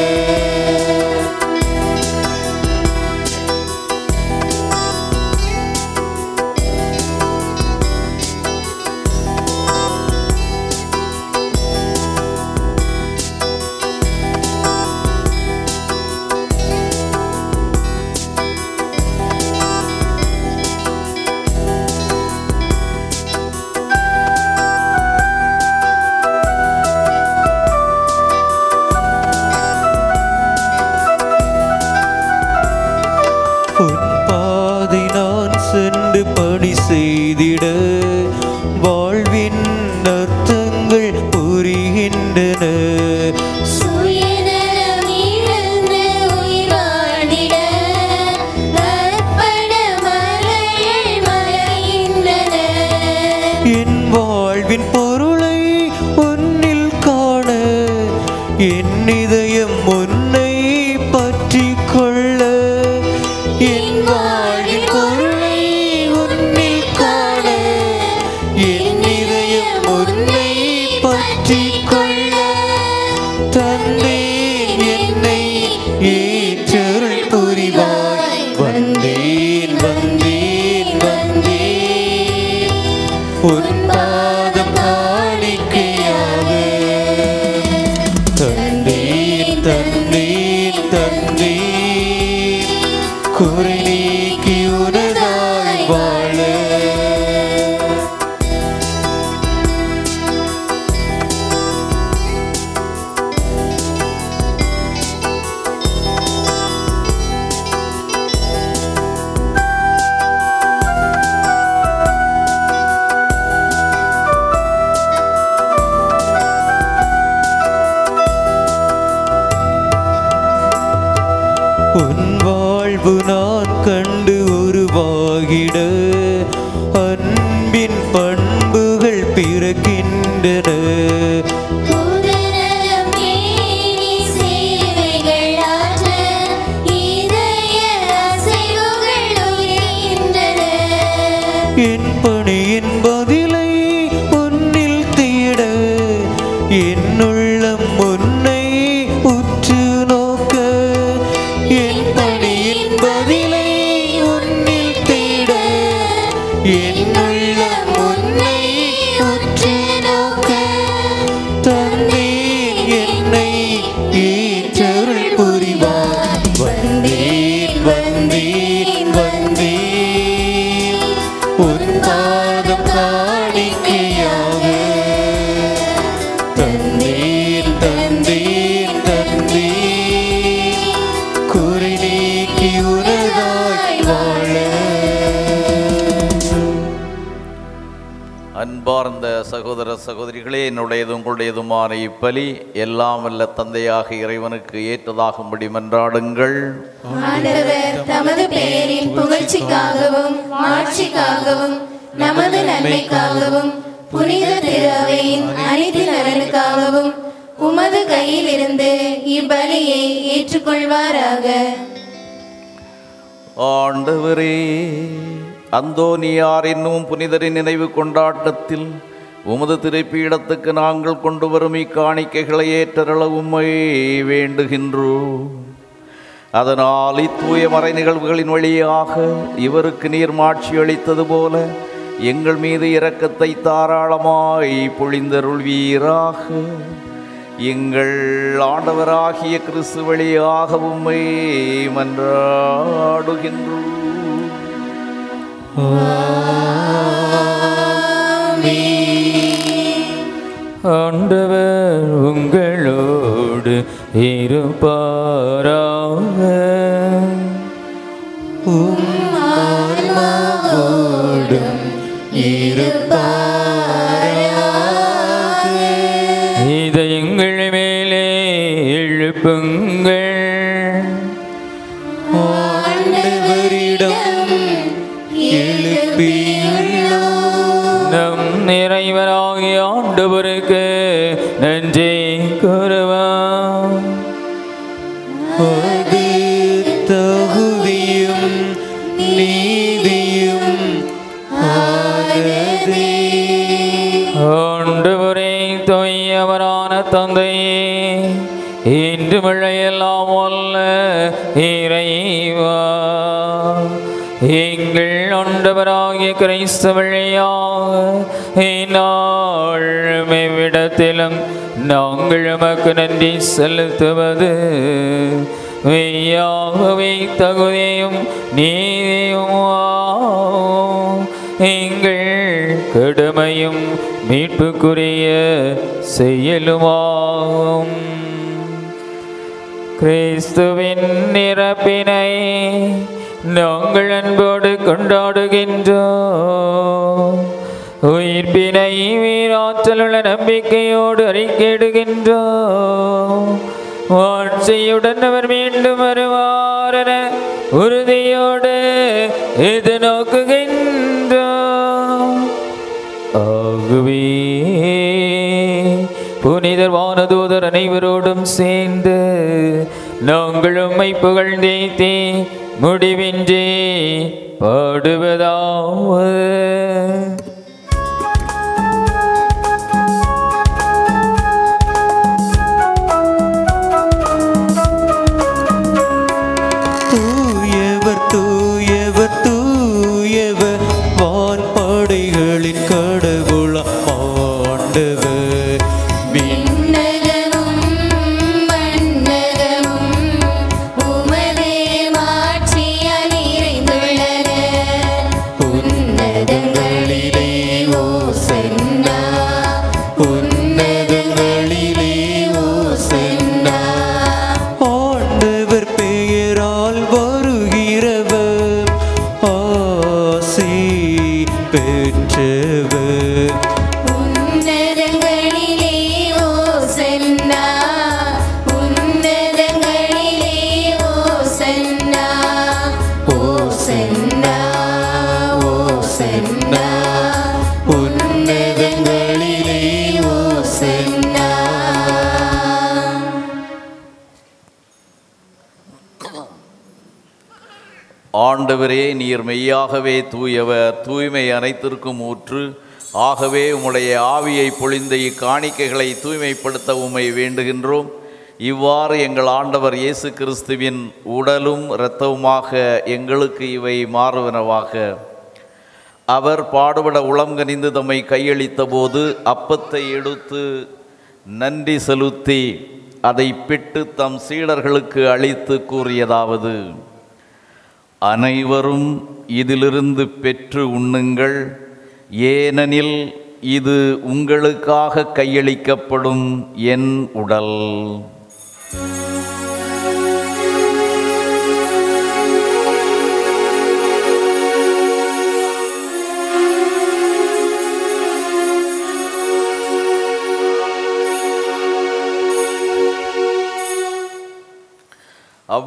உன் பாதை நான் சென்று பணி செய்திட வாழ்வின் அர்த்தங்கள் புரிகின்றன சுயநலம் இழந்து உயிர் வாழிட அர்ப்பண மலர்கள் மலர்கின்றன என் வாழ்வின் பொருளை உன்னில் காண என் இதயம் உன்னை பற்றி கொள்ள என் வாழ்வின் பொருளை உன்னில் காண என் இதயம் உன்னை பற்றி கொள்ள தந்தேன் என்னை ஏற்றருள் புரிவாய் வந்தேன் வந்தேன் வந்தேன் உன் பாதம் காணிக்கையாக தந்தேன் தந்தேன் தந்தேன் குறை நீக்கி உனதாய் வாழ உன் வாழ்வு நான் கண்டு உருவாகிட அன்பின் பண்புகள் பிறக்கின்றன புதுநலம் தேடி சேவைகள் ஆற்ற இதய அசைவுகள் உயர்கின்றன என் பணியின் பதிலை உன்னில் தேட என் உள்ளம் உன்னை உற்று நோக்க என் பணியின் பதிலை உன்னில் தேட என் உள்ளம் உன்னை உற்று நோக்க அன்பார்ந்த சகோதர சகோதரிகளே என்னுடையதும் உங்களுடையதுமான இப்பலி எல்லாம் வல்ல தந்தையாக இறைவனுக்கு ஏற்றதாகும்படி மன்றாடுங்கள் ஆண்டவர் தமது பெயரின் புகழ்ச்சிக்காகவும் மாட்சிக்காகவும் நமது நன்மைக்காகவும் புனித திரு அவையின் அனைத்து நலனுக்காகவும் உமது கையில் இருந்து இப்பலியை ஏற்றுக்கொள்வாராக ஆண்டவரே அந்தோனியார் என்னும் புனிதரின் நினைவு கொண்டாட்டத்தில் உமது திரைப்பீடத்துக்கு நாங்கள் கொண்டு வரும் இக்காணிக்கைகளை ஏற்றரள உம்மை வேண்டுகின்றோம் அதனால் இத்தூய மறை நிகழ்வுகளின் வழியாக இவருக்கு நீர் மாட்சி அளித்தது போல எங்கள் மீது இரக்கத்தை தாராளமாய் பொழிந்தருள்வீராக எங்கள் ஆண்டவராகிய கிறிஸ்து வழியாக உம்மை மன்றாடுகின்றோம் ஆண்டவர் உங்களோடு இருப்பாராக ஆன்மாவோடும் இதை எங்கள் மேலே எழுப்புங்கள் ஆண்டவரிடம் எழுப்பியுள்ளோம் நம் நிறைவராகிய ஆண்டவருக்கு நன்றி கூறுவோம் அது தகுதியும் நீதியும் ஆனதே ஆண்டவரே தொய்யவரான தந்தையே இன்று மழையெல்லாம் வல்ல இறைவா எங்கள் ஆண்டவராகிய கிறிஸ்து வழியாக இந்நாளும் இவ்விடத்திலும் நாங்கள் உமக்கு நன்றி செலுத்துவது மெய்யாகவே தகுதியும் நீதியும் எங்கள் கடுமையும் மீட்புக்குரிய செயலுமாகும் கிறிஸ்துவின் நிரப்பினை நாங்கள் அன்போடு கொண்டாடுகின்றோம் உயிர்ப்பினை வீராற்றலுள்ள நம்பிக்கையோடு அறிக்கையிடுகின்றோம் வாழ்ச்சியுடன் அவர் மீண்டும் வருவாரென உறுதியோடு இது நோக்குகின்றோம் ஆகவே புனிதர் வானதூதர் அனைவரோடும் சேர்ந்து நாங்கள் உம்மை புகழ்ந்தேத்தே முடிவின்றி பாடுவதாவது தூயவர் தூயவர் தூயவர் வான்படைகளின் கடவுளாம் ஆண்டவர் விண்ணகமும் மண்ணகமும் உமதே மாட்சியால் நிறைந்துள்ளன உன்னதங்களிலே ஓசன்னா உன்னதங்களிலே ஓசன்னா ஆண்டவர் பெயரால் வருகிறவர் ஆசி பெற்றவர் உன்னதங்களிலே ஓசன்னா உன்னதங்களிலே ஓசன்னா ஓசன்னா ஓசன்னா உன்னதங்களிலே ஓசன்னா ஆண்டவரே நீர் மெய்யாகவே தூயவர் தூய்மை அனைத்திற்கும் ஊற்று ஆகவே உம்முடைய ஆவியை பொழிந்த இக்காணிக்கைகளை தூய்மைப்படுத்த உம்மை வேண்டுகின்றோம் இவ்வாறு எங்கள் ஆண்டவர் இயேசு கிறிஸ்துவின் உடலும் இரத்தவுமாக எங்களுக்கு இவை மாறுவனவாக அவர் பாடுபட உளம் கனிந்து தம்மை கையளித்த போது அப்பத்தை எடுத்து நன்றி செலுத்தி அதை பிட்டு தம் சீடர்களுக்கு அளித்து கூறியதாவது அனைவரும் இதிலிருந்து பெற்று உண்ணுங்கள் ஏனெனில் இது உங்களுக்காக கையளிக்கப்படும் என் உடல்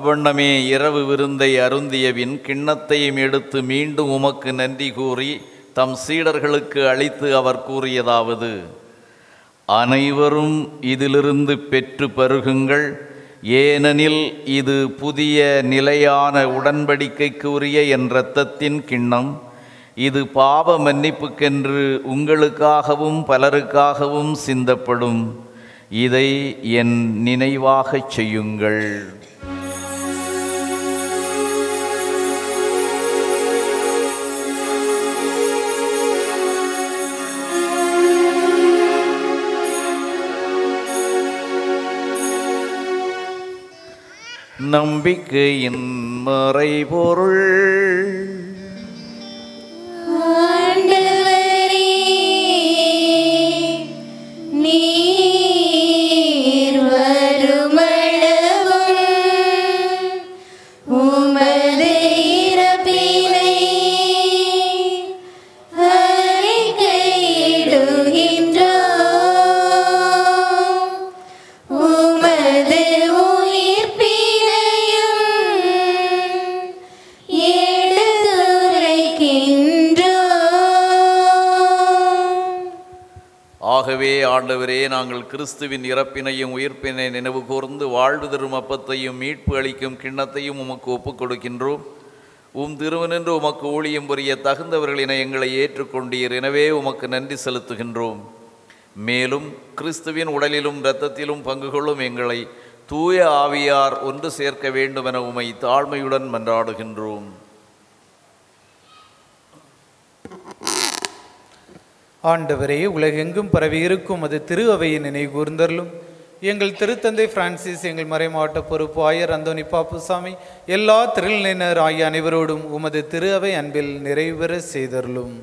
அவ்வண்ணமே இரவு விருந்தை அருந்தியபின் கிண்ணத்தையும் எடுத்து மீண்டும் உமக்கு நன்றி கூறி தம் சீடர்களுக்கு அளித்து அவர் கூறியதாவது அனைவரும் இதிலிருந்து பெற்று பருகுங்கள் ஏனெனில் இது புதிய நிலையான உடன்படிக்கைக்கு உரிய என் இரத்தத்தின் கிண்ணம் இது பாவ மன்னிப்புக்கென்று உங்களுக்காகவும் பலருக்காகவும் சிந்தப்படும் இதை என் நினைவாகச் செய்யுங்கள் நம்பிக்கையின் மறைபொருள் ஆண்டவரே நீர் வருமளவும் உமது இறப்பினை அறிக்கையிடுகின்றோம் உமது உயிர்ப்பினையும் எடுத்துரைக்கின்றோம் ஆகவே ஆண்டவரே நாங்கள் கிறிஸ்துவின் இறப்பினையும் உயிர்ப்பினை நினைவு கூர்ந்து வாழ்வு தரும் அப்பத்தையும் மீட்பு அளிக்கும் கிண்ணத்தையும் உமக்கு ஒப்புக் கொடுக்கின்றோம் உம் திருவனின்று உமக்கு ஊழியம் புரிய தகுந்தவர்களினை எங்களை ஏற்றுக்கொண்டீர் எனவே உமக்கு நன்றி செலுத்துகின்றோம் மேலும் கிறிஸ்துவின் உடலிலும் இரத்தத்திலும் பங்கு கொள்ளும் எங்களை தூய ஆவியார் ஒன்று சேர்க்க வேண்டுமென உமை தாழ்மையுடன் மன்றாடுகின்றோம் ஆண்டவரே உலகெங்கும் பரவி இருக்கும் அது திரு அவையை நினைவு கூர்ந்தருளும் எங்கள் திருத்தந்தை பிரான்சிஸ் எங்கள் மறைமாவட்ட பொறுப்பு ஆயர் அந்தோனி பாப்புசாமி எல்லா திருநிலையினர் ஆகிய அனைவரோடும் உமது திரு அவை அன்பில் நிறைவு பெற செய்தருளும்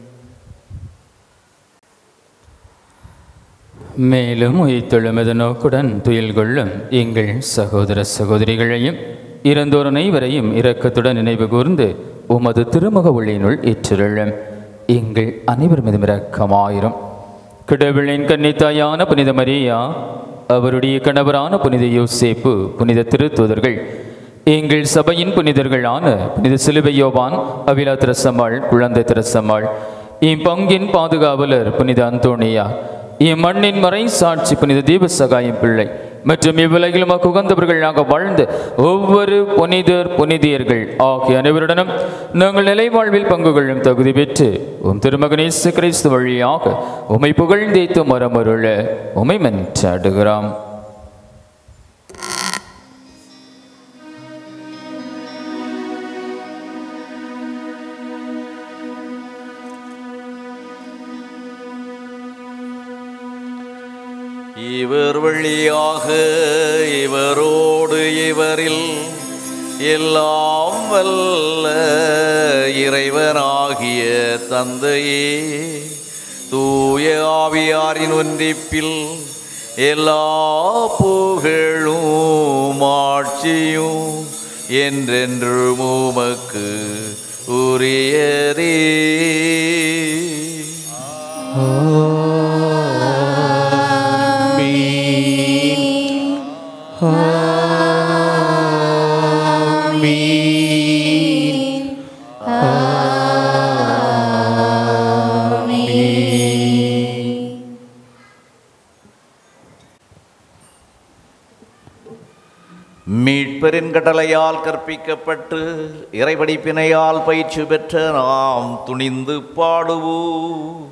மேலும் உயிர்த்தெழுமது நோக்குடன் துயில் கொள்ளும் எங்கள் சகோதர சகோதரிகளையும் இறந்தோர் அனைவரையும் இரக்கத்துடன் நினைவு கூர்ந்து உமது திருமுக ஒளியினுள் ஏற்றிருளும் எங்கள் அனைவர் மீதும் இரக்கமாயிரும் கடவுளின் கன்னித்தாயான புனித மரியா அவருடைய கணவரான புனித யோசேப்பு புனித திருத்தூதர்கள் எங்கள் சபையின் புனிதர்களான புனித சிலுவையோவான் அவிலா திரசம்மாள் குழந்தை திரசம்மாள் இப்பங்கின் பாதுகாவலர் புனித அந்தோணியா இம்மண்ணின் மறை சாட்சி புனித தீப சகாயம் பிள்ளை மற்றும் இவ்வுலகிலும் உகந்தவர்களாக வாழ்ந்த ஒவ்வொரு புனிதர் புனிதியர்கள் ஆகிய அனைவருடனும் நாங்கள் நிலை வாழ்வில் பங்கு கொள்ளும் தகுதி பெற்று உம் திருமகனேசு கிறிஸ்து வழியாக உமை புகழ்ந்தேத்து மரமருள உமை மன்றாடுகிறோம் இவர் வழியாக இவரோடு இவரில் எல்லாம் வல்ல இறைவனாகிய தந்தையே தூய ஆவியாரின் ஒன்றிப்பில் எல்லா புகழும் ஆட்சியும் என்றென்று உமக்கு உரியதே மீட்பரின் கட்டளையால் கற்பிக்கப்பட்டு இறைபடிப்பினையால் பயிற்சி பெற்ற நாம் துணிந்து பாடுவோம்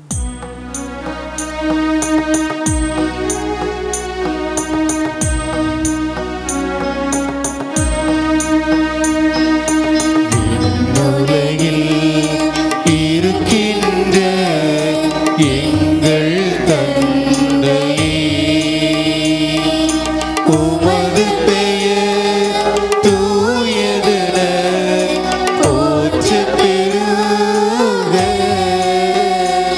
உலகில் இருக்கின்ற எங்கள் தந்தையே உமது பெயர் தூயதென போற்றப் பெறுக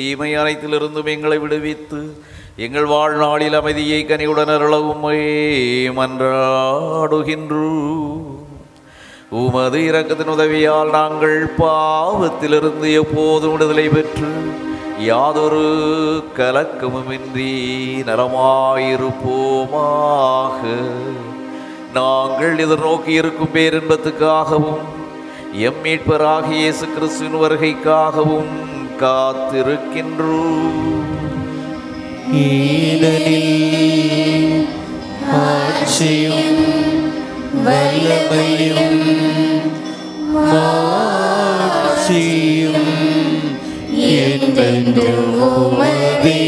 தீமை அனைத்திலிருந்தும் எங்களை விடுவித்து எங்கள் வாழ்நாளில் அமைதியை கனிவுடன் அருளவுமே மன்றாடுகின்றோ உமது இரக்கத்தின் உதவியால் நாங்கள் பாவத்திலிருந்து எப்போதும் விடுதலை பெற்று யாதொரு கலக்கமுமின்றி நலமாயிருப்போமாக நாங்கள் எதிர்நோக்கி இருக்கும் பேரின்பத்துக்காகவும் எம் மீட்பராகிய இயேசு கிறிஸ்துவின் வருகைக்காகவும் காத்திருக்கின்றோம் ஏனெனில் ஆட்சியும் வல்லமையும் மாட்சியும் என்றென்றும் உமதே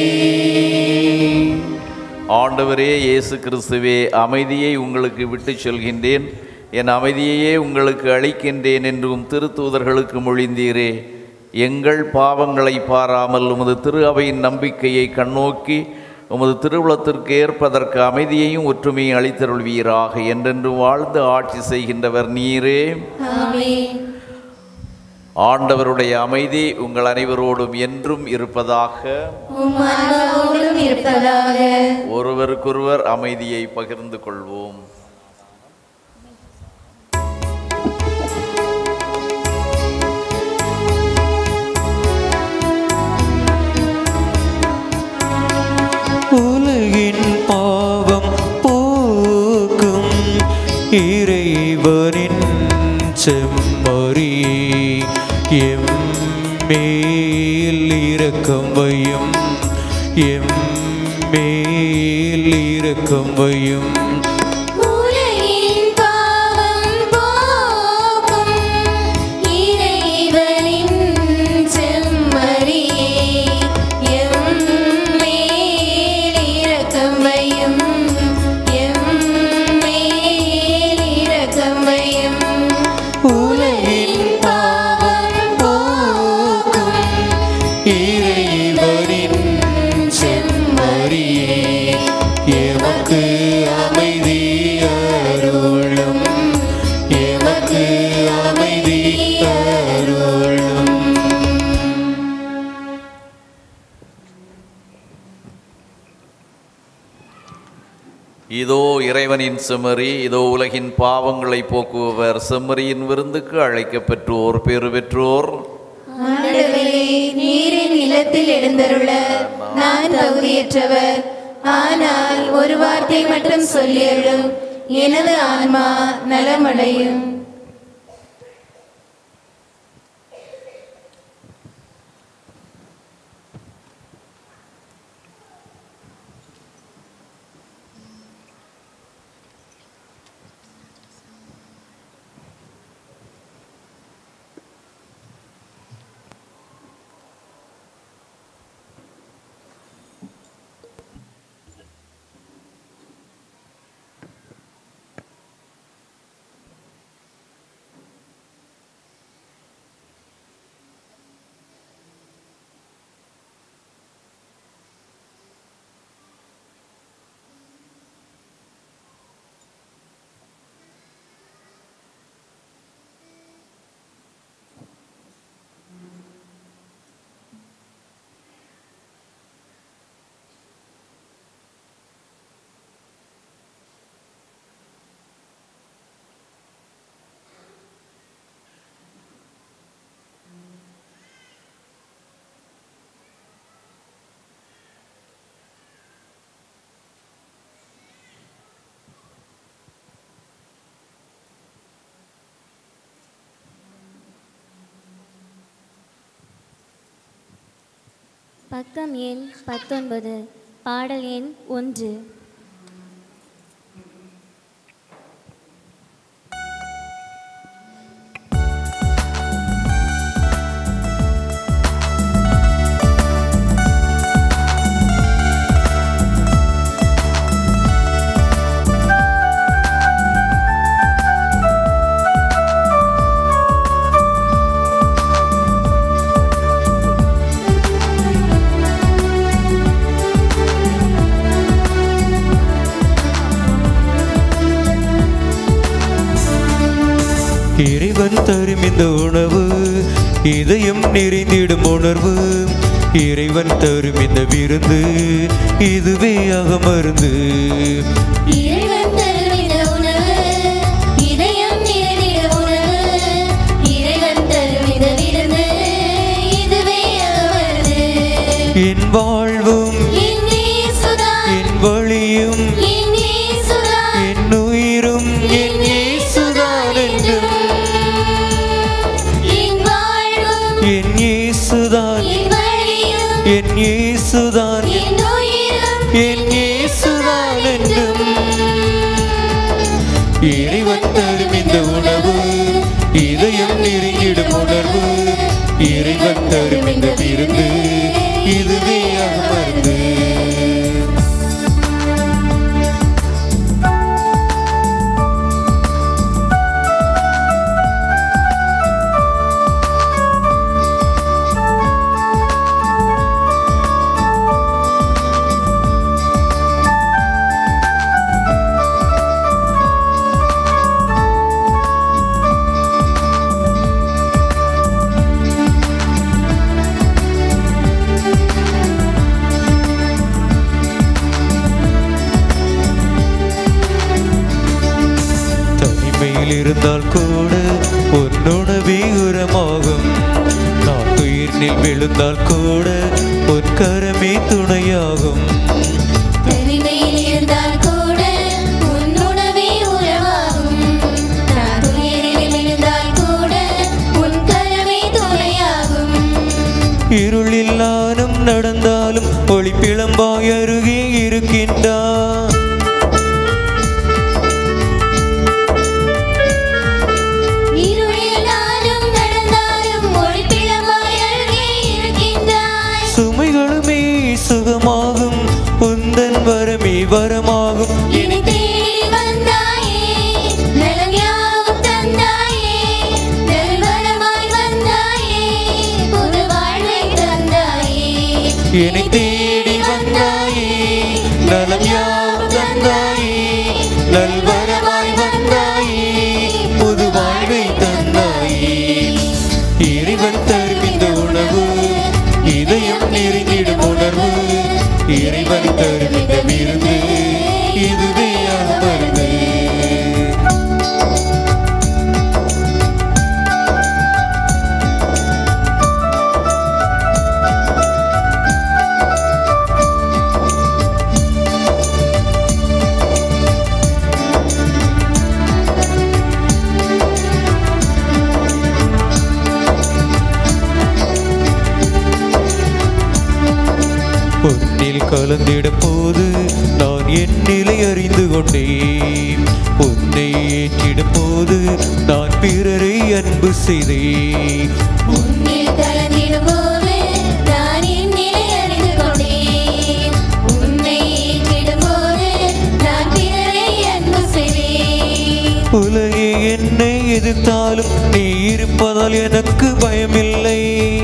ஆண்டவரே இயேசு கிறிஸ்துவே அமைதியை உங்களுக்கு விட்டுச் செல்கின்றேன் என் அமைதியையே உங்களுக்கு அளிக்கின்றேன் என்றும் திருத்தூதர்களுக்கு மொழிந்தீரே எங்கள் பாவங்களை பாராமல் உமது திரு அவையின் நம்பிக்கையை கண்ணோக்கி உமது திருவுளத்திற்கு ஏற்பதற்கு அமைதியையும் ஒற்றுமையும் அளித்தருள்வீராக என்றென்று வாழ்ந்து ஆட்சி செய்கின்றவர் நீரே ஆண்டவருடைய அமைதி உங்கள் அனைவரோடும் என்றும் இருப்பதாக உம் ஆன்மாவோடும் இருப்பதாக ஒருவருக்கொருவர் அமைதியை பகிர்ந்து கொள்வோம் உலகின் பாவம் போக்கும் இறைவனின் செம்மறி எம் மேல் இரக்கம் வையும் எம் மேல் இரக்கம் வையும் உலகின் பாவம் போக்கும் இறைவனின் செம்மறியே எம் மேல் இரக்கம் வையும் எம் மேல் இரக்கம் வையும் உலகின் பாவம் போக்கும் இறைவனின் செம்மறியே எமக்கு அமைதி அருளும் எமக்கு அமைதி அருளும் இதோ இறைவனின் செம்மறி இதோ உலகின் பாவங்களை போக்குபவர் செம்மறியின் விருந்துக்கு அழைக்கப் பெற்றோர் பேறு பெற்றோர் ஆண்டவரே நீரின் நிலத்தில் எழுந்தருள நான் தகுதியற்றவர் ஆனால் ஒரு வார்த்தை மட்டும் சொல்லியருளும் எனது ஆன்மா நலமடையும் பக்கம் எண் பத்தொன்பது பாடல் எண் ஒன்று இறைவன் தரும் இந்த உணவு இதயம் நிறைந்திடும் உணர்வு இறைவன் தரும் இந்த விருந்து இதுவே அகமருந்து இறைவன் தரும் இந்த உணவு இதயம் நிறைந்திட உணவு இறைவன் தரும் இந்த விருந்து இதுவே அவரது என் வாழ்வும் என் இயேசுதான் என் வழியும் என் இயேசுதான் என் உயிரும் என் இயேசுதான் என்றும் என் வாழ்வும் என் இயேசுதான் என் வழியும் என் இயேசுதான் என் உயிரும் என் இயேசுதான் என்றும் இறைவன் தரும் இந்த உணவு இதயம் நெருங்கிடும் உணர்வு இறைவன் தரும் இந்த விருந்து இதுவே அமர்ந்து தனிமையில் இருந்தால் கூட உன்னுணவே உரமாகும் நான் துயிரில் விழுந்தால் கூட உன் கரமே துணையாகும் தனிமையில் இருந்தால் கூட உன் உணவே உறவாகும் நான் துயரில் விழுந்தால் கூட உன் கரமே துணையாகும் இருளில் நானும் நடந்தாலும் ஒளி பிளம்பாய் அருகே இருக்கின்றான் இருளில் நானும் நடந்தாலும் ஒளிப்பிளமாய் அருகே இருக்கின்றாய் சுமைகளுமே சுகமாகும் உந்தன் வரமே வரமாகும் என்னை தேடி வந்தாயே நலம் யாவும் தந்தாயே நல்வரமாய் வந்தாயே புது வாழ்வை தந்தாயே என்னை தேடி வந்தாயே நலம் யாவும் தந்தாயே நல்வரமாய் வந்தாயே புது வாழ்வை தந்தாயே இறைவன் தரும் இந்த உணவு இதயம் நெருங்கிடும் உணர்வு இறைவன் தரும் இந்த விருந்து இதுவே அமர்ந்து பொன்னில் கலந்திடும் போது நான் என் நிலை அறிந்து கொண்டேன் உன்னை ஏற்றிடும் போது நான் பிறரை அன்பு செய்தேன் உன்னில் கலந்திடும் போது நான் என் நிலை அறிந்து கொண்டேன் உன்னை ஏற்றிடும் போது நான் பிறரை அன்பு செய்வேன் உலகே என்னை எதிர்த்தாலும் நீ இருப்பதால் எனக்கு பயமில்லை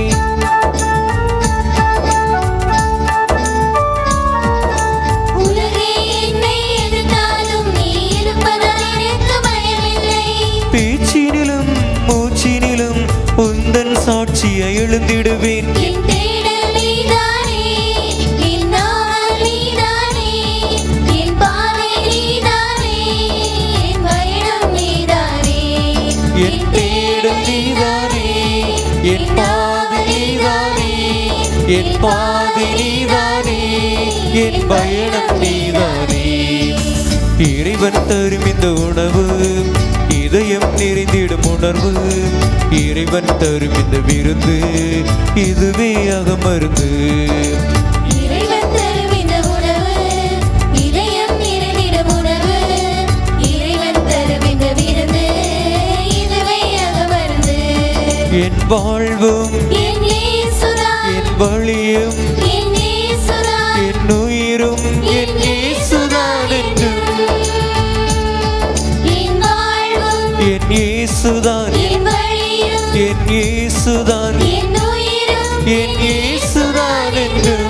உலகே என்னை எதிர்த்தாலும் நீ இருப்பதால் எனக்கு பயமில்லை பேச்சினிலும் மூச்சினிலும் உந்தன் சாட்சியை எழுந்திடுவேன் என் தேடல் நீதானே என் நாவல் நீதானே என் பாதை நீதானே என் பயணம் நீதானே என் தேடல் நீதானே என் பாதை நீதானே என் பாதை நீதானே என் பயணம் நீதானே இறைவன் தரும் இந்த உணவு இதயம் நிறைந்திடும் உணர்வு இறைவன் தரும் இந்த விருந்து இதுவே அகமருந்து இறைவன் தரும் இந்த உணவு இதயம் நிறைந்திடும் உணவு இறைவன் தரும் இந்த விருந்து இதுவே அகமருந்து என் வாழ்வும் என் இயேசுதான் என் வழியும் என் இயேசுதான் என் உயிரும் என் இயேசுதான் என்றும் என் வாழ்வும் என் இயேசுதான் என் வழியும் என் இயேசுதான் என் உயிரும் என் இயேசுதான் என்றும்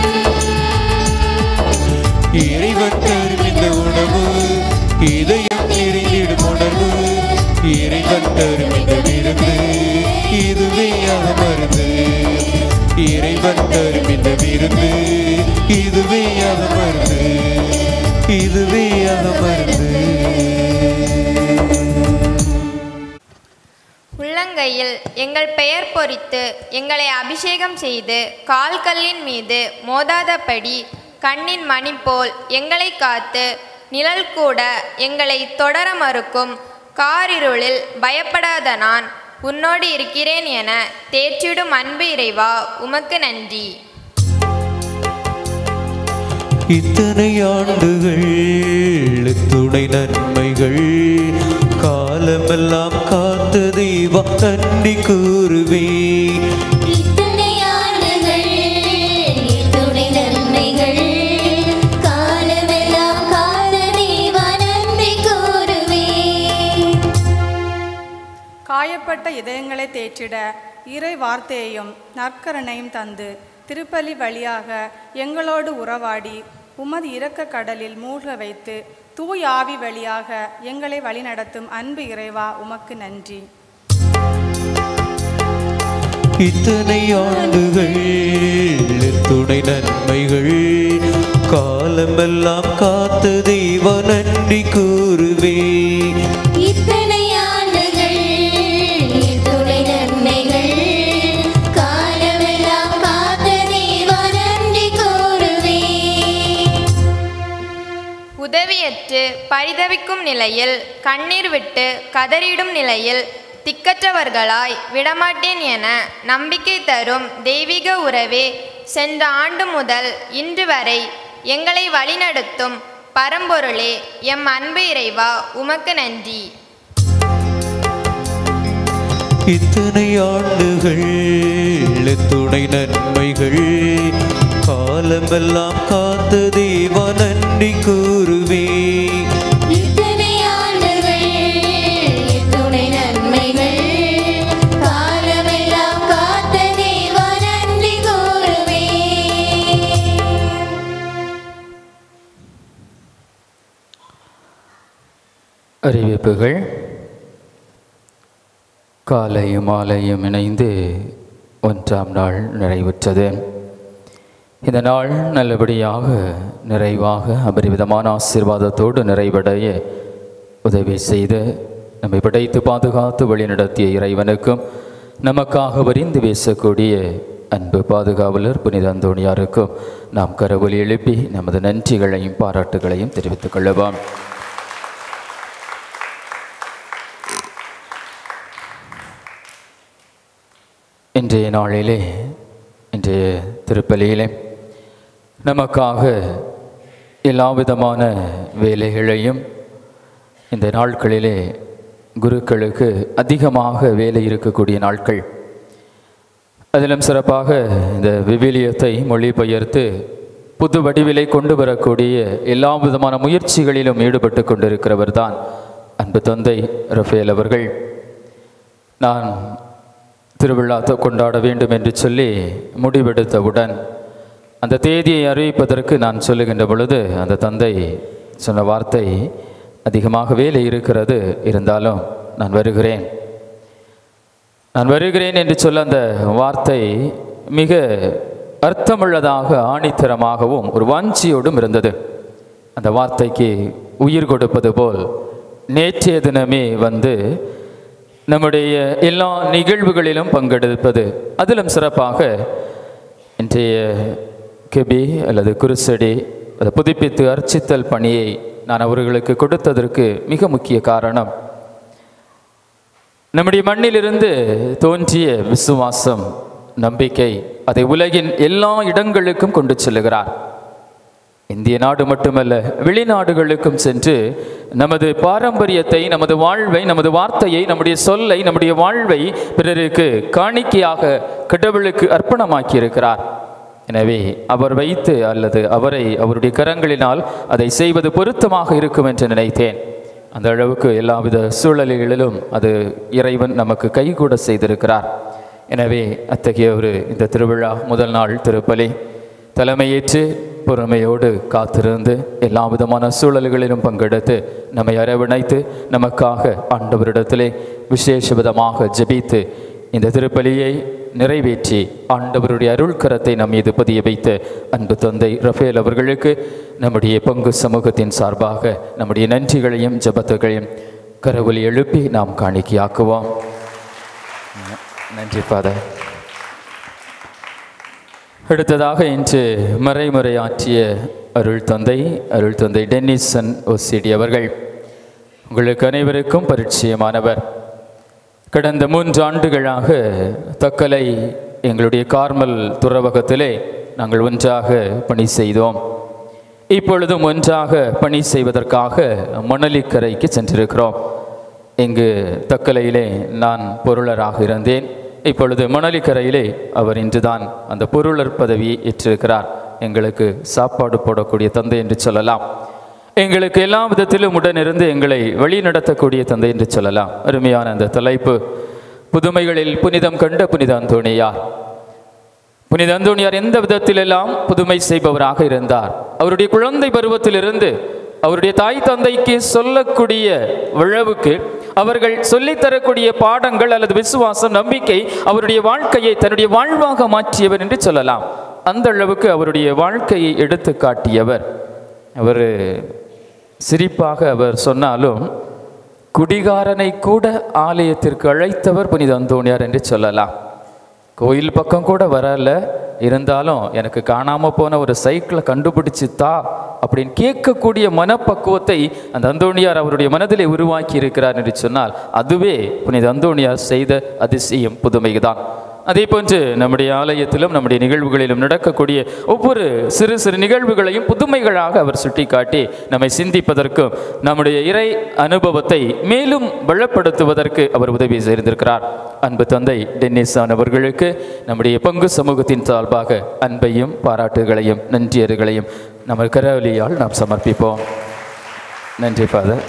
இறைவன் தரும் இந்த உணவு இதயம் நிறைந்திடும் உணர்வு இறைவன் தரும் இந்த விருந்து இதுவே அமர்ந்து இறைவன் தரும் இந்த விருந்து இதுவே அது மருந்து இதுவே அது மருந்து உள்ளங்கையில் எங்கள் பெயர் பொறித்து எங்களை அபிஷேகம் செய்து கால்கல்லின் மீது மோதாதபடி கண்ணின் மணி போல் எங்களை காத்து நிழல் கூட எங்களை தொடர மறுக்கும் காரிருளில் பயப்படாத நான் உன்னோடு இருக்கிறேன் என தேற்றிடும் அன்பு இறைவா உமக்கு நன்றி இத்தனை ஆண்டுகள் துணை நன்மைகள் காலமெல்லாம் காத்த தெய்வா நன்றி கூறுவே இத்தனை ஆண்டுகள் துணை நன்மைகள் காலமெல்லாம் காத்த தேவா நன்றி கூறுவே காயப்பட்ட இதயங்களை தேற்றிட இறை வார்த்தையையும் நற்கரணையும் தந்து திருப்பலி வழியாக எங்களோடு உறவாடி உமது இரக்க கடலில் மூழ்க வைத்து தூய் ஆவி வழியாக எங்களை வழிநடத்தும் அன்பு இறைவா உமக்கு நன்றி இத்தனை ஆண்டுகள் துணை நன்மைகள் காலமெல்லாம் காத்த தெய்வா நன்றி கூறுவே இத்தனை ஆண்டுகள் துணை நன்மைகள் காலமெல்லாம் காத்த தேவா நன்றி கூறுவே உதவியற்று பரிதவிக்கும் நிலையில் கண்ணீர் விட்டு கதறிடும் நிலையில் திக்கற்றவர்களாய் விடமாட்டேன் என நம்பிக்கை தரும் தெய்வீக உறவே சென்ற ஆண்டு முதல் இன்று வரை எங்களை வழிநடத்தும் பரம்பொருளே எம் அன்பு இறைவா உமக்கு நன்றி இத்தனை ஆண்டுகள் துணை நன்மைகள் காலமெல்லாம் காத்த தெய்வா நன்றி கூறுவே இத்தனை ஆண்டுகள் துணை நன்மைகள் காலமெல்லாம் காத்த தேவா நன்றி கூறுவே அறிவிப்புகள் காலையும் மாலையும் இணைந்து ஒன்றாம் நாள் நிறைவுற்றது இந்த நாள் நல்லபடியாக நிறைவாக அபரிவிதமான ஆசீர்வாதத்தோடு நிறைவடைய உதவி செய்து நம்மை படைத்து பாதுகாத்து வழிநடத்திய இறைவனுக்கும் நமக்காக வரிந்து பேசக்கூடிய அன்பு பாதுகாவலர் புனித அந்தோணியாருக்கும் நாம் கரவொலி எழுப்பி நமது நன்றிகளையும் பாராட்டுகளையும் தெரிவித்துக் கொள்ளுவோம் இன்றைய நாளிலே இன்றைய திருப்பலியிலே நமக்காக எல்லா விதமான வேலைகளையும் இந்த நாட்களிலே குருக்களுக்கு அதிகமாக வேலை இருக்கக்கூடிய நாட்கள் அதிலும் சிறப்பாக இந்த விவிலியத்தை மொழிபெயர்த்து புது வடிவிலை கொண்டு வரக்கூடிய எல்லா விதமான முயற்சிகளிலும் ஈடுபட்டு கொண்டிருக்கிறவர் தான் அன்பு தந்தை ரஃபேல் அவர்கள் நான் திருவிழா தொ- கொண்டாட வேண்டும் என்று சொல்லி முடிவெடுத்தவுடன் அந்த தேதியை அறிவிப்பதற்கு நான் சொல்லுகின்ற பொழுது அந்த தந்தை சொன்ன வார்த்தை அதிகமாக வேலை இருக்கிறது இருந்தாலும் நான் வருகிறேன் நான் வருகிறேன் என்று சொல்ல அந்த வார்த்தை மிக அர்த்தமுள்ளதாக ஆணித்தரமாகவும் ஒரு வாஞ்சியோடும் இருந்தது அந்த வார்த்தைக்கு உயிர் கொடுப்பது போல் நேற்றைய தினமே வந்து நம்முடைய எல்லா நிகழ்வுகளிலும் பங்கெடுப்பது அதிலும் சிறப்பாக இன்றைய கெபி அல்லது குருசடி அதை புதுப்பித்து அர்ச்சித்தல் பணியை நான் அவர்களுக்கு கொடுத்ததற்கு மிக முக்கிய காரணம் நம்முடைய மண்ணிலிருந்து தோன்றிய விசுவாசம் நம்பிக்கை அதை உலகின் எல்லா இடங்களுக்கும் கொண்டு செல்லுகிறார் இந்திய நாடு மட்டுமல்ல வெளிநாடுகளுக்கும் சென்று நமது பாரம்பரியத்தை நமது வாழ்வை நமது வார்த்தையை நம்முடைய சொல்லை நம்முடைய வாழ்வை பிறருக்கு காணிக்கையாக கடவுளுக்கு அர்ப்பணமாக்கி இருக்கிறார் எனவே அவர் வைத்து அல்லது அவரை அவருடைய கரங்களினால் அதை செய்வது பொருத்தமாக இருக்கும் என்று நினைத்தேன் அந்த அளவுக்கு எல்லாவித சூழல்களிலும் அது இறைவன் நமக்கு கைகூட செய்திருக்கிறார் எனவே அத்தகைய ஒரு இந்த திருவிழா முதல் நாள் திருப்பலி தலைமையேற்று பொறுமையோடு காத்திருந்து எல்லா விதமான சூழல்களிலும் பங்கெடுத்து நம்மை அரவணைத்து நமக்காக ஆண்டவரிடத்திலே விசேஷ விதமாக ஜெபித்து இந்த திருப்பலியை நிறைவேற்றி ஆண்டவருடைய அருள் கரத்தை நம் மீது பதிய வைத்த அன்பு தந்தை ரஃபேல் அவர்களுக்கு நம்முடைய பங்கு சமூகத்தின் சார்பாக நம்முடைய நன்றிகளையும் ஜெபத்துகளையும் கரவொலி எழுப்பி நாம் காணிக்கையாக்குவோம் நன்றி ஃபாதர் அடுத்ததாக இன்று மறைமுறையாற்றிய அருள் தந்தை அருள் தந்தை டென்னிசன் ஒசிடி அவர்கள் உங்களுக்கு அனைவருக்கும் பரிச்சயமானவர் கடந்த மூன்று ஆண்டுகளாக தக்கலை எங்களுடைய கார்மல் துறவகத்திலே நாங்கள் ஒன்றாக பணி செய்தோம் இப்பொழுதும் ஒன்றாக பணி செய்வதற்காக மணலிக்கரைக்கு சென்றிருக்கிறோம் இங்கு தக்கலையிலே நான் பொருளராக இருந்தேன் இப்பொழுது மணலிக்கரையிலே அவர் இன்றுதான் அந்த பொருளர் பதவியை ஏற்றிருக்கிறார் எங்களுக்கு சாப்பாடு போடக்கூடிய தந்தை என்று சொல்லலாம் எங்களுக்கு எல்லா விதத்திலும் உடனிருந்து எங்களை வழி நடத்தக்கூடிய தந்தை என்று சொல்லலாம் அருமையான அந்த தலைப்பு புதுமைகளில் புனிதம் கண்ட புனித அந்தோணியார் புனித அந்தோணியார் எந்த விதத்திலெல்லாம் புதுமை செய்பவராக இருந்தார் அவருடைய குழந்தை பருவத்திலிருந்து அவருடைய தாய் தந்தைக்கு சொல்லக்கூடிய விழவுக்கு அவர்கள் சொல்லித் தரக்கூடிய பாடங்கள் அல்லது விசுவாசம் நம்பிக்கை அவருடைய வாழ்க்கையை தன்னுடைய வாழ்வாக மாற்றியவர் என்று சொல்லலாம் அந்த அளவுக்கு அவருடைய வாழ்க்கையை எடுத்து காட்டியவர் அவர் சிரிப்பாக அவர் சொன்னாலும் குடிகாரனை கூட ஆலயத்திற்கு அழைத்தவர் புனித அந்தோணியார் என்று சொல்லலாம் கோயில் பக்கம் கூட வரல இருந்தாலும் எனக்கு காணாமல் போன ஒரு சைக்கிளை கண்டுபிடிச்சு தா அப்படின்னு கேட்கக்கூடிய மனப்பக்குவத்தை அந்த அந்தோணியார் அவருடைய மனதிலே உருவாக்கி இருக்கிறார் என்று சொன்னால் அதுவே புனித அந்தோணியார் செய்த அதிசயம் புதுமைதான் அதே போன்று நம்முடைய ஆலயத்திலும் நம்முடைய நிகழ்வுகளிலும் நடக்கக்கூடிய ஒவ்வொரு சிறு சிறு நிகழ்வுகளையும் புதுமைகளாக அவர் சுட்டிக்காட்டி நம்மை சிந்திப்பதற்கும் நம்முடைய இறை அனுபவத்தை மேலும் பலப்படுத்துவதற்கு அவர் உதவி செய்திருக்கிறார் அன்பு தந்தை டென்னிசான் அவர்களுக்கு நம்முடைய பங்கு சமூகத்தின் சார்பாக அன்பையும் பாராட்டுகளையும் நன்றியர்களையும் நம்ம கரவலியால் நாம் சமர்ப்பிப்போம் நன்றி ஃபாதர்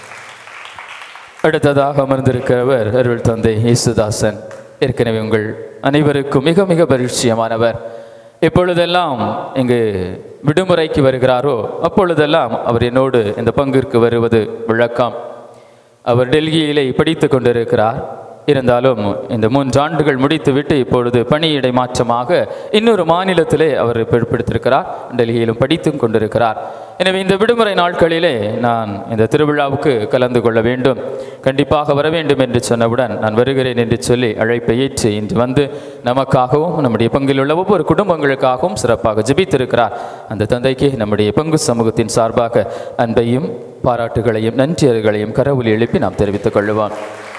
அடுத்ததாக அமர்ந்திருக்கிறவர் அருள் தந்தை இயேசுதாசன் ஏற்கனவே உங்கள் அனைவருக்கும் மிக மிக பரிச்சயமானவர் எப்பொழுதெல்லாம் இங்கு விடுமுறைக்கு வருகிறாரோ அப்பொழுதெல்லாம் அவர் என்னோடு இந்த பங்கிற்கு வருவது வழக்கம் அவர் டெல்லியிலே படித்து கொண்டிருக்கிறார் இருந்தாலும் இந்த மூன்று ஆண்டுகள் முடித்துவிட்டு இப்பொழுது பணியிடை மாற்றமாக இன்னொரு மாநிலத்திலே அவர் பிடித்திருக்கிறார் டெல்லியிலும் படித்தும் கொண்டிருக்கிறார் எனவே இந்த விடுமுறை நாட்களிலே நான் இந்த திருவிழாவுக்கு கலந்து கொள்ள வேண்டும் கண்டிப்பாக வர வேண்டும் என்று சொன்னவுடன் நான் வருகிறேன் என்று சொல்லி அழைப்பை ஏற்று இன்று வந்து நமக்காகவும் நம்முடைய பங்கில் உள்ள ஒவ்வொரு குடும்பங்களுக்காகவும் சிறப்பாக ஜெபித்திருக்கிறார் அந்த தந்தைக்கு நம்முடைய பங்கு சமூகத்தின் சார்பாக அன்பையும் பாராட்டுகளையும் நன்றியர்களையும் கரவொலி எழுப்பி நாம் தெரிவித்துக் கொள்ளுவோம்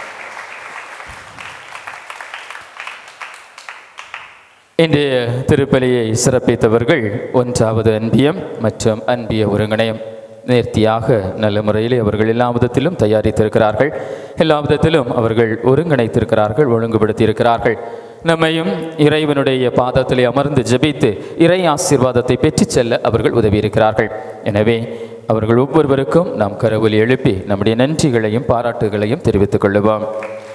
இன்றைய திருப்பலியை சிறப்பித்தவர்கள் ஒன்றாவது அன்பியம் மற்றும் அன்பிய ஒருங்கிணையம் நேர்த்தியாக நல்ல முறையில் அவர்கள் எல்லா விதத்திலும் தயாரித்திருக்கிறார்கள் எல்லா விதத்திலும் அவர்கள் ஒருங்கிணைத்திருக்கிறார்கள் ஒழுங்குபடுத்தியிருக்கிறார்கள் நம்மையும் இறைவனுடைய பாதத்திலே அமர்ந்து ஜெபித்து இறை ஆசீர்வாதத்தை பெற்றுச் செல்ல அவர்கள் உதவியிருக்கிறார்கள் எனவே அவர்கள் ஒவ்வொருவருக்கும் நாம் கரவொலி எழுப்பி நம்முடைய நன்றிகளையும் பாராட்டுகளையும் தெரிவித்துக் கொள்ளுவோம்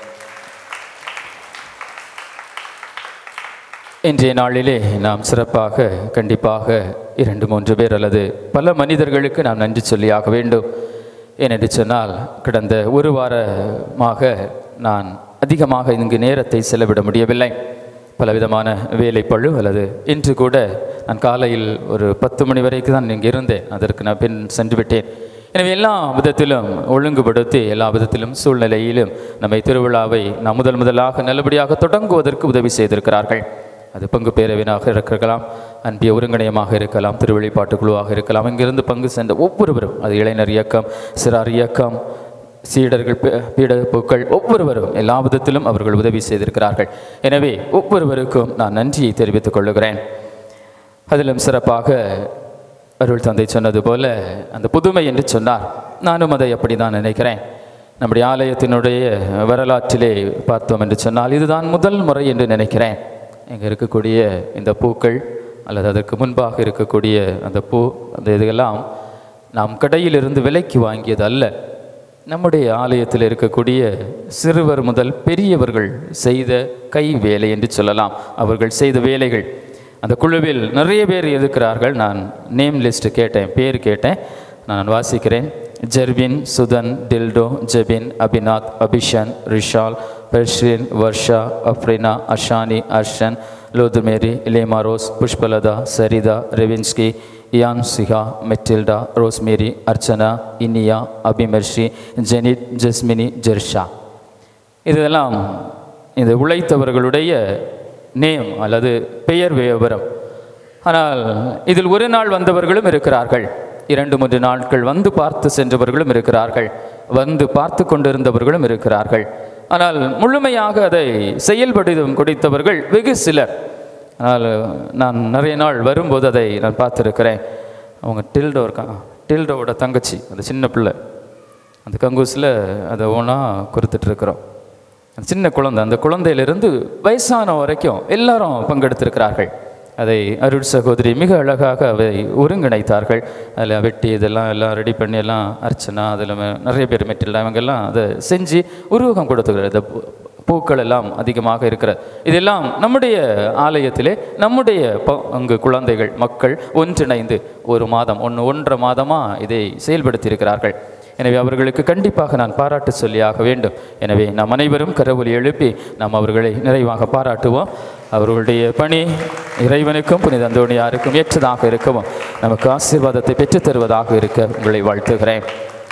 இன்றைய நாளிலே நாம் சிறப்பாக கண்டிப்பாக இரண்டு மூன்று பேர் அல்லது பல மனிதர்களுக்கு நாம் நன்றி சொல்லியாக வேண்டும் ஏனென்று சொன்னால் கடந்த ஒரு வாரமாக நான் அதிகமாக இங்கு நேரத்தை செலவிட முடியவில்லை பலவிதமான வேலைப்பழு அல்லது இன்று கூட நான் காலையில் ஒரு பத்து மணி வரைக்கும் தான் இங்கே இருந்தேன் அதற்கு நான் பின் சென்று விட்டேன் எனவே எல்லா விதத்திலும் ஒழுங்குபடுத்தி எல்லா விதத்திலும் சூழ்நிலையிலும் நம்மை திருவிழாவை நாம் முதல் முதலாக நல்லபடியாக தொடங்குவதற்கு உதவி செய்திருக்கிறார்கள் அது பங்கு பேரவையினாக இருக்கலாம் அன்பிய ஒருங்கிணையமாக இருக்கலாம் திருவழிப்பாட்டு குழுவாக இருக்கலாம் இங்கிருந்து பங்கு சென்ற ஒவ்வொருவரும் அது இளைஞர் இயக்கம் சிறார் இயக்கம் சீடர்கள் பீ- பீடப்புக்கள் ஒவ்வொருவரும் எல்லா விதத்திலும் அவர்கள் உதவி செய்திருக்கிறார்கள் எனவே ஒவ்வொருவருக்கும் நான் நன்றியை தெரிவித்துக் கொள்ளுகிறேன் அதிலும் சிறப்பாக அருள் தந்தை சொன்னது போல அந்த புதுமை என்று சொன்னார் நானும் அதை அப்படி தான் நினைக்கிறேன் நம்முடைய ஆலயத்தினுடைய வரலாற்றிலே பார்த்தோம் என்று சொன்னால் இதுதான் முதல் முறை என்று நினைக்கிறேன் இங்கே இருக்கக்கூடிய இந்த பூக்கள் அல்லது அதற்கு முன்பாக இருக்கக்கூடிய அந்த பூ அந்த இதெல்லாம் நாம் கடையிலிருந்து விலைக்கு வாங்கியது அல்ல நம்முடைய ஆலயத்தில் இருக்கக்கூடிய சிறுவர் முதல் பெரியவர்கள் செய்த கை வேலை என்று சொல்லலாம் அவர்கள் செய்த வேலைகள் அந்த குழுவில் நிறைய பேர் இருக்கிறார்கள் நான் நேம் லிஸ்ட் கேட்டேன் பேர் கேட்டேன் நான் வாசிக்கிறேன் ஜெர்வின் சுதன் டில்டோ ஜெபின் அபிநாத் அபிஷன் ரிஷால் பெர்ஷின் வர்ஷா அஃப்ரினா அஷானி அர்ஷன் லோதுமேரி இலேமாரோஸ் புஷ்பலதா சரிதா ரெவின்ஸ்கி இயான் சிஹா மெட்டில்டா ரோஸ்மேரி அர்ச்சனா இனியா அபிமெர்ஷி ஜெனிட் ஜெஸ்மினி ஜெர்ஷா இதெல்லாம் இந்த உழைத்தவர்களுடைய நேம் அல்லது பெயர் விவரம் ஆனால் இதில் ஒரு நாள் வந்தவர்களும் இருக்கிறார்கள் இரண்டு மூன்று நாட்கள் வந்து பார்த்து சென்றவர்களும் இருக்கிறார்கள் வந்து பார்த்து கொண்டிருந்தவர்களும் இருக்கிறார்கள் ஆனால் முழுமையாக அதை செயல்படுத்தும் கொடுத்தவர்கள் வெகு சிலர் ஆனால் நான் நிறைய நாள் வரும்போது அதை நான் பார்த்துருக்கிறேன் அவங்க டில்டோ இருக்கா டில்டோவோட தங்கச்சி அந்த சின்ன பிள்ளை அந்த கங்கூஸில் அதை ஒன்றா கொடுத்துட்ருக்குறோம் அந்த சின்ன குழந்தை அந்த குழந்தையிலிருந்து வயசான வரைக்கும் எல்லாரும் பங்கெடுத்திருக்கிறார்கள் அதை அருள் சகோதரி மிக அழகாக அவை ஒருங்கிணைத்தார்கள் அதில் வெட்டி இதெல்லாம் எல்லாம் ரெடி பண்ணி எல்லாம் அர்ச்சனா அதில் நிறைய பேர் மெட்டில் இவங்கெல்லாம் அதை செஞ்சு உருவகம் கொடுத்துக்கிறது இந்த பூ- பூக்கள் எல்லாம் அதிகமாக இருக்கிறது இதெல்லாம் நம்முடைய ஆலயத்திலே நம்முடைய ப- அங்கு குழந்தைகள் மக்கள் ஒன்றிணைந்து ஒரு மாதம் ஒன்று ஒன்றரை மாதமாக இதை செயல்படுத்தியிருக்கிறார்கள் எனவே அவர்களுக்கு கண்டிப்பாக நான் பாராட்டு சொல்லியாக வேண்டும் எனவே நாம் அனைவரும் கரவொலி எழுப்பி நாம் அவர்களை நிறைவாக பாராட்டுவோம் அவர்களுடைய பணி இறைவனுக்கும் புனித அந்தோணியாருக்கும் ஏற்றதாக இருக்கவும் நமக்கு ஆசீர்வாதத்தை பெற்றுத் தருவதாக இருக்க உங்களை வாழ்த்துகிறேன்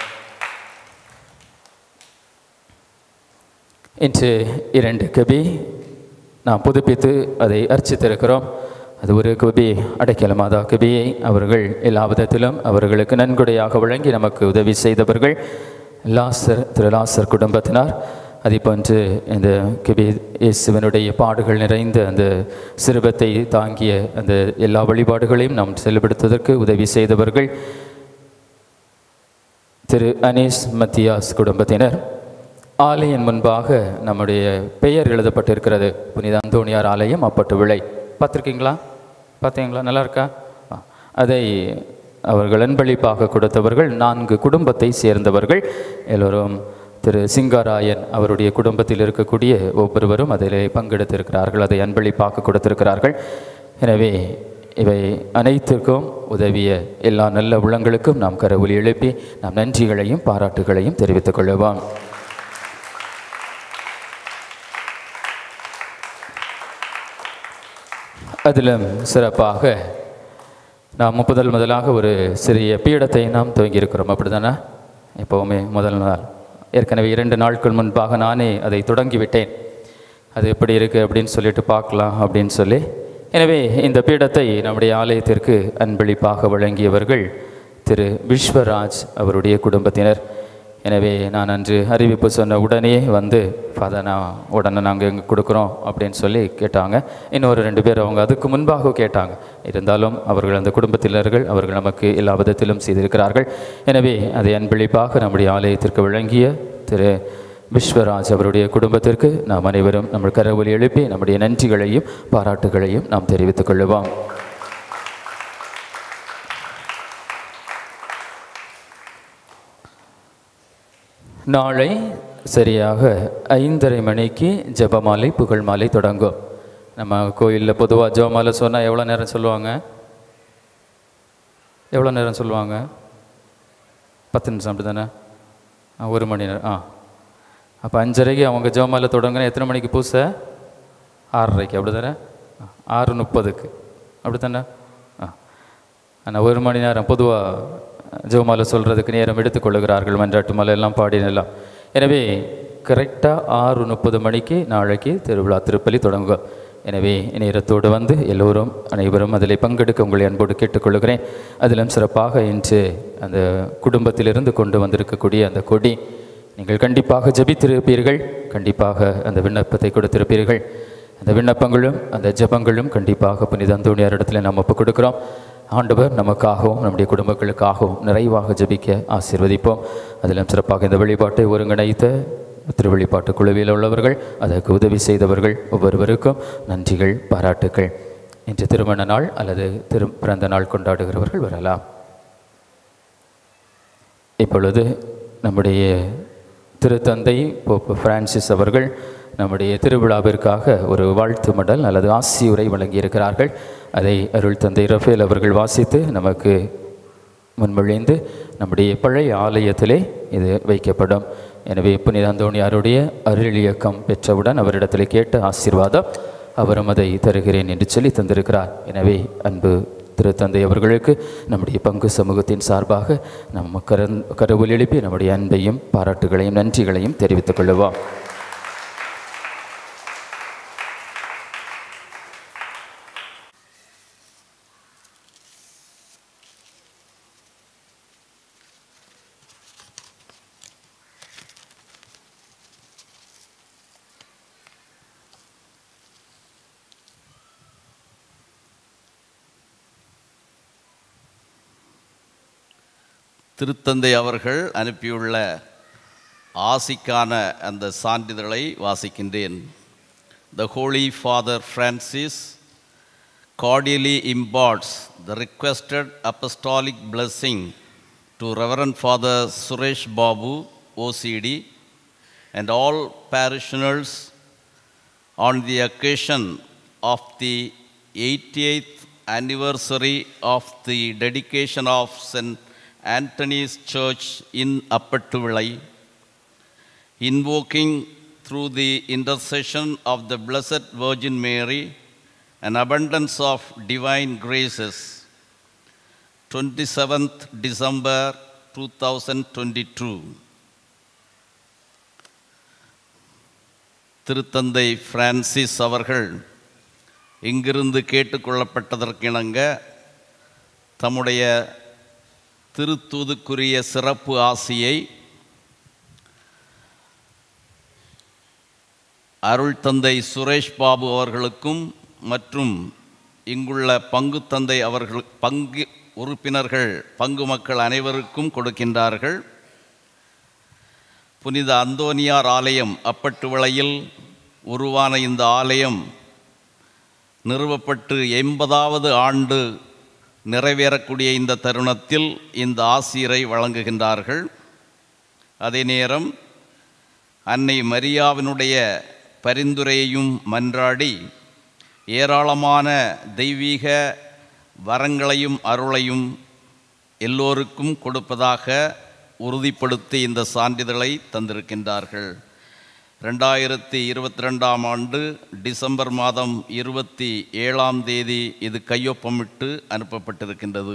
இன்று இரண்டு கபி நாம் புதுப்பித்து அதை அர்ச்சித்திருக்கிறோம் அது ஒரு கபி அடைக்கல மாதா கபியை அவர்கள் எல்லா விதத்திலும் அவர்களுக்கு நன்கொடையாக வழங்கி நமக்கு உதவி செய்தவர்கள் லாசர் திரு லாசர் குடும்பத்தினார் அதேபோன்று இந்த கபி இயேசுவனுடைய பாடுகள் நிறைந்த அந்த சிறுபத்தை தாங்கிய அந்த எல்லா வழிபாடுகளையும் நாம் செயல்படுத்துவதற்கு உதவி செய்தவர்கள் திரு அனீஸ் மத்தியாஸ் குடும்பத்தினர் ஆலயம் முன்பாக நம்முடைய பெயர் எழுதப்பட்டிருக்கிறது புனித அந்தோணியார் ஆலயம் அப்பட்டு விளை பார்த்துருக்கீங்களா பார்த்தீங்களா நல்லா இருக்கா ஆ. அதை அவர்கள் அன்பளிப்பாக கொடுத்தவர்கள் நான்கு குடும்பத்தை சேர்ந்தவர்கள் எல்லோரும் திரு சிங்காராயன் அவருடைய குடும்பத்தில் இருக்கக்கூடிய ஒவ்வொருவரும் அதிலே பங்கெடுத்திருக்கிறார்கள் அதை அன்பளிப்பாக கொடுத்திருக்கிறார்கள் எனவே இவை அனைத்திற்கும் உதவிய எல்லா நல்ல உள்ளங்களுக்கும் நாம் கரவொலி எழுப்பி நாம் நன்றிகளையும் பாராட்டுகளையும் தெரிவித்துக் கொள்ளுவோம் அதிலும் சிறப்பாக நாம் முதல் முதலாக ஒரு சிறிய பீடத்தை நாம் துவங்கியிருக்கிறோம் அப்படிதானே எப்போவுமே முதல் நாள் ஏற்கனவே இரண்டு நாட்கள் முன்பாக நானே அதை தொடங்கிவிட்டேன் அது எப்படி இருக்குது அப்படின்னு சொல்லிட்டு பார்க்கலாம் அப்படின்னு சொல்லி எனவே இந்த பீடத்தை நம்முடைய ஆலயத்திற்கு அன்பளிப்பாக வழங்கியவர்கள் திரு விஸ்வராஜ் அவருடைய குடும்பத்தினர் எனவே நான் அன்று அறிவிப்பு சொன்ன உடனே வந்து ஃபாதர் நான் உடனே நாங்கள் எங்கே கொடுக்குறோம் அப்படின்னு சொல்லி கேட்டாங்க இன்னொரு ரெண்டு பேர் அவங்க அதுக்கு முன்பாக கேட்டாங்க இருந்தாலும் அவர்கள் அந்த குடும்பத்தினர்கள் அவர்கள் நமக்கு எல்லா விதத்திலும் செய்திருக்கிறார்கள் எனவே அதை அன்பளிப்பாக நம்முடைய ஆலயத்திற்கு வழங்கிய திரு விஸ்வராஜ் அவருடைய குடும்பத்திற்கு நாம் அனைவரும் நம்ம கரவொலி எழுப்பி நம்முடைய நன்றிகளையும் பாராட்டுகளையும் நாம் தெரிவித்துக் கொள்ளுவோம் நாளை சரியாக ஐந்தரை மணிக்கு ஜெபமாலை புகழ் மாலை தொடங்கும் நம்ம கோயிலில் பொதுவாக ஜெபமாலை சொன்னால் எவ்வளோ நேரம் சொல்லுவாங்க எவ்வளோ நேரம் சொல்லுவாங்க பத்து நிமிஷம் அப்படி தானே ஆ, ஒரு மணி நேரம் ஆ அப்போ அஞ்சரைக்கு அவங்க ஜெபமாலை தொடங்கினா எத்தனை மணிக்கு பூசை ஆறரைக்கு அப்படி தானே ஆறு முப்பதுக்கு அப்படி தானே ஆ ஆனால் ஒரு மணி நேரம் பொதுவாக ஜெபமாலை சொல்கிறதுக்கு நேரம் எடுத்துக்கொள்ளுகிறார்கள் மன்றாட்டு மாலை எல்லாம் பாடினெல்லாம் எனவே கரெக்டாக ஆறு முப்பது மணிக்கு நாளைக்கு திருவிழா திருப்பலி தொடங்கும் எனவே நேரத்தோடு வந்து எல்லோரும் அனைவரும் அதில் பங்கெடுக்க உங்களை அன்போடு கேட்டுக்கொள்கிறேன் அதிலும் சிறப்பாக இன்று அந்த குடும்பத்திலிருந்து கொண்டு வந்திருக்கக்கூடிய அந்த கொடி நீங்கள் கண்டிப்பாக ஜெபித்திருப்பீர்கள் கண்டிப்பாக அந்த விண்ணப்பத்தை கொடுத்திருப்பீர்கள் அந்த விண்ணப்பங்களும் அந்த ஜெபங்களும் கண்டிப்பாக புனித அந்தோணியாரிடத்தில் நாம் ஒப்புக் கொடுக்கிறோம் ஆண்டவர் நமக்காகவும் நம்முடைய குடும்பங்களுக்காகவும் நிறைவாக ஜெபிக்க ஆசீர்வதிப்போம் அதிலும் சிறப்பாக இந்த வழிபாட்டை ஒருங்கிணைத்த திருவழிபாட்டு குழுவில் உள்ளவர்கள் அதற்கு உதவி செய்தவர்கள் ஒவ்வொருவருக்கும் நன்றிகள் பாராட்டுக்கள் இன்று திருமண நாள் அல்லது திரு பிறந்த நாள் கொண்டாடுகிறவர்கள் வரலாம் இப்பொழுது நம்முடைய திருத்தந்தை போப்பு பிரான்சிஸ் அவர்கள் நம்முடைய திருவிழாவிற்காக ஒரு வாழ்த்து மடல் அல்லது ஆசியுரை வழங்கியிருக்கிறார்கள் அதை அருள் தந்தை ரஃபேல் அவர்கள் வாசித்து நமக்கு முன்மொழிந்து நம்முடைய பழைய ஆலயத்திலே இது வைக்கப்படும் எனவே புனித அந்தோணியாருடைய அருள் இயக்கம் பெற்றவுடன் அவரிடத்தில் கேட்ட ஆசீர்வாதம் அவரும் அதை தருகிறேன் என்று சொல்லி தந்திருக்கிறார் எனவே அன்பு திருத்தந்தை அவர்களுக்கு நம்முடைய பங்கு சமூகத்தின் சார்பாக நம்ம கரந் கருவில் எழுப்பி நம்முடைய அன்பையும் பாராட்டுகளையும் நன்றிகளையும் தெரிவித்துக் கொள்ளுவோம் திருத்தந்தை அவர்கள் அனுப்பியுள்ள ஆசிக்கான அந்த சான்றிதழை வாசிக்கின்றேன் the holy father Francis cordially imparts the requested apostolic blessing to Reverend Father Suresh Babu, OCD, and all parishioners on the occasion of the 88th anniversary of the dedication of St. Anthony's Church in Appattuvilai, invoking through the intercession of the Blessed Virgin Mary an abundance of divine graces. 27th December 2022. திருத்தந்தை Francis அவர்கள் இங்கிருந்து கேட்டுக்கொள்ளப்பட்டதற்கிணங்க தம்முடைய திருத்தூதுக்குரிய சிறப்பு ஆசியை அருள் தந்தை சுரேஷ் பாபு அவர்களுக்கும் மற்றும் இங்குள்ள பங்கு தந்தை அவர்கள் பங்கு உறுப்பினர்கள் பங்கு மக்கள் அனைவருக்கும் கொடுக்கின்றார்கள் புனித அந்தோனியார் ஆலயம் அப்பட்டுவிளையில் உருவான இந்த ஆலயம் நிறுவப்பட்டு எண்பதாவது ஆண்டு நிறைவேறக்கூடிய இந்த தருணத்தில் இந்த ஆசிரியரை வழங்குகின்றார்கள் அதே நேரம் அன்னை மரியாவினுடைய பரிந்துரையையும் மன்றாடி ஏராளமான தெய்வீக வரங்களையும் அருளையும் எல்லோருக்கும் கொடுப்பதாக உறுதிப்படுத்தி இந்த சான்றிதழை தந்திருக்கின்றார்கள் ரெண்டாயிரத்தி இருபத்தி ரெண்டாம் ஆண்டு டிசம்பர் மாதம் இருபத்தி ஏழாம் தேதி இது கையொப்பமிட்டு அனுப்பப்பட்டிருக்கின்றது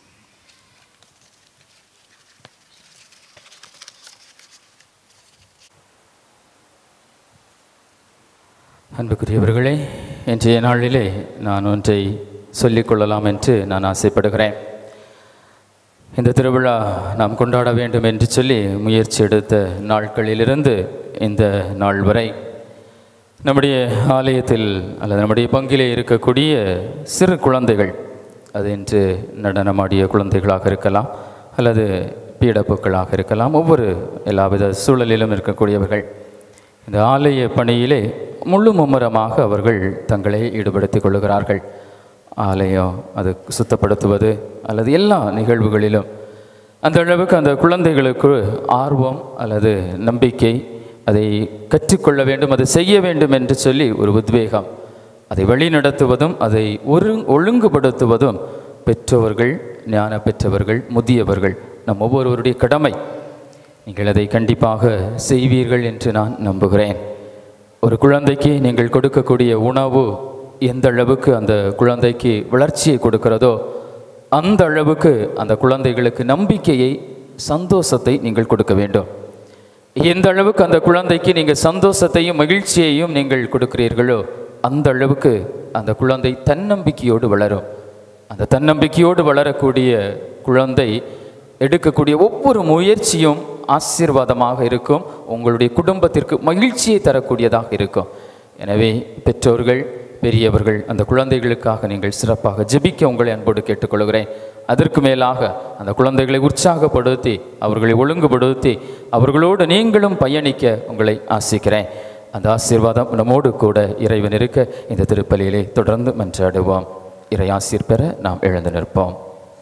அன்புக்குரியவர்களே இன்றைய நாளிலே நான் ஒன்றை சொல்லிக்கொள்ளலாம் என்று நான் ஆசைப்படுகிறேன் இந்த திருவிழா நாம் கொண்டாட வேண்டும் என்று சொல்லி முயற்சி எடுத்த நாட்களிலிருந்து இந்த நாள் வரை நம்முடைய ஆலயத்தில் அல்லது நம்முடைய பங்கிலே இருக்கக்கூடிய சிறு குழந்தைகள் அது இன்று நடனமாடிய குழந்தைகளாக இருக்கலாம் அல்லது பீடப்புக்களாக இருக்கலாம் ஒவ்வொரு எல்லாவித சூழலிலும் இருக்கக்கூடியவர்கள் இந்த ஆலய பணியிலே முழு மும்முரமாக அவர்கள் தங்களை ஈடுபடுத்திக் கொள்கிறார்கள் ஆலயம் அது சுத்தப்படுத்துவது அல்லது எல்லா நிகழ்வுகளிலும் அந்த அளவுக்கு அந்த குழந்தைகளுக்கு ஆர்வம் அல்லது நம்பிக்கை அதை கற்றுக்கொள்ள வேண்டும் அதை செய்ய வேண்டும் என்று சொல்லி ஒரு உத்வேகம் அதை வழிநடத்துவதும் அதை ஒரு ஒழுங்குபடுத்துவதும் பெற்றவர்கள் ஞான பெற்றவர்கள் முதியவர்கள் நம் ஒவ்வொருவருடைய கடமை நீங்கள் அதை கண்டிப்பாக செய்வீர்கள் என்று நான் நம்புகிறேன் ஒரு குழந்தைக்கு நீங்கள் கொடுக்கக்கூடிய உணவு எந்த அளவுக்கு அந்த குழந்தைக்கு வளர்ச்சியை கொடுக்கிறதோ அந்த அளவுக்கு அந்த குழந்தைகளுக்கு நம்பிக்கையை சந்தோஷத்தை நீங்கள் கொடுக்க வேண்டும் எந்த அளவுக்கு அந்த குழந்தைக்கு நீங்கள் சந்தோஷத்தையும் மகிழ்ச்சியையும் நீங்கள் கொடுக்கிறீர்களோ அந்த அளவுக்கு அந்த குழந்தை தன்னம்பிக்கையோடு வளரும் அந்த தன்னம்பிக்கையோடு வளரக்கூடிய குழந்தை எடுக்கக்கூடிய ஒவ்வொரு முயற்சியும் ஆசீர்வாதமாக இருக்கும் உங்களுடைய குடும்பத்திற்கு மகிழ்ச்சியை தரக்கூடியதாக இருக்கும் எனவே பெற்றோர்கள் பெரியவர்கள் அந்த குழந்தைகளுக்காக நீங்கள் சிறப்பாக ஜெபிக்க உங்களை அன்போடு கேட்டுக்கொள்கிறேன் அதற்கு மேலாக அந்த குழந்தைகளை உற்சாகப்படுத்தி அவர்களை ஒழுங்குபடுத்தி அவர்களோடு நீங்களும் பயணிக்க உங்களை ஆசிக்கிறேன் அந்த ஆசீர்வாதம் நம்மோடு கூட இறைவன் இருக்க இந்த திருப்பலியிலே தொடர்ந்து மன்றாடுவோம் இறை ஆசீர் பெற நாம் எழுந்து நிற்போம்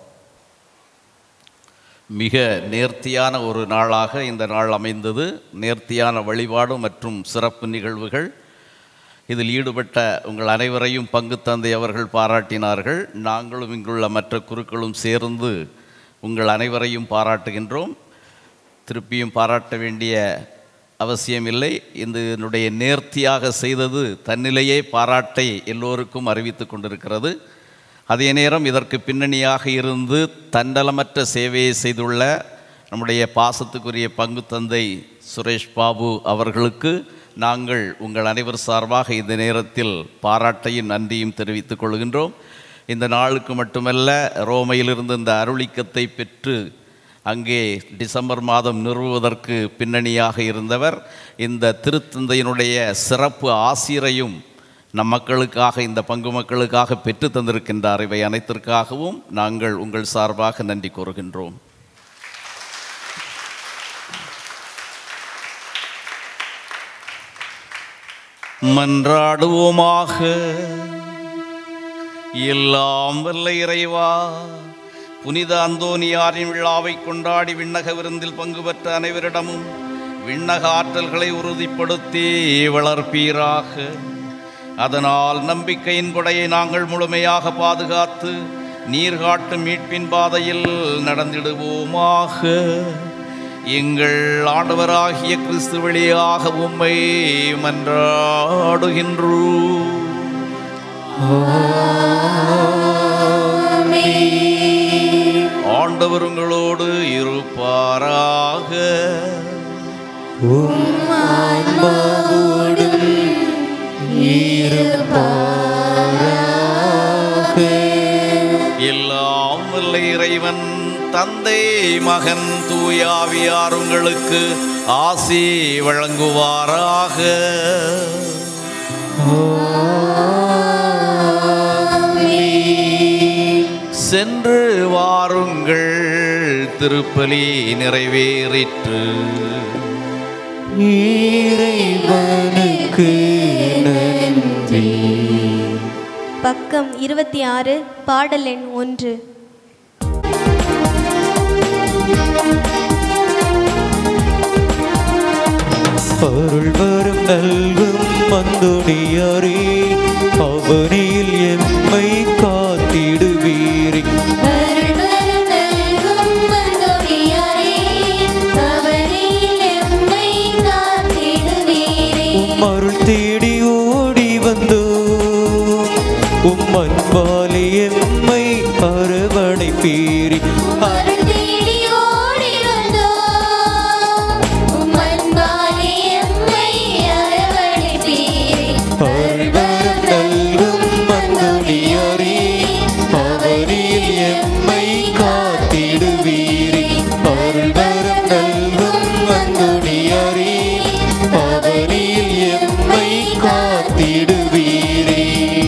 மிக நேர்த்தியான ஒரு நாளாக இந்த நாள் அமைந்தது நேர்த்தியான வழிபாடு மற்றும் சிறப்பு நிகழ்வுகள் இதில் ஈடுபட்ட உங்கள் அனைவரையும் பங்கு தந்தை அவர்கள் பாராட்டினார்கள் நாங்களும் இங்குள்ள மற்ற குருக்களும் சேர்ந்து உங்கள் அனைவரையும் பாராட்டுகின்றோம் திருப்பியும் பாராட்ட வேண்டிய அவசியமில்லை இந்த என்னுடைய நேர்த்தியாக செய்தது தன்னிலையே பாராட்டை எல்லோருக்கும் அறிவித்து கொண்டிருக்கிறது அதே நேரம் இதற்கு பின்னணியாக இருந்து தன்னலமற்ற சேவையை செய்துள்ள நம்முடைய பாசத்துக்குரிய பங்கு தந்தை சுரேஷ் பாபு அவர்களுக்கு நாங்கள் உங்கள் அனைவர் சார்பாக இந்த நேரத்தில் பாராட்டையும் நன்றியும் தெரிவித்துக் கொள்கின்றோம் இந்த நாளுக்கு மட்டுமல்ல ரோமையிலிருந்து இந்த அருளிக்கத்தை பெற்று அங்கே டிசம்பர் மாதம் நிறுவுவதற்கு பின்னணியாக இருந்தவர் இந்த திருத்தந்தையினுடைய சிறப்பு ஆசிரியரையும் நம் மக்களுக்காக இந்த பங்கு மக்களுக்காக பெற்று தந்திருக்கின்றார் இவை அனைத்திற்காகவும் நாங்கள் உங்கள் சார்பாக நன்றி கூறுகின்றோம் மன்றாடுவோமாக எல்லாம் வல்ல இறைவா புனித அந்தோனியாரின் விழாவை கொண்டாடி விண்ணக விருந்தில் பங்கு பெற்ற அனைவரிடமும் விண்ணக ஆற்றல்களை உறுதிப்படுத்தி வளர்ப்பீராக அதனால் நம்பிக்கையின் கொடையை நாங்கள் முழுமையாக பாதுகாத்து நீர்காட்டும் மீட்பின் பாதையில் நடந்திடுவோமாக எங்கள் ஆண்டவராகிய கிறிஸ்து வழியாக உம்மை மன்றாடுகின்றோம் ஆண்டவர் உங்களோடு இருப்பாராக எல்லாம் வல்ல இறைவன் தந்தை மகன் தூயாவியார் உங்களுக்கு ஆசி வழங்குவாராக சென்று வாருங்கள் திருப்பலி நிறைவேறிற்று இறைவனுக்கு நன்றி பக்கம் இருபத்தி ஆறு பாடல் எண் ஒன்று அருள் வரும் நல்கும் மந்துடியாரே அவனியில் எம்மை காத்திடுவீரே உம் அருள் தேடி ஓடி வந்தோம் உம் அன்பாலே எம்மை அரவணைப்பீரே அருள்வரம் நல்கும் மந்துடியாரே அவனில் எம்மை காத்திடுவீரே அருள்வரம் நல்கும் மந்துடியாரே அவனில் எம்மை காத்திடுவீரே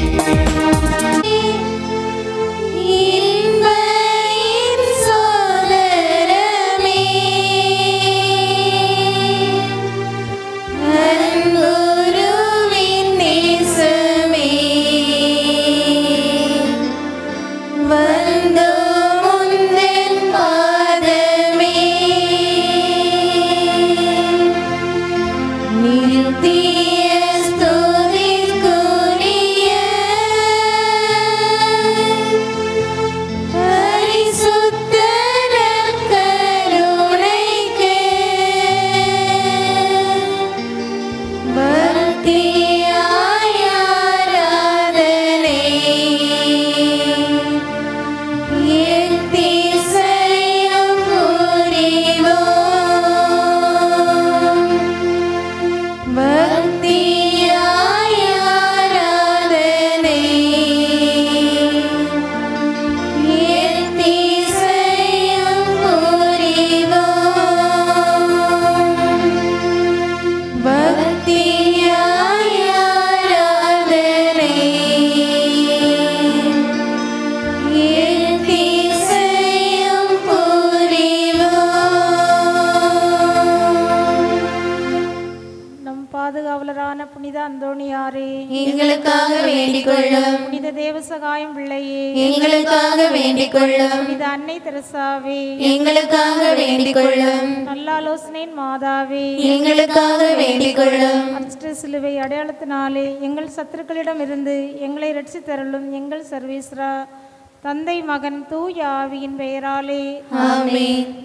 நம் பாதுகாவலரான புனித அந்தோணியாரே எங்களுக்காக வேண்டிக் கொள்ளும். புனித தேவசகாயம் பிள்ளையே எங்களுக்காக வேண்டிக் கொள்ளும். புனித அன்னை தெரசாவே எங்களுக்காக வேண்டிக் கொள்ளும். நல்லாலோசனையின் மாதாவே எங்களுக்காக வேண்டிக் கொள்ளும். அஷ்ட சிலுவை அடையாளத்தினாலே எங்கள் சத்துருக்களிடமிருந்து எங்களை ரட்சித்தருளும் எங்கள் சர்வேஸ்வரா தந்தை மகன் தூய ஆவியின் பெயராலே ஆமென்.